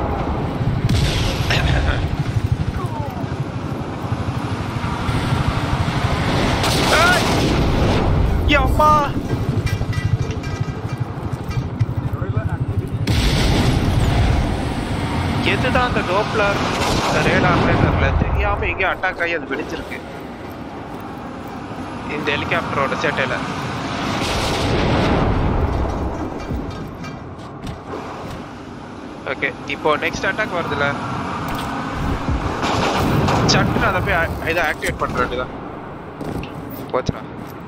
ஏய்! அம்மா எதுதான் அந்த டோப்ளர் ரேடார்னு தெரியல தெரியாம எங்க அட்டாக் ஆகி அது வெடிச்சிருக்கு இந்த ஹெலிகாப்டரோட சேட்டையில ஓகே இப்போ நெக்ஸ்ட் அட்டாக் வருதுல சட்டுன்னு அதை போய் ஆ- இதை ஆக்டிவேட் பண்ற வேண்டியதான் போச்சுடா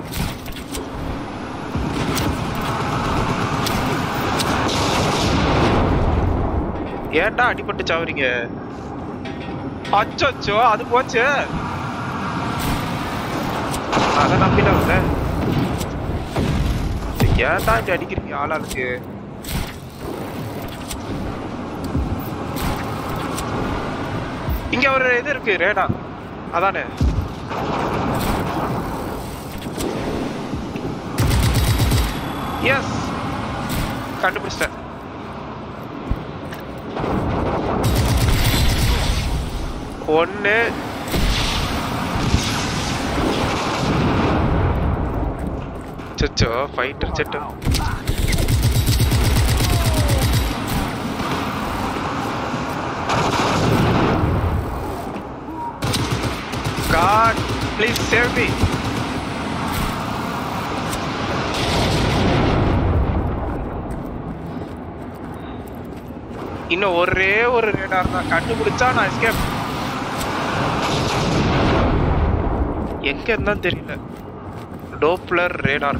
ஏன்டா அடிபட்டு சாவுறீங்க அச்சோ அது போச்சு அதை நம்பிட்டு வந்தேன் ஏன்டா இப்படி அடிக்கிறீங்க ஆளாளுக்கு இங்க ஒரு இது இருக்கு ரேடா அதானே எஸ் கண்டுபிடிச்சிட்டேன் ஒன்னு சச்சோ fighter jet please save me இன்னும் ஒரே ஒரு ரேடார் தான் கண்டுபிடிச்சா நான் எஸ்கேப் எங்க இருந்தா தெரியல டோப்ளர் ரேடார்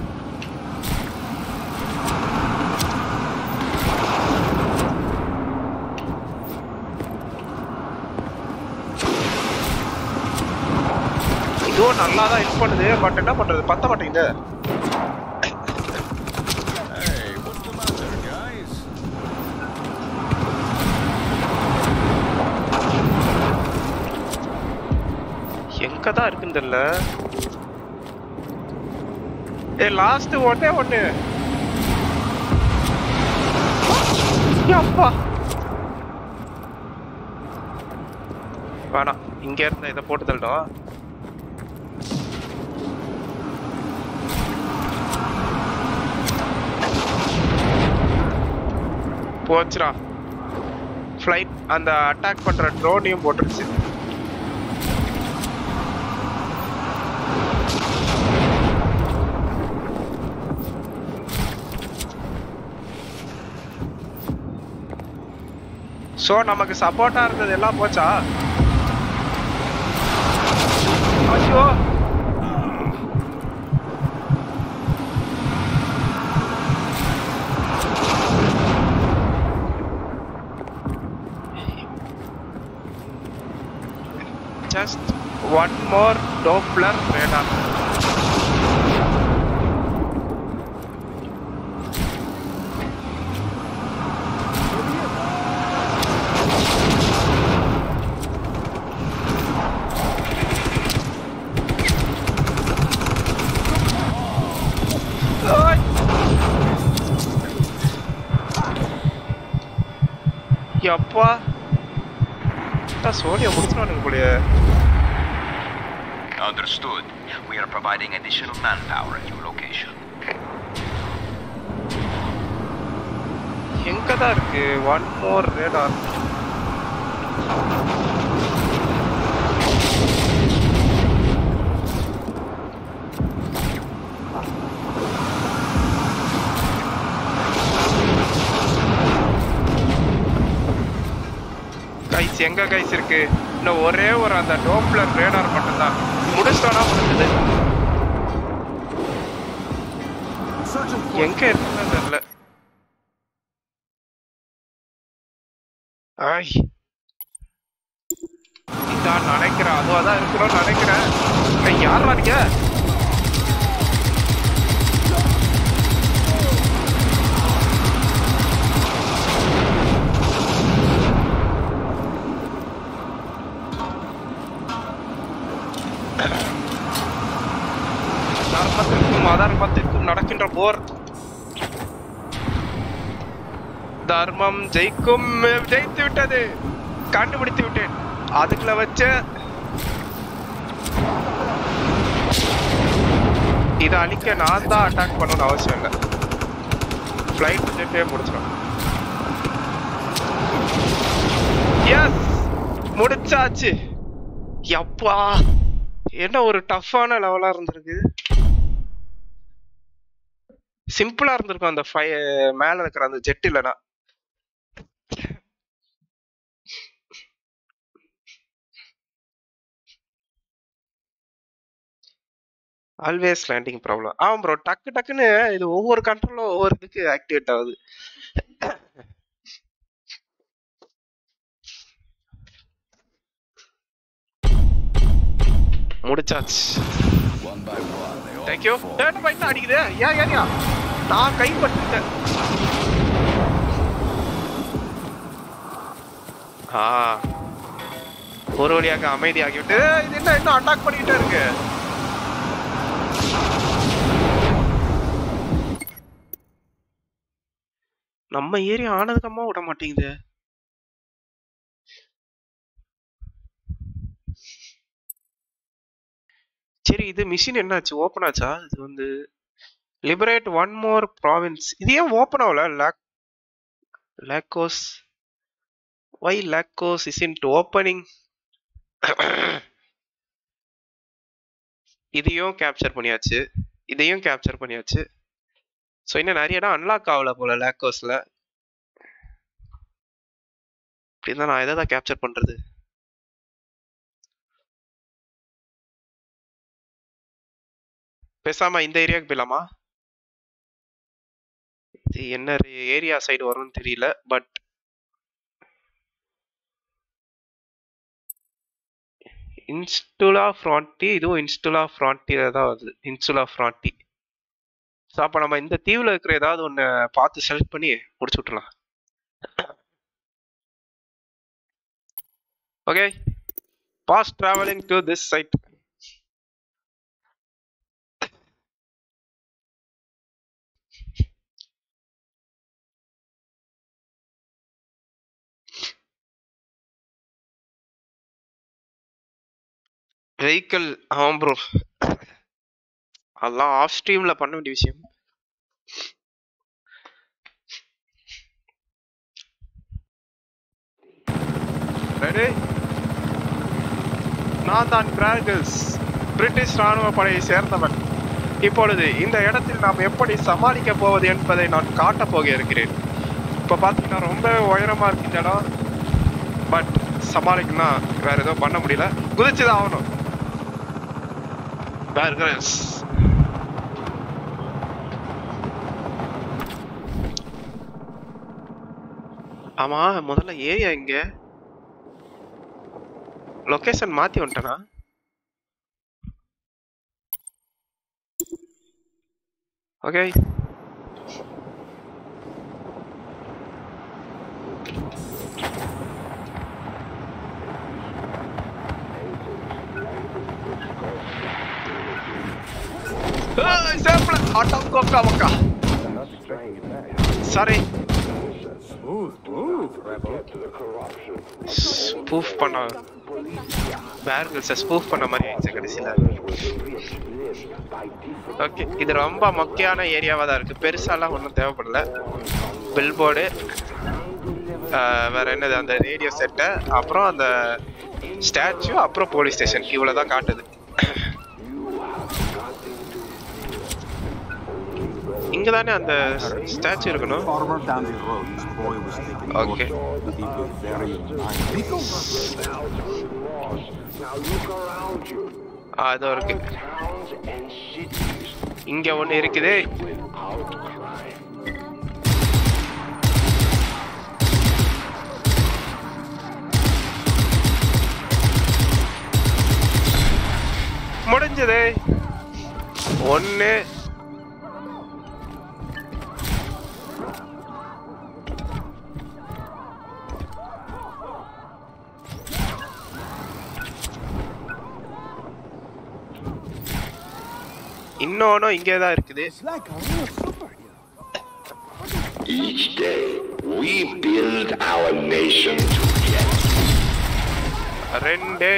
இதுவும் நல்லா தான் ஹெல்ப் பண்ணுது பட் என்ன பண்றது பத்த மாட்டேங்குது Hey, what's the matter, guys? எங்க தான் இருக்குன்னு தெரியல ஏ லாஸ்ட் ஒன்னே ஒண்ணு அப்பா வேணாம் இங்க இருந்த இதை போட்டு தள்ளிடும் போச்சுடா ஃப்ளைட் அந்த அட்டாக் பண்ற ட்ரோனையும் போட்டுருச்சு சோ நமக்கு சப்போர்ட்டா இருந்தது எல்லாம் போச்சா ஐயோ just one more Doppler radar. ஓய். யப்பா சோனியா முடிச்சிடானுங்க போலயே Understood. We are providing additional manpower at your location. எங்க தான் இருக்கு ஒன் மோர் ரேடார் கைஸ் எங்க கைஸ் இருக்கு இன்னும் ஒரே ஒரு அந்த டோப்ளர் ரேடார் மட்டும்தான் முடிச்சிட்டோம்னா முடிஞ்சது எங்க இருக்குன்னு தெரியல ஆய் இதான் நினைக்கிறேன் அதுவா தான் இருக்கணும்னு நினைக்கிறேன் ஏய், யார்ரா நீங்க தர்மத்திற்கும் அதர்மத்திற்கும் நடக்கின்ற போர் தர்மம் ஜெயிக்கும் ஜெயித்து விட்டது கண்டுபிடித்து விட்டேன் அதுக்குள்ள வச்ச இதை அழிக்க நான் தான் அட்டாக் பண்ணணும்னு அவசியம் இல்லை ஃப்ளைட் ஜெட்டே முடிச்சிடும் எஸ் முடிச்சாச்சு யப்பா என்ன ஒரு டஃப்பான லெவலா இருந்திருக்கு சிம்பிளா இருந்திருக்கும் அந்த ஃபை மேல இருக்கிற அந்த ஜெட் இல்லனா ஆல்வேஸ் லேண்டிங் ப்ராப்ளம் ஆமா ப்ரோ டக்கு டக்குன்னு இது ஒவ்வொரு கண்ட்ரோலும் ஒவ்வொரு இதுக்கு ஆக்டிவேட் ஆகுது முடிச்சாச்சு One by one, they all thank you fall. Third fight அடிக்குது ஏன் ஏரியா நான் கைப்பற்றிட்டேன் ஆ ஒரு வழியாக அமைதியாகிவிட்டு ஏய், இது என்ன இன்னும் அட்டாக் பண்ணிக்கிட்டே இருக்கு நம்ம ஏரியா ஆனதுக்கம்மா விட மாட்டேங்குது சரி இது மிஷின் என்னாச்சு ஓப்பன் ஆச்சா இது வந்து லிபரேட் ஒன் மோர் ப்ராவின்ஸ் இது ஏன் ஓப்பன் ஆகல லாக் லாக்கோஸ் வை லாக்கோஸ் இஸ் இன் ஓப்பனிங் இதையும் கேப்சர் பண்ணியாச்சு இதையும் கேப்சர் பண்ணியாச்சு ஸோ இன்னும் நிறைய இடம் அன்லாக் ஆகல போல லேக்கோஸில் இப்படி இருந்தா நான் எதை தான் கேப்சர் பண்ணுறது பேசாம இந்த ஏரியாவுக்கு போயிடலாமா இது என்ன ஏரியா சைடு வரும்னு தெரியல பட் இன்ஸ்டுலா ஃப்ரான்டி இதுவும் இன்ஸ்டுலா ஃப்ரான்டில தான் வருது இன்சுலா ஃப்ரான்டி ஸோ அப்போ நம்ம இந்த தீவில் இருக்கிற ஏதாவது ஒன்று பார்த்து செலக்ட் பண்ணி முடிச்சு விட்டுலாம் okay boss travelling to this side vehicle ஆமாம் ப்ரோ அதெல்லாம் ஆஃப் ஸ்ட்ரீமில் பண்ண வேண்டிய விஷயம் ரெடி நான் தான் கிராகல்ஸ் பிரிட்டிஷ் ராணுவ படையை சேர்ந்தவன் இப்பொழுது இந்த இடத்தில் நாம் எப்படி சமாளிக்க போவது என்பதை நான் காட்டப் போக இருக்கிறேன் இப்போ பார்த்தீங்கன்னா ரொம்ப உயரமாக இருக்கு இந்த இடம் பட் சமாளிக்கணும்னா வேற எதுவும் பண்ண முடியல குதிச்சுதான் ஆகணும் Bear Grylls. ஆமா முதல்ல ஏரியா எங்க லொகேஷன் மாத்தி வந்துட்டனா okay Sempre attaccò Kawaka. Sorry. Spoof பண்ண பேர்கிள்ஸை ஸ்பூஃப் பண்ண மாதிரி ஆயிடுச்சு கடைசியில் ஓகே இது ரொம்ப மொக்கையான ஏரியாவாக தான் இருக்குது பெருசாலாம் ஒன்றும் தேவைப்படல பில்போர்டு வேற என்னது அந்த ரேடியோ செட்டை அப்புறம் அந்த ஸ்டாச்சு அப்புறம் போலீஸ் ஸ்டேஷன் இவ்வளோ தான் காட்டுது இங்க தானே அந்த ஸ்டாச்சு இருக்கணும் ஓகே அதோ இருக்கு இங்க ஒண்ணு இருக்குது முடிஞ்சது ஒன்னு இன்னொன்னும் இங்கே தான் இருக்குது Each day, we build our nation together. ரெண்டு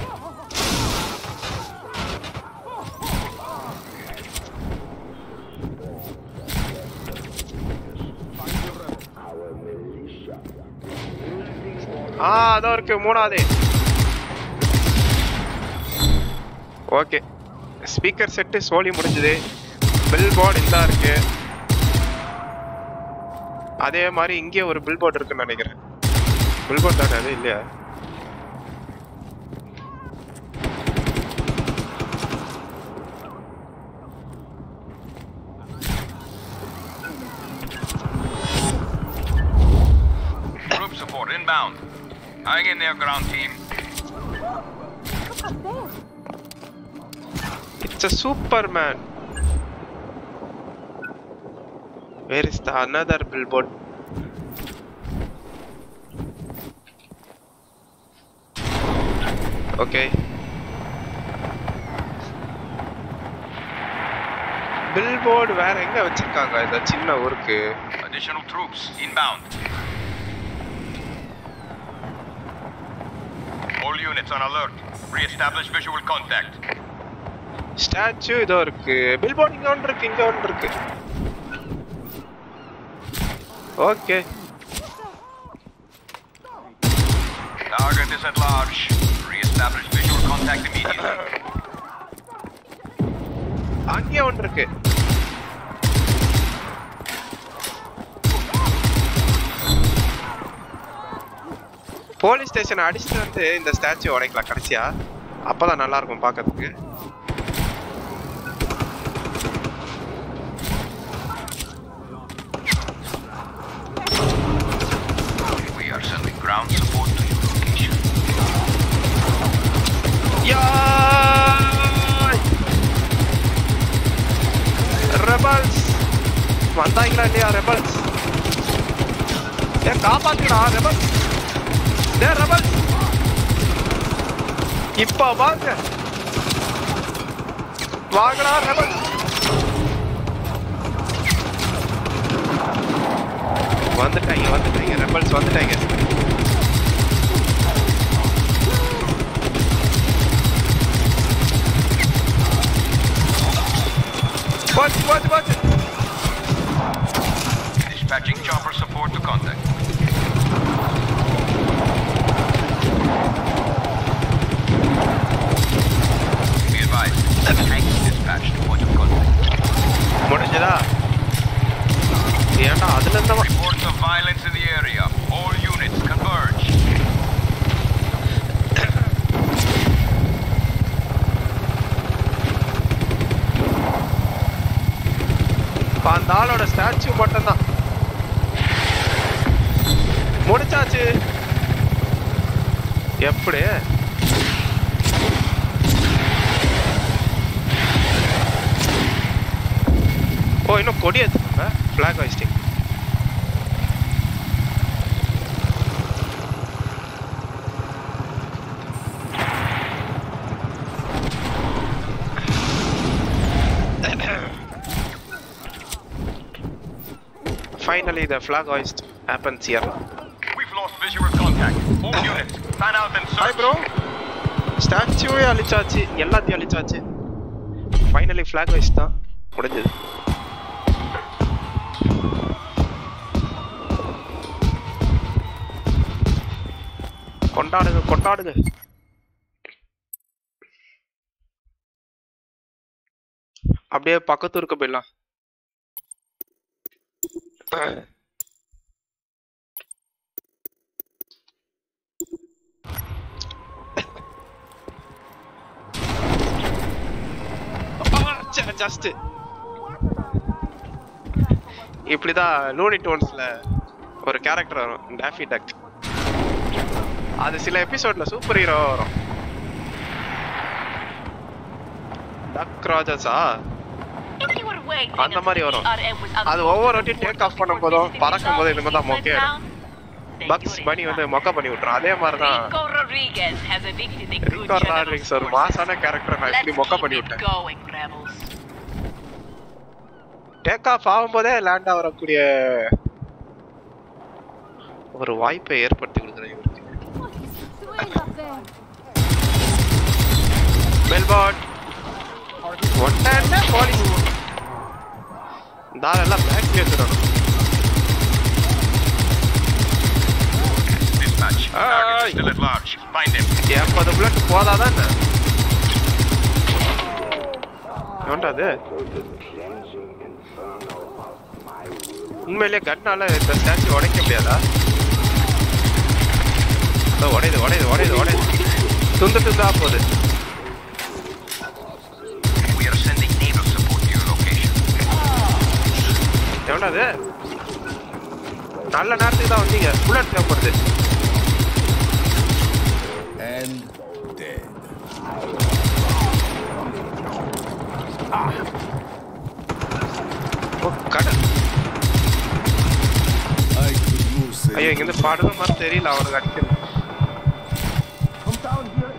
ஆ அதோ இருக்கு மூணாவது ஓகே ஸ்பீக்கர் செட்டு சோலி முடிஞ்சது பில் போர்டு இந்தா இருக்கு அதே மாதிரி இங்கே ஒரு பில் போர்டு இருக்குன்னு நினைக்கிறேன் பில் போர்டு தானே அது இல்லையா Group support inbound. Hang in there, ground team. It's a Superman. Where is the another billboard? Okay. Billboard வேற எங்க வச்சிருக்காங்க இந்த சின்ன ஊருக்கு Additional troops inbound. All units on alert. Re-establish visual contact. Statue இதோ இருக்கு பில்போர்டு இங்க ஒன்று இருக்கு இங்க ஒன்று இருக்கு okay Target is at large. Re-establish visual contact immediately. அங்கேயே ஒன்று இருக்கு போலீஸ் ஸ்டேஷன் அடிச்சுட்டு வந்து இந்த ஸ்டாச்சு உடைக்கலாம் கடைசியா அப்பதான் நல்லா இருக்கும் பார்க்கிறதுக்கு We are sending ground support to your location. Rebels வந்தாங்களா இல்லையா ரெபல்ஸ் ஏ காப்பாத்துடா ரெபல்ஸ் டே ரெபல்ஸ் இப்ப வாங்க வாங்கடா ரெபல்ஸ் வந்துட்டாங்க வந்துட்டாங்க ரெபல்ஸ் வந்துட்டாங்க போச்சு போச்சு போச்சு Dispatching chopper support to contact. Be advised, tank dispatched to point of contact. முடிஞ்சதா ஏன்டா அதுல இருந்த Reports of violence in the area. All units converge. இப்ப அந்த ஆளோட ஸ்டாச்சு மட்டும்தான் முடிச்சாச்சு எப்படி ஓ இன்னும் கொடி எடுத்துக்கோங்க flag hoisting Finally, the flag hoist happens here. We've lost visual contact. All units, fan out and Hi, search. bro. ஸ்டாச்சுவே அழிச்சாச்சு எல்லாத்தையும் அழிச்சாச்சு ஃபைனலி ஃபிளாக் ஹாய்ஸ்ட் தான் முடிஞ்சது கொண்டாடுங்க கொண்டாடுங்க அப்படியே பக்கத்து இருக்க போயிடலாம் ஜஸ்ட் இப்படிதான் லூனி டோன்ஸ்ல ஒரு கேரக்டர் வரும் டாஃபி டக் அது சில எபிசோட்ல சூப்பர் ஹீரோ வரும் டக் ராஜஸா If you were waiting அந்த until மாதிரி the வரும் DRM was அது unlocked ஒவ்வொரு வாட்டி before டேக் ஆஃப் the பண்ணும் போதும் forces பறக்கும் போது இந்த மாதிரி தான் resolved மொக்கை this ஆயிடும் பக்ஸ் பனி வந்து மொக்க பண்ணி விட்டுரும் அதே மாதிரி தான் Rico Rodriguez has evicted a good Rico chunk of Rodriguez ஒரு மாசான கேரக்டர் நான் இப்படி மொக்க பண்ணி விட்டேன் going, rebels. டேக் ஆஃப் ஆகும்போதே லேண்ட் ஆகக்கூடிய ஒரு வாய்ப்பை ஏற்படுத்தி கொடுக்குறேன் இவருக்கு மெல்பாட் ஒன்ன போலீஸ் தாரெல்லாம் பேக் எடுத்துடணும் Dispatch. Target is still at large. Find him. எண்பது புல்லட் போதாதான் என்ன? ஏன்டா அது உண்மையிலேயே கண்ணால இந்த ஸ்டாச்சு உடைக்க முடியாதா இதோ உடையுது உடையுது உடையுது உடையுது துண்டு துண்டா போகுது We are sending naval support to your location. எவன்டா அது நல்ல நேரத்துக்கு தான் வந்தீங்க புல்லட் தேவைப்படுது And dead. ஓ கடல் I could use a ஐயோ இங்கிருந்து பாடுற மாதிரி தெரியல அவனுக்கு அடிக்கிறது Come down here.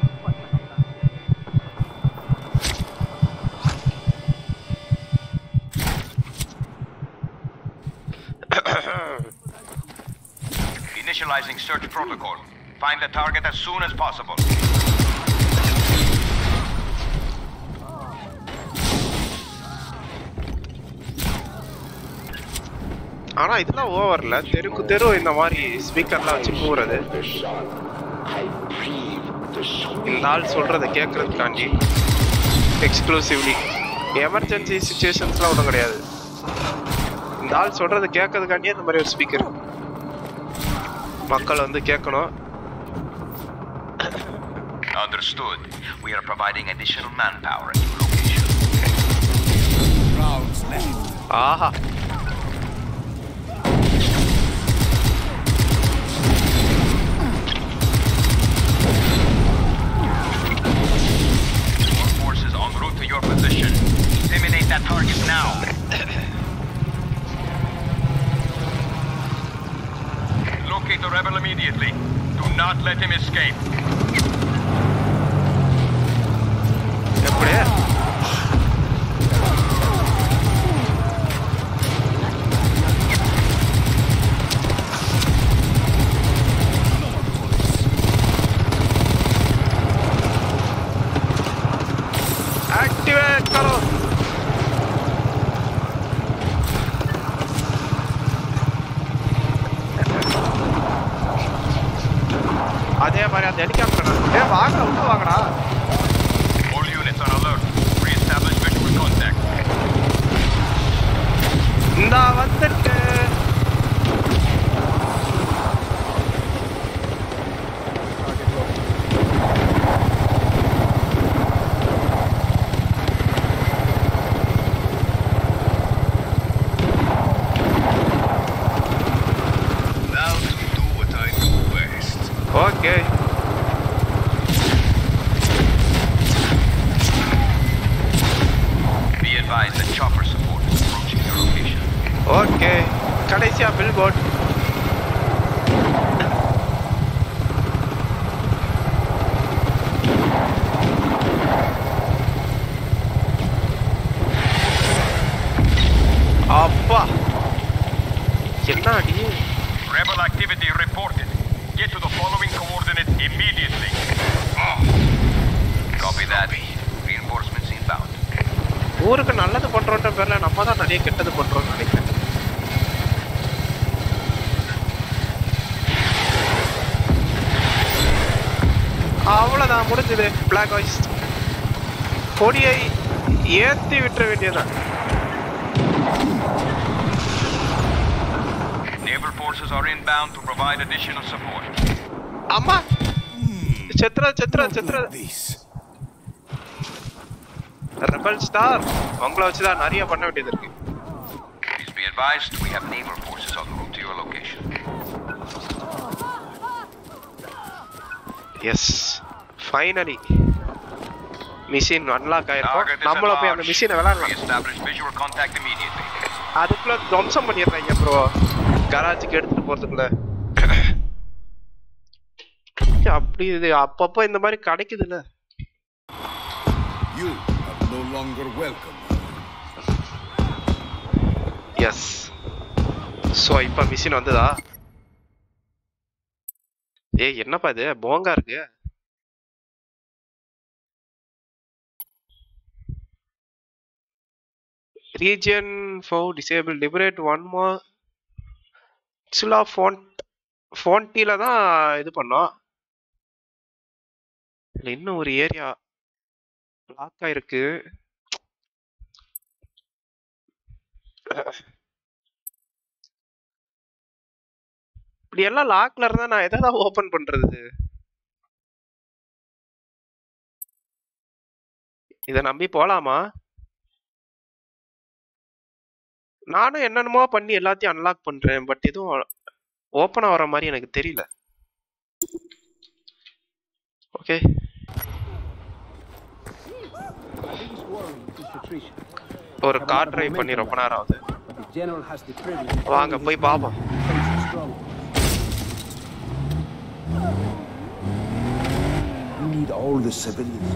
Initializing search protocol. Find the target as soon as possible. ஆனா இதெல்லாம் ஓவர்ல தெருக்கு தெரு இந்த மாதிரி ஸ்பீக்கர்லாம் வச்சு கூறது இந்த ஆள் சொல்றத கேட்கறதுக்காண்டி எக்ஸ்க்ளூசிவ்லி எமர்ஜென்சி சுச்சுவேஷன்ஸ்லாம் ஒன்றும் கிடையாது இந்த ஆள் சொல்றது கேட்கறதுக்காண்டியே இந்த மாதிரி ஒரு ஸ்பீக்கர் மக்கள் வந்து கேட்கணும் Understood. We are providing additional manpower at your location. Rounds left. ஆஹா Your forces en route to your position. Eliminate that target now. Locate the rebel immediately. Do not let him escape. எப்படி activate करो அதே மாதிரி அந்த helicopter ஏ வாங்கடா உள்ள வாங்கடா All units on alert. Re-establish visual contact. இந்தா வந்துட்டு Now to do what I do best. Okay Be advised that chopper support is approaching your location. Okay கடைசியா பில் போர்ட் அப்பா என்ன அடி Rebel activity reported. Get to the following coordinates immediately. Copy that. Reinforcements inbound. ஊருக்கு நல்லது பண்றோன்ற பேர்ல நம்ம தான் நிறைய கெட்டது பண்றோம்னு நினைக்கிறேன் அவ்வளவுதான் முடிஞ்சது பிளாக் வாய்ஸ் கொடியை ஏத்தி விட்டுற வேண்டியதுதான் Naval forces are inbound to provide additional support. அம்மா செத்ரா செத்ரா செத்ரா ரெபல் ஸ்டார் உங்களை வச்சுதான் நிறைய பண்ண வேண்டியது இருக்கு Please be advised, we have naval forces en route to your location. Yes finally mission unlock ஆயிருக்கும் Target is at நம்மள போய் அந்த large. மிஷினை விளையாடலாம் Re-establish visual contact immediately. அதுக்குள்ள துவம்சம் பண்ணிடுறாங்க ப்ரோ கராஜுக்கு எடுத்துட்டு போறதுக்குள்ள அப்படி இது அப்பப்போ இந்த மாதிரி கிடைக்குதுல்ல You are no longer welcome. Yes so இப்போ மிஷின் வந்ததா ஏய் என்னப்பா இது போங்கா இருக்கு region four disable liberate one more ஆக்சுவலாக ஃபோன்ட் ஃபோன்ட்டில தான் இது பண்ணோம் இதில் இன்னும் ஒரு ஏரியா லாக் ஆயிருக்கு இப்படி எல்லாம் லாக்ல இருந்தா நான் எதை தான் ஓபன் பண்றது இத நம்பி போலாமா நானும் என்னென்னமோ பண்ணி எல்லாத்தையும் அன்லாக் பண்றேன் பட் எதுவும் ஓப்பன் ஆகிற மாதிரி எனக்கு தெரியல okay biggest worry is Patricia. ஒரு கார் டிரைவ் பண்ணி ரொம்ப நேரம் ஆகுது The general has the privilege of வாங்க போய் பாப்போம் facing struggle. We need all the civilians.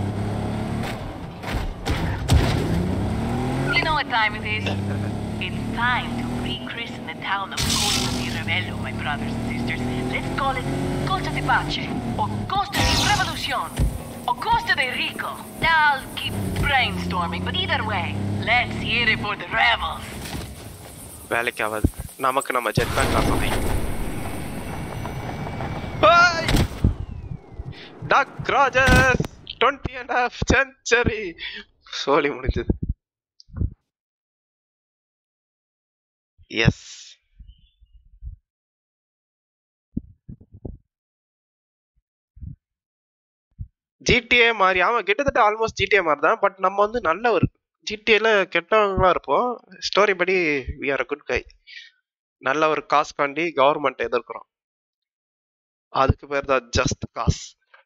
You know what time it is? It's time to rechristen the town of Costa di Rebello, my brothers and sisters. Let's call it Costa di Pace, or Costa di Revolucion, or Costa de Rico. I'll keep brainstorming, but either way, let's hear it for the rebels. வேலைக்கு ஆகாது நமக்கு நம்ம jet pack ஆகவே டக் ராஜஸ் twenty and half century சோலி முடிஞ்சது yes GTA மாதிரி ஆமா கிட்டத்தட்ட ஆல்மோஸ்ட் ஜிடிஏ மாதிரி தான் பட் நம்ம வந்து நல்ல ஒரு ஜிடிஏல கெட்டவங்களா இருப்போம் ஸ்டோரி படி வி ஆர் குட் கை நல்ல ஒரு காசுக்காண்டி கவர்மெண்ட் எதிர்க்கிறோம் அதுக்கு பேர் தான் just cause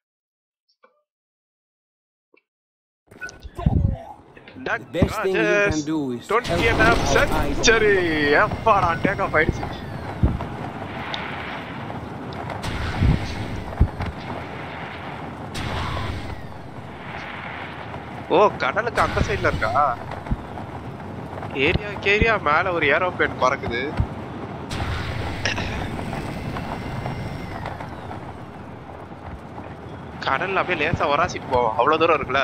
The best thing you can do is help twenty and half our idol. Century எப்பாடா டேக் ஆஃப் ஆயிடுச்சு ஓ கடலுக்கு அந்த சைடுல இருக்கா ஏரியாவுக்கு ஏரியா மேல ஒரு ஏரோப்ளேன் பறக்குது கடல்ல அப்படியே லேசா வராசிட்டு போவோம் அவ்வளவு தூரம் இருக்குல்ல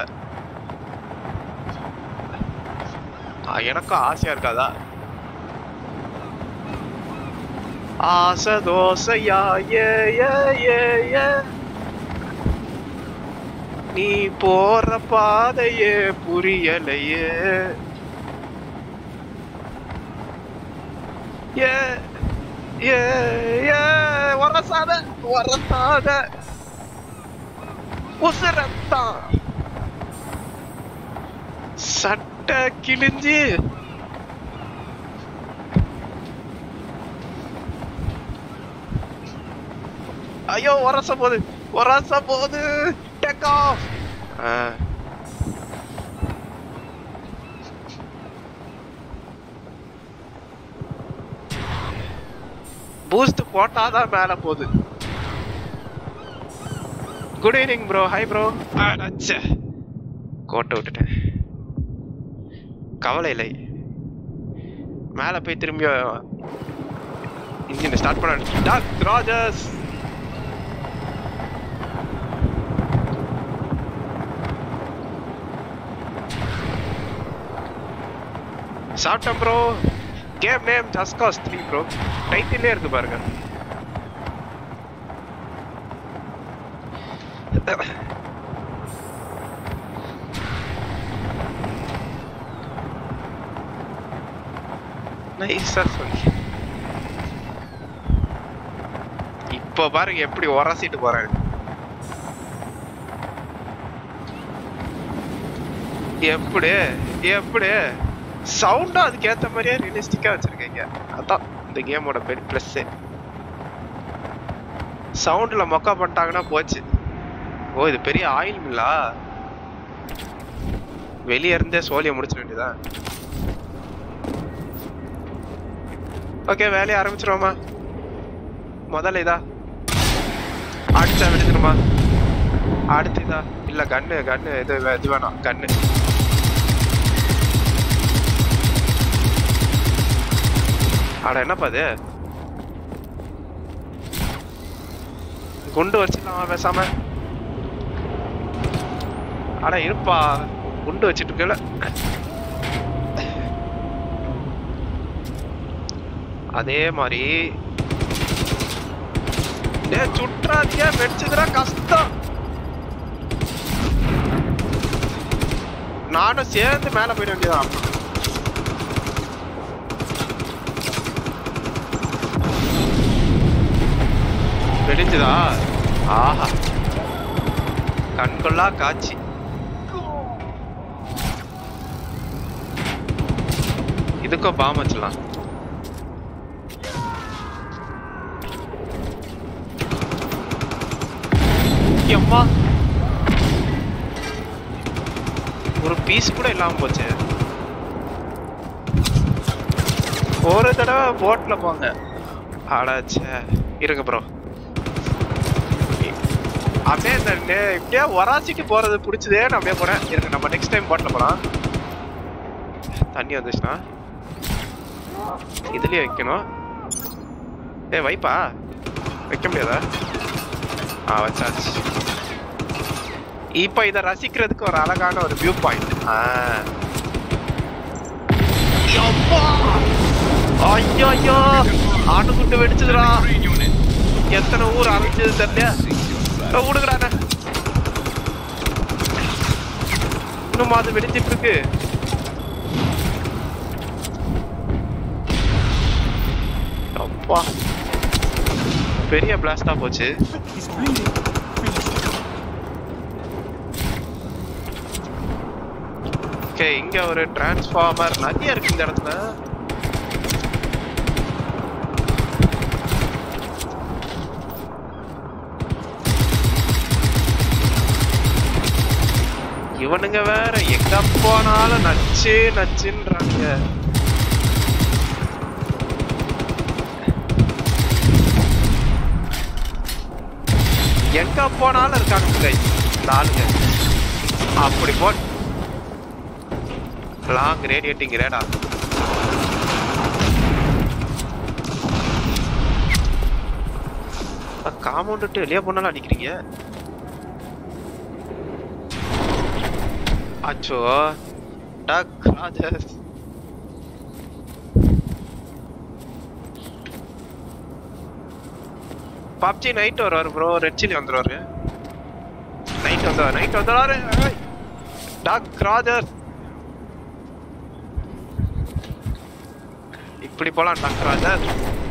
ஆ, எனக்கும் ஆசையா இருக்காதா ஆசை தோசையா ஏ ஏ ஏ ஏ நீ போற பாதையே புரியலையே ஏ ஏ ஏ வரசாத வரசாத உசுரத்தான் சட்டை கிழிஞ்சு ஐயோ உரச போகுது உரச போகுது டேக் ஆஃப் பூஸ்ட் போட்டாதான் மேல போகுது good evening bro hi bro அச்சே கோட்டை விட்டுட்டேன் கவலை இல்லை மேல போய் திரும்பி இன்ஜின் ஸ்டார்ட் பண்ண டாக் ராஜர்ஸ் சாப்பிட்டேன் bro game name just cause three bro டைட்டிலே இருக்கு பாருங்க நைஸா சொல்லி இப்ப பாருங்க எப்படி உரசிட்டு போறேன் எப்படி எப்படி சவுண்டும் அதுக்கு ஏத்த மாதிரியே ரியலிஸ்டிக்கா வச்சிருக்கீங்க அதான் இந்த கேமோட பெரிய பிளஸ் சவுண்ட்ல மொக்கா பண்ணிட்டாங்கன்னா போச்சு ஓ இது பெரிய ஆயில் மில்லா வெளிய இருந்தே சோழிய முடிச்சிட வேண்டியதான் ஓகே வேலையை ஆரம்பிச்சிருவோமா முதல்ல இதா அடிச்சா விடுதுருமா அடுத்து இதா இல்ல கண்ணு கண்ணு இது வே- இது வேணாம் கண்ணு அட என்னப்பா இது குண்டு வச்சிடலாமா பேசாம அட இருப்பா குண்டு வச்சிட்டு இருக்கல அதே மாதிரி டேய் சுற்றாதீங்க வெடிச்சதுனா கஷ்டம் நானும் சேர்ந்து மேல போயிட வேண்டியதான் வெடிஞ்சுதா ஆஹா கண்கொள்ளா காட்சி இதுக்கும் பாம் வச்சிடலாம் எம்மா ஒரு பீஸ் கூட இல்லாம போச்சு ஒரு தடவை போட்ல போங்க அடாச்சே இருங்க ப்ரோ அப்படியே இந்த நே- இப்படியே ஒராசிக்கு போறது பிடிச்சதே நான் அப்படியே போறேன் இருங்க நம்ம நெக்ஸ்ட் டைம் போட்ல போலாம் தண்ணி வந்துச்சுன்னா இதுலயே வைக்கணும் ஏய் வைப்பா வைக்க முடியாதா ஆ வச்சாச்சு இப்போ இதை ரசிக்கிறதுக்கு ஒரு அழகான ஒரு வியூ பாயிண்ட் ஐயோ ஐயோ ஆட்டுக்குண்டு வெடிச்சதுடா எத்தனை ஊர் அழைச்சது தெரியல விடுங்கடா இன்னும் அது வெடிச்சிட்டு இருக்கு வா பெரிய பிளாஸ்டா போச்சு ஓகே இங்க ஒரு டிரான்ஸ்ஃபார்மர் நிறைய இருக்கு இந்த இடத்துல இவனுங்க வேற எங்க போனாலும் நச்சு நச்சுன்றாங்க எங்க போனாலும் இருக்கானுங்க இந்த ஆளுங்க அப்படி போ லாங் ரேடியேட்டிங் ரேடா காம்பவுண்ட் விட்டு வெளியே போனாலும் அடிக்கிறீங்க அச்சோ டக் ராஜஸ் பப்ஜி நைட் வருவாரு ப்ரோ ரெட் சில்லி வந்துருவாரு நைட் வந்தா நைட் வந்துடுவாரு டாக் ராஜர் இப்படி போலாம் டாக் ராஜர்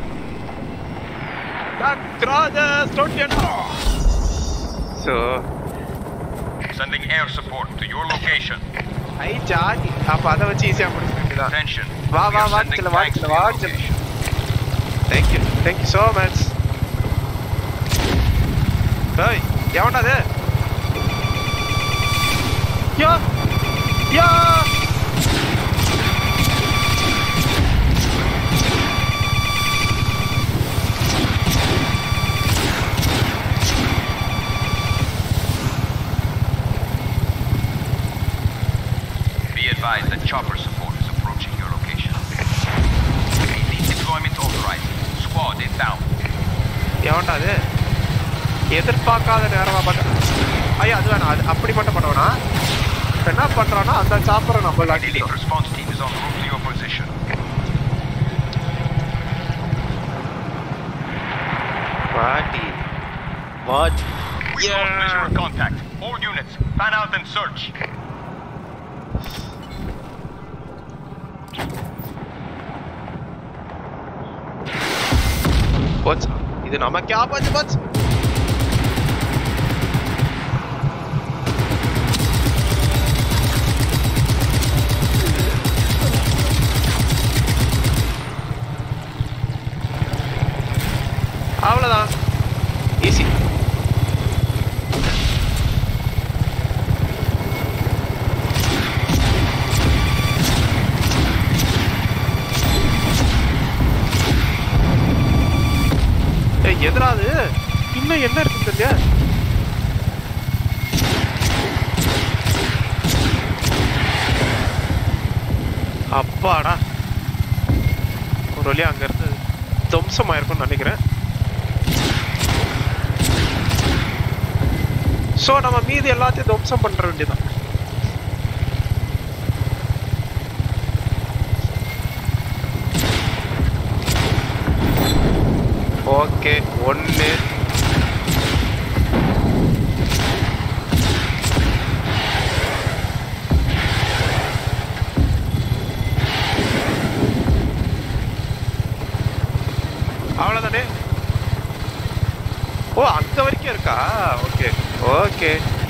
டாக் ராஜர் ஸ்டோட்டியனா so Sending air support to your location. ஐ ஜாதி அப்ப அதை வச்சு ஈஸியா முடிக்க வேண்டியதான் Attention. வா We வா are வா sending சில வா tanks சில to வா your சில location. Thank you thank you so much டேய் எவன்டா அது யா யா Be advised that chopper support is approaching your location. Elite deployment authorized. Squad is down. எவன்டா அது எதிர்பார்க்காத நேரமா பார்த்தா ஐயா அது வேணாம் அது அப்படி மட்டும் பண்ணுவானா இப்ப என்ன பண்றான்னா அந்த சாப்பரை நம்ம Elite response team is en route to your position. வாட்டி what We lost visual contact. All units, fan out and search. போச்சு இது நமக்கு ஆபாச்சு போச்சு அவ்வளவுதான் ஈஸி ஏய் எதிரா அது இன்னும் என்ன இருக்கு தெரியல அப்பாடா ஒரு வழியா அங்க இருந்து துவம்சமாயிருக்கும்னு நினைக்கிறேன் சோ நம்ம மீதி எல்லாத்தையும் துவம்சம் பண்ற வேண்டியதான் ஓகே ஒன்னு அவ்வளவுதானே ஓ அங்க வரைக்கும் இருக்கா ஓகே ஓகே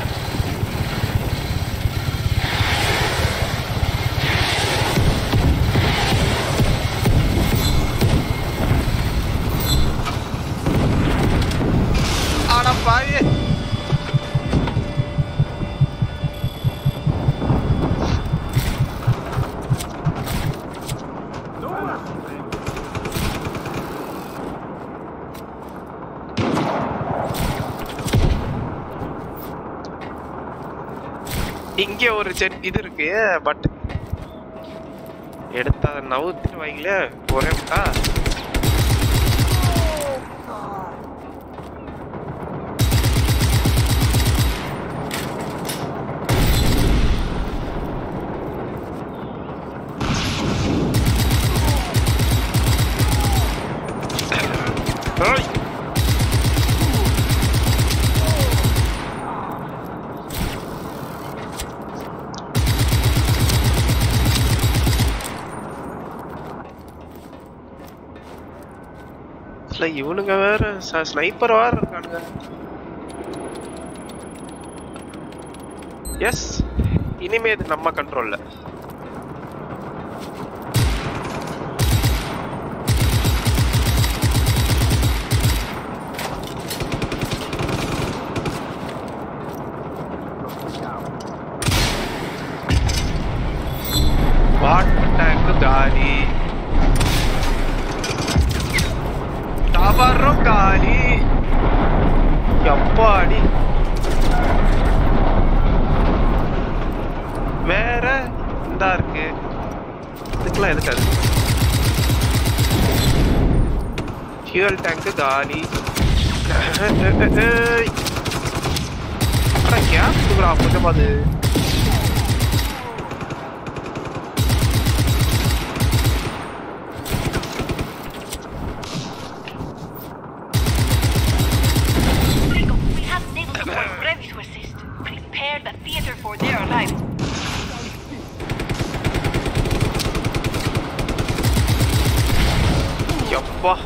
ஆனா பாவி இங்க ஒரு செட் இது இருக்கு பட் எடுத்தா நவுத்துட்டு வைங்களே ஒரே விட்டா Ay. இதுல இவனுங்க வேற ஸ்னைப்பர் வேற இருக்கானுங்க எஸ் இனிமே இது நம்ம கண்ட்ரோல்ல வாட்டர் டேங்க் காலி டவரும் காலி எப்பாடி வேற இந்தா இருக்கு இதுக்கெல்லாம் எதுக்காது ஃபியூல் டேங்க் காலி கேஸ் கொடுக்குறா கொஞ்சமாது Rico, we have naval support ready to assist. Prepare the theater for their arrival. எப்பா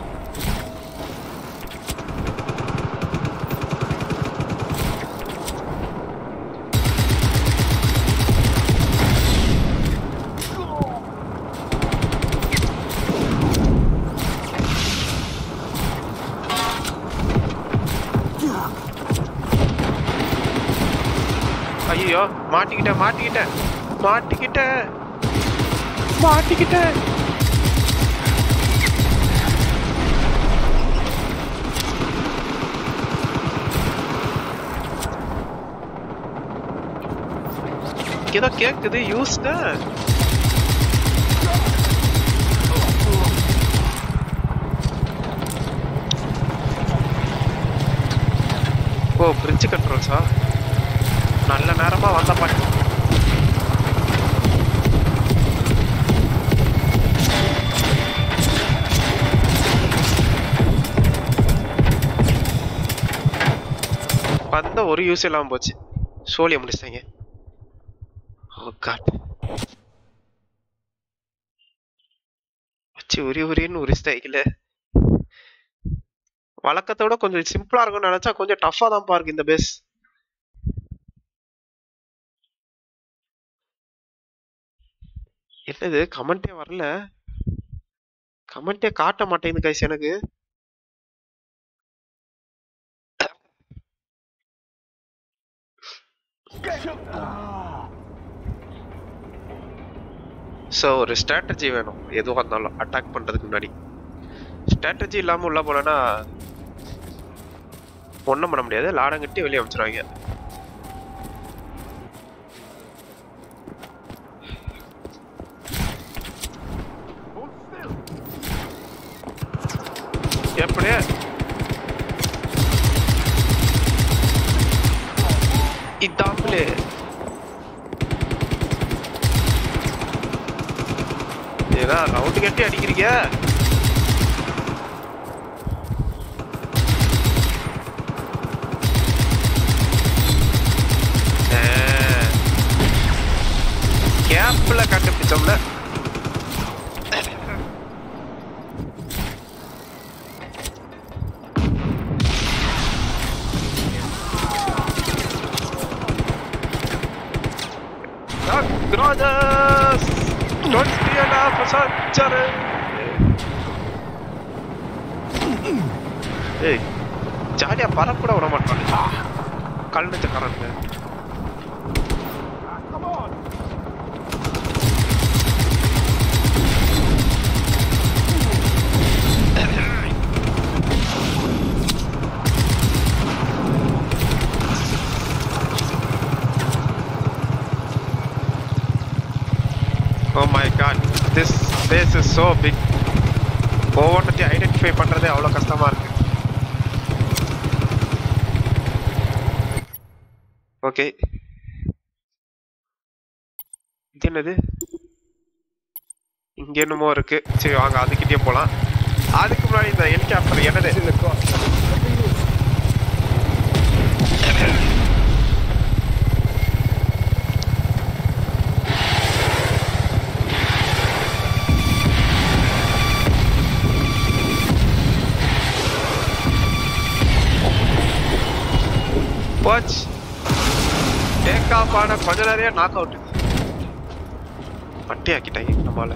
ஐயோ மாட்டிக்கிட்டேன் மாட்டிக்கிட்டேன் மாட்டிக்கிட்டேன் மாட்டிக்கிட்டேன் ஏதோ கேக்குது யூஸ்ட ஓ பிரிட்ஜ் கண்ட்ரோல்ஸா நல்ல நேரமா வந்த பாட்டு வந்த ஒரு யூஸ் இல்லாம போச்சு சோழிய முடிச்சிட்டாங்க ஓ காட் வச்சு உரி உரின்னு உரிச்சிட்டாங்கல்ல வழக்கத்தோட கொஞ்சம் சிம்பிளா இருக்கும்னு நினைச்சா கொஞ்சம் டஃபா தான் இருக்கு இந்த பேஸ் என்னது கமெண்டே வரல கமெண்டே காட்ட மாட்டேங்குது கைஸ் எனக்கு ஸோ ஒரு ஸ்ட்ராட்டஜி வேணும் எதுவாக இருந்தாலும் அட்டாக் பண்ணுறதுக்கு முன்னாடி ஸ்ட்ராட்டஜி இல்லாமல் உள்ள போனேன்னா ஒன்றும் பண்ண முடியாது லாடங்கட்டி வெளியே அமைச்சிருவாங்க எப்படி இதாப்புலே ஏதா ரவுண்டு கட்டி அடிக்கிறீங்க கேப்ல கண்டுபிடிச்சோம்ல Brothers! Don't steal our sanctuary! ஏய் ஜாலியா பறக்கூட விட மாட்டானுங்க கல்லுச்சக்காரனுங்க Oh my god, this place is so big. ஒவ்வொன்றத்தையும் ஐடென்டிஃபை பண்றதே அவ்வளோ கஷ்டமா இருக்கு ஓகே இது என்னது இங்க என்னமோ இருக்கு சரி வாங்க அதுக்கிட்டே போலாம் அதுக்கு முன்னாடி இந்த ஹெலிகாப்டர் என்னது வாட்ச் டேக் ஆஃப் ஆன கொஞ்ச நேரம் நாக் அவுட் மட்டி ஆக்கிட்டாங்க நம்மால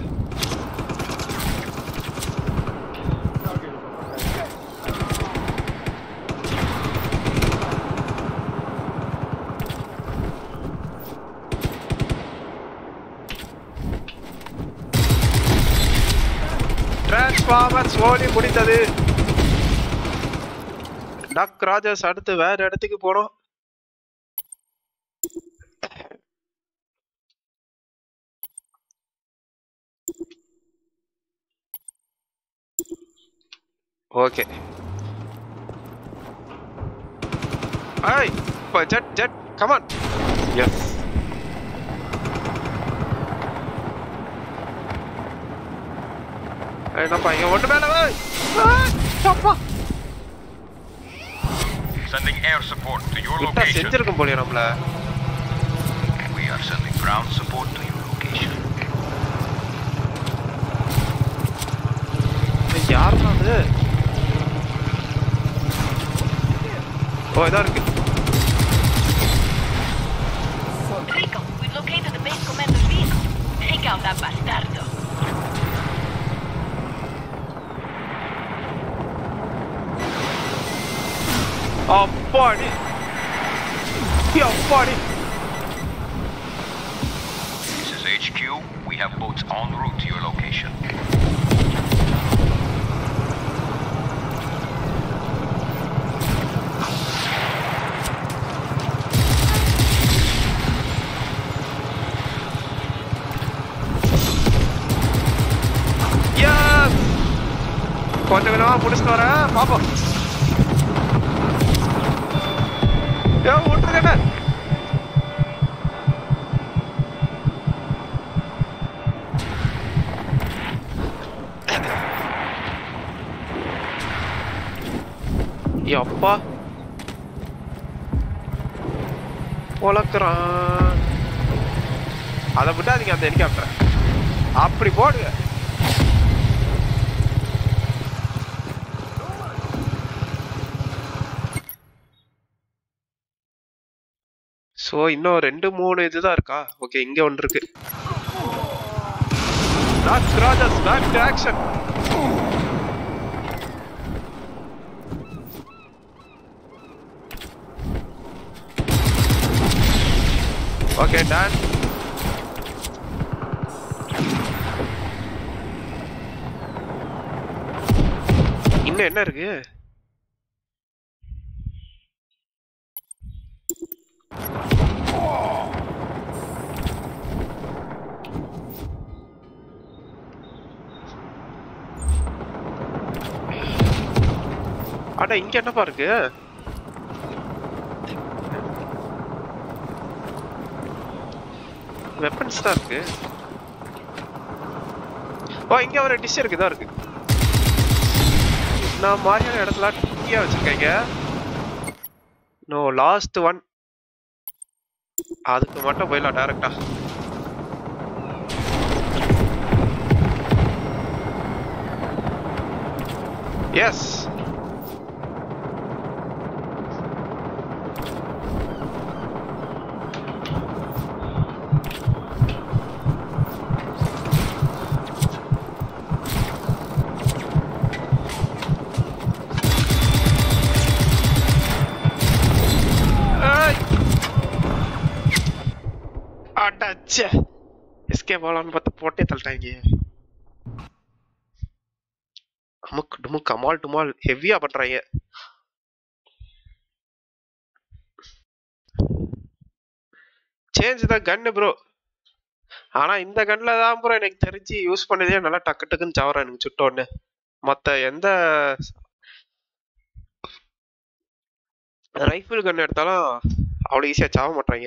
டிரான்ஸ்ஃபார்மர் ஸ்லோலி முடிந்தது டக் ராஜர்ஸ் அடுத்து வேற இடத்துக்கு போனோம் ஓகே ஐய் இப்போ ஜெட் ஜெட் கமான் எஸ் என்னப்பா இங்க ஒண்ணு மேல ஏய்! ஏய், அப்பா Sending air support to your விட்டா location. செஞ்சிருக்கும் போலியே நம்மள We are sending ground support to your location. ஏய், யாருடா அது ஓ இதா இருக்கு Rico, we've located the base commander's vehicle. Take out that bastardo. அப்பாடி அப்பாடி This is HQ. We have boats en route to your location. Yes கொஞ்சம் கொஞ்சமா முடிச்சுட்டு வரேன் பாப்போம் ஏ விட்டுருங்க அப்பா பொழக்கிறான் அதை விட்டாதீங்க அந்த ஹெலிகாப்டர் அப்படி போடுங்க ஸோ இன்னும் ரெண்டு மூணு இதுதான் இருக்கா ஓகே இங்க ஒன்று இருக்கு That's Rajas, back to action. Okay, done. இன்னும் என்ன இருக்கு அட இங்க என்னப்பா இருக்கு வெப்பன்ஸ் தான் இருக்கு ஓ இங்க ஒரு டிஷ் இருக்குதா இருக்கு நான் மாதிரியான இடத்துல டீயா வச்சிருக்கீங்க நோ லாஸ்ட் ஒன் அதுக்கு மட்டும் போயிடலாம் டேரக்டா எஸ் ஏய் அடச்சே எஸ்கேப் ஆகலான்னு பார்த்து போட்டே தள்ளிட்டாங்க அமுக்கு டுமுக்கு அமால் டுமால் ஹெவியா பண்றாங்க சேஞ்ச் த கன்னு ப்ரோ ஆனா இந்த கன்ல தான் ப்ரோ எனக்கு தெரிஞ்சு யூஸ் பண்ணதே நல்லா டக்கு டக்குன்னு சவரம் எனக்கு சுட்டோன்னு மத்த எந்த ரைஃபிள் கன் எடுத்தாலும் அவ்வளோ ஈஸியா சாவ மாட்டாங்க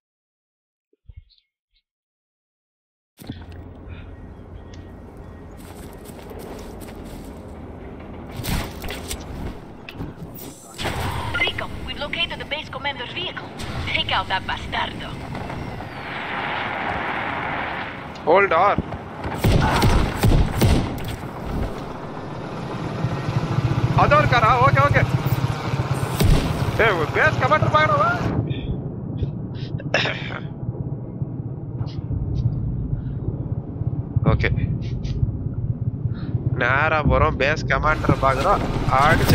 Rico, we've located the base commander's vehicle. Take out that bastardo. Hold R அதோ இருக்காரா ஓகே ஓகே ஏய் ஒரு பேஸ் கமாண்டர் பாக்கறவா ஓகே நேரா போறோம் பேஸ் கமாண்டர் பாக்குறோம் அடிச்சு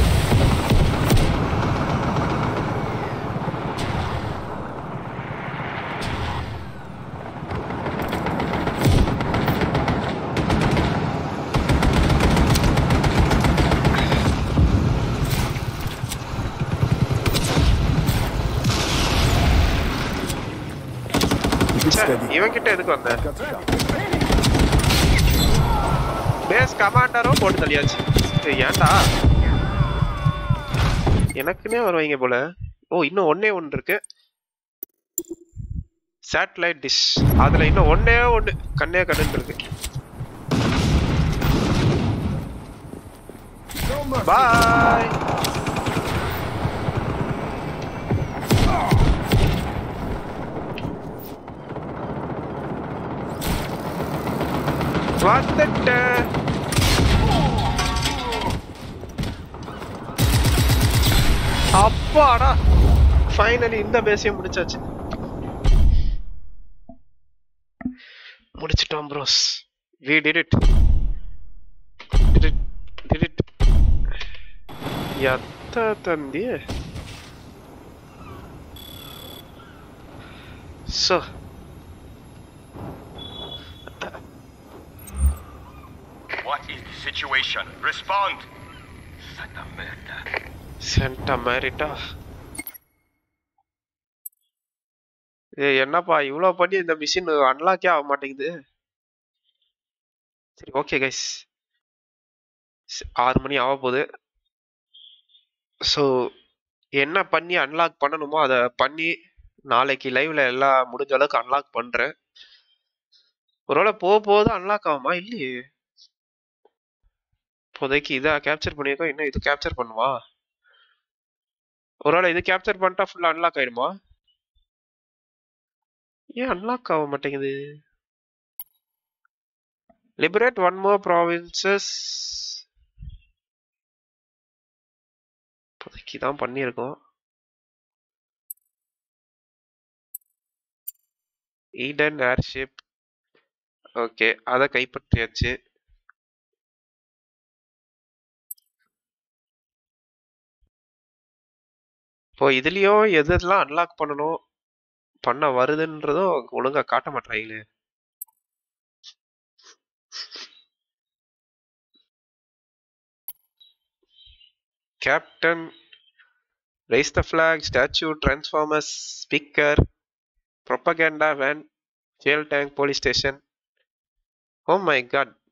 இவன் கிட்ட எதுக்கு வந்த பேஸ் கமாண்டரும் போட்டு தள்ளியாச்சு ஏய், ஏன்டா எனக்குன்னே வருவாங்க போல ஓ இன்னும் ஒண்ணே ஒன்று இருக்கு சேட்டலைட் டிஷ் அதுல இன்னும் ஒண்ணே ஒண்ணு கண்ணே கண்ணு இருக்கு பாய் வந்துட்டேன் அப்பாடா ஃபைனலி இந்த பேஸையும் முடிச்சாச்சு முடிச்சிட்டோம் bros we did it did it did it எத்த தந்தி so What is the situation? Respond! Santa merda. சென்டா மேரிட்டா ஏய் என்னப்பா இவ்வளோ பண்ணி இந்த மிஷின் அன்லாக்கே ஆக மாட்டேங்குது சரி ஓகே கைஸ் ஆறு மணி ஆக போகுது ஸோ என்ன பண்ணி அன்லாக் பண்ணணுமோ அதை பண்ணி நாளைக்கு லைவ்ல எல்லாம் முடிஞ்ச அளவுக்கு அன்லாக் பண்றேன் ஒருவேளை போக போக அன்லாக் ஆகுமா இல்லையே இப்போதைக்கு இதை கேப்சர் பண்ணியிருக்கோம் இன்னும் இது கேப்சர் பண்ணுவா ஒருவேளை இது கேப்சர் பண்ணிட்டா ஃபுல்லா அன்லாக் ஆயிடுமா ஏன் அன்லாக் ஆக மாட்டேங்குது லிபரேட் ஒன் மோர் ப்ராவின்சஸ் இப்போதைக்கு தான் பண்ணியிருக்கோம் ஈடன் ஏர்ஷிப் ஓகே அதை கைப்பற்றியாச்சு இப்போ இதுலயும் எது எதெல்லாம் அன்லாக் பண்ணணும் பண்ண வருதுன்றதும் ஒழுங்கா காட்ட மாட்டாங்களே captain raise the flag statue transformers speaker propaganda van fuel tank police station oh my God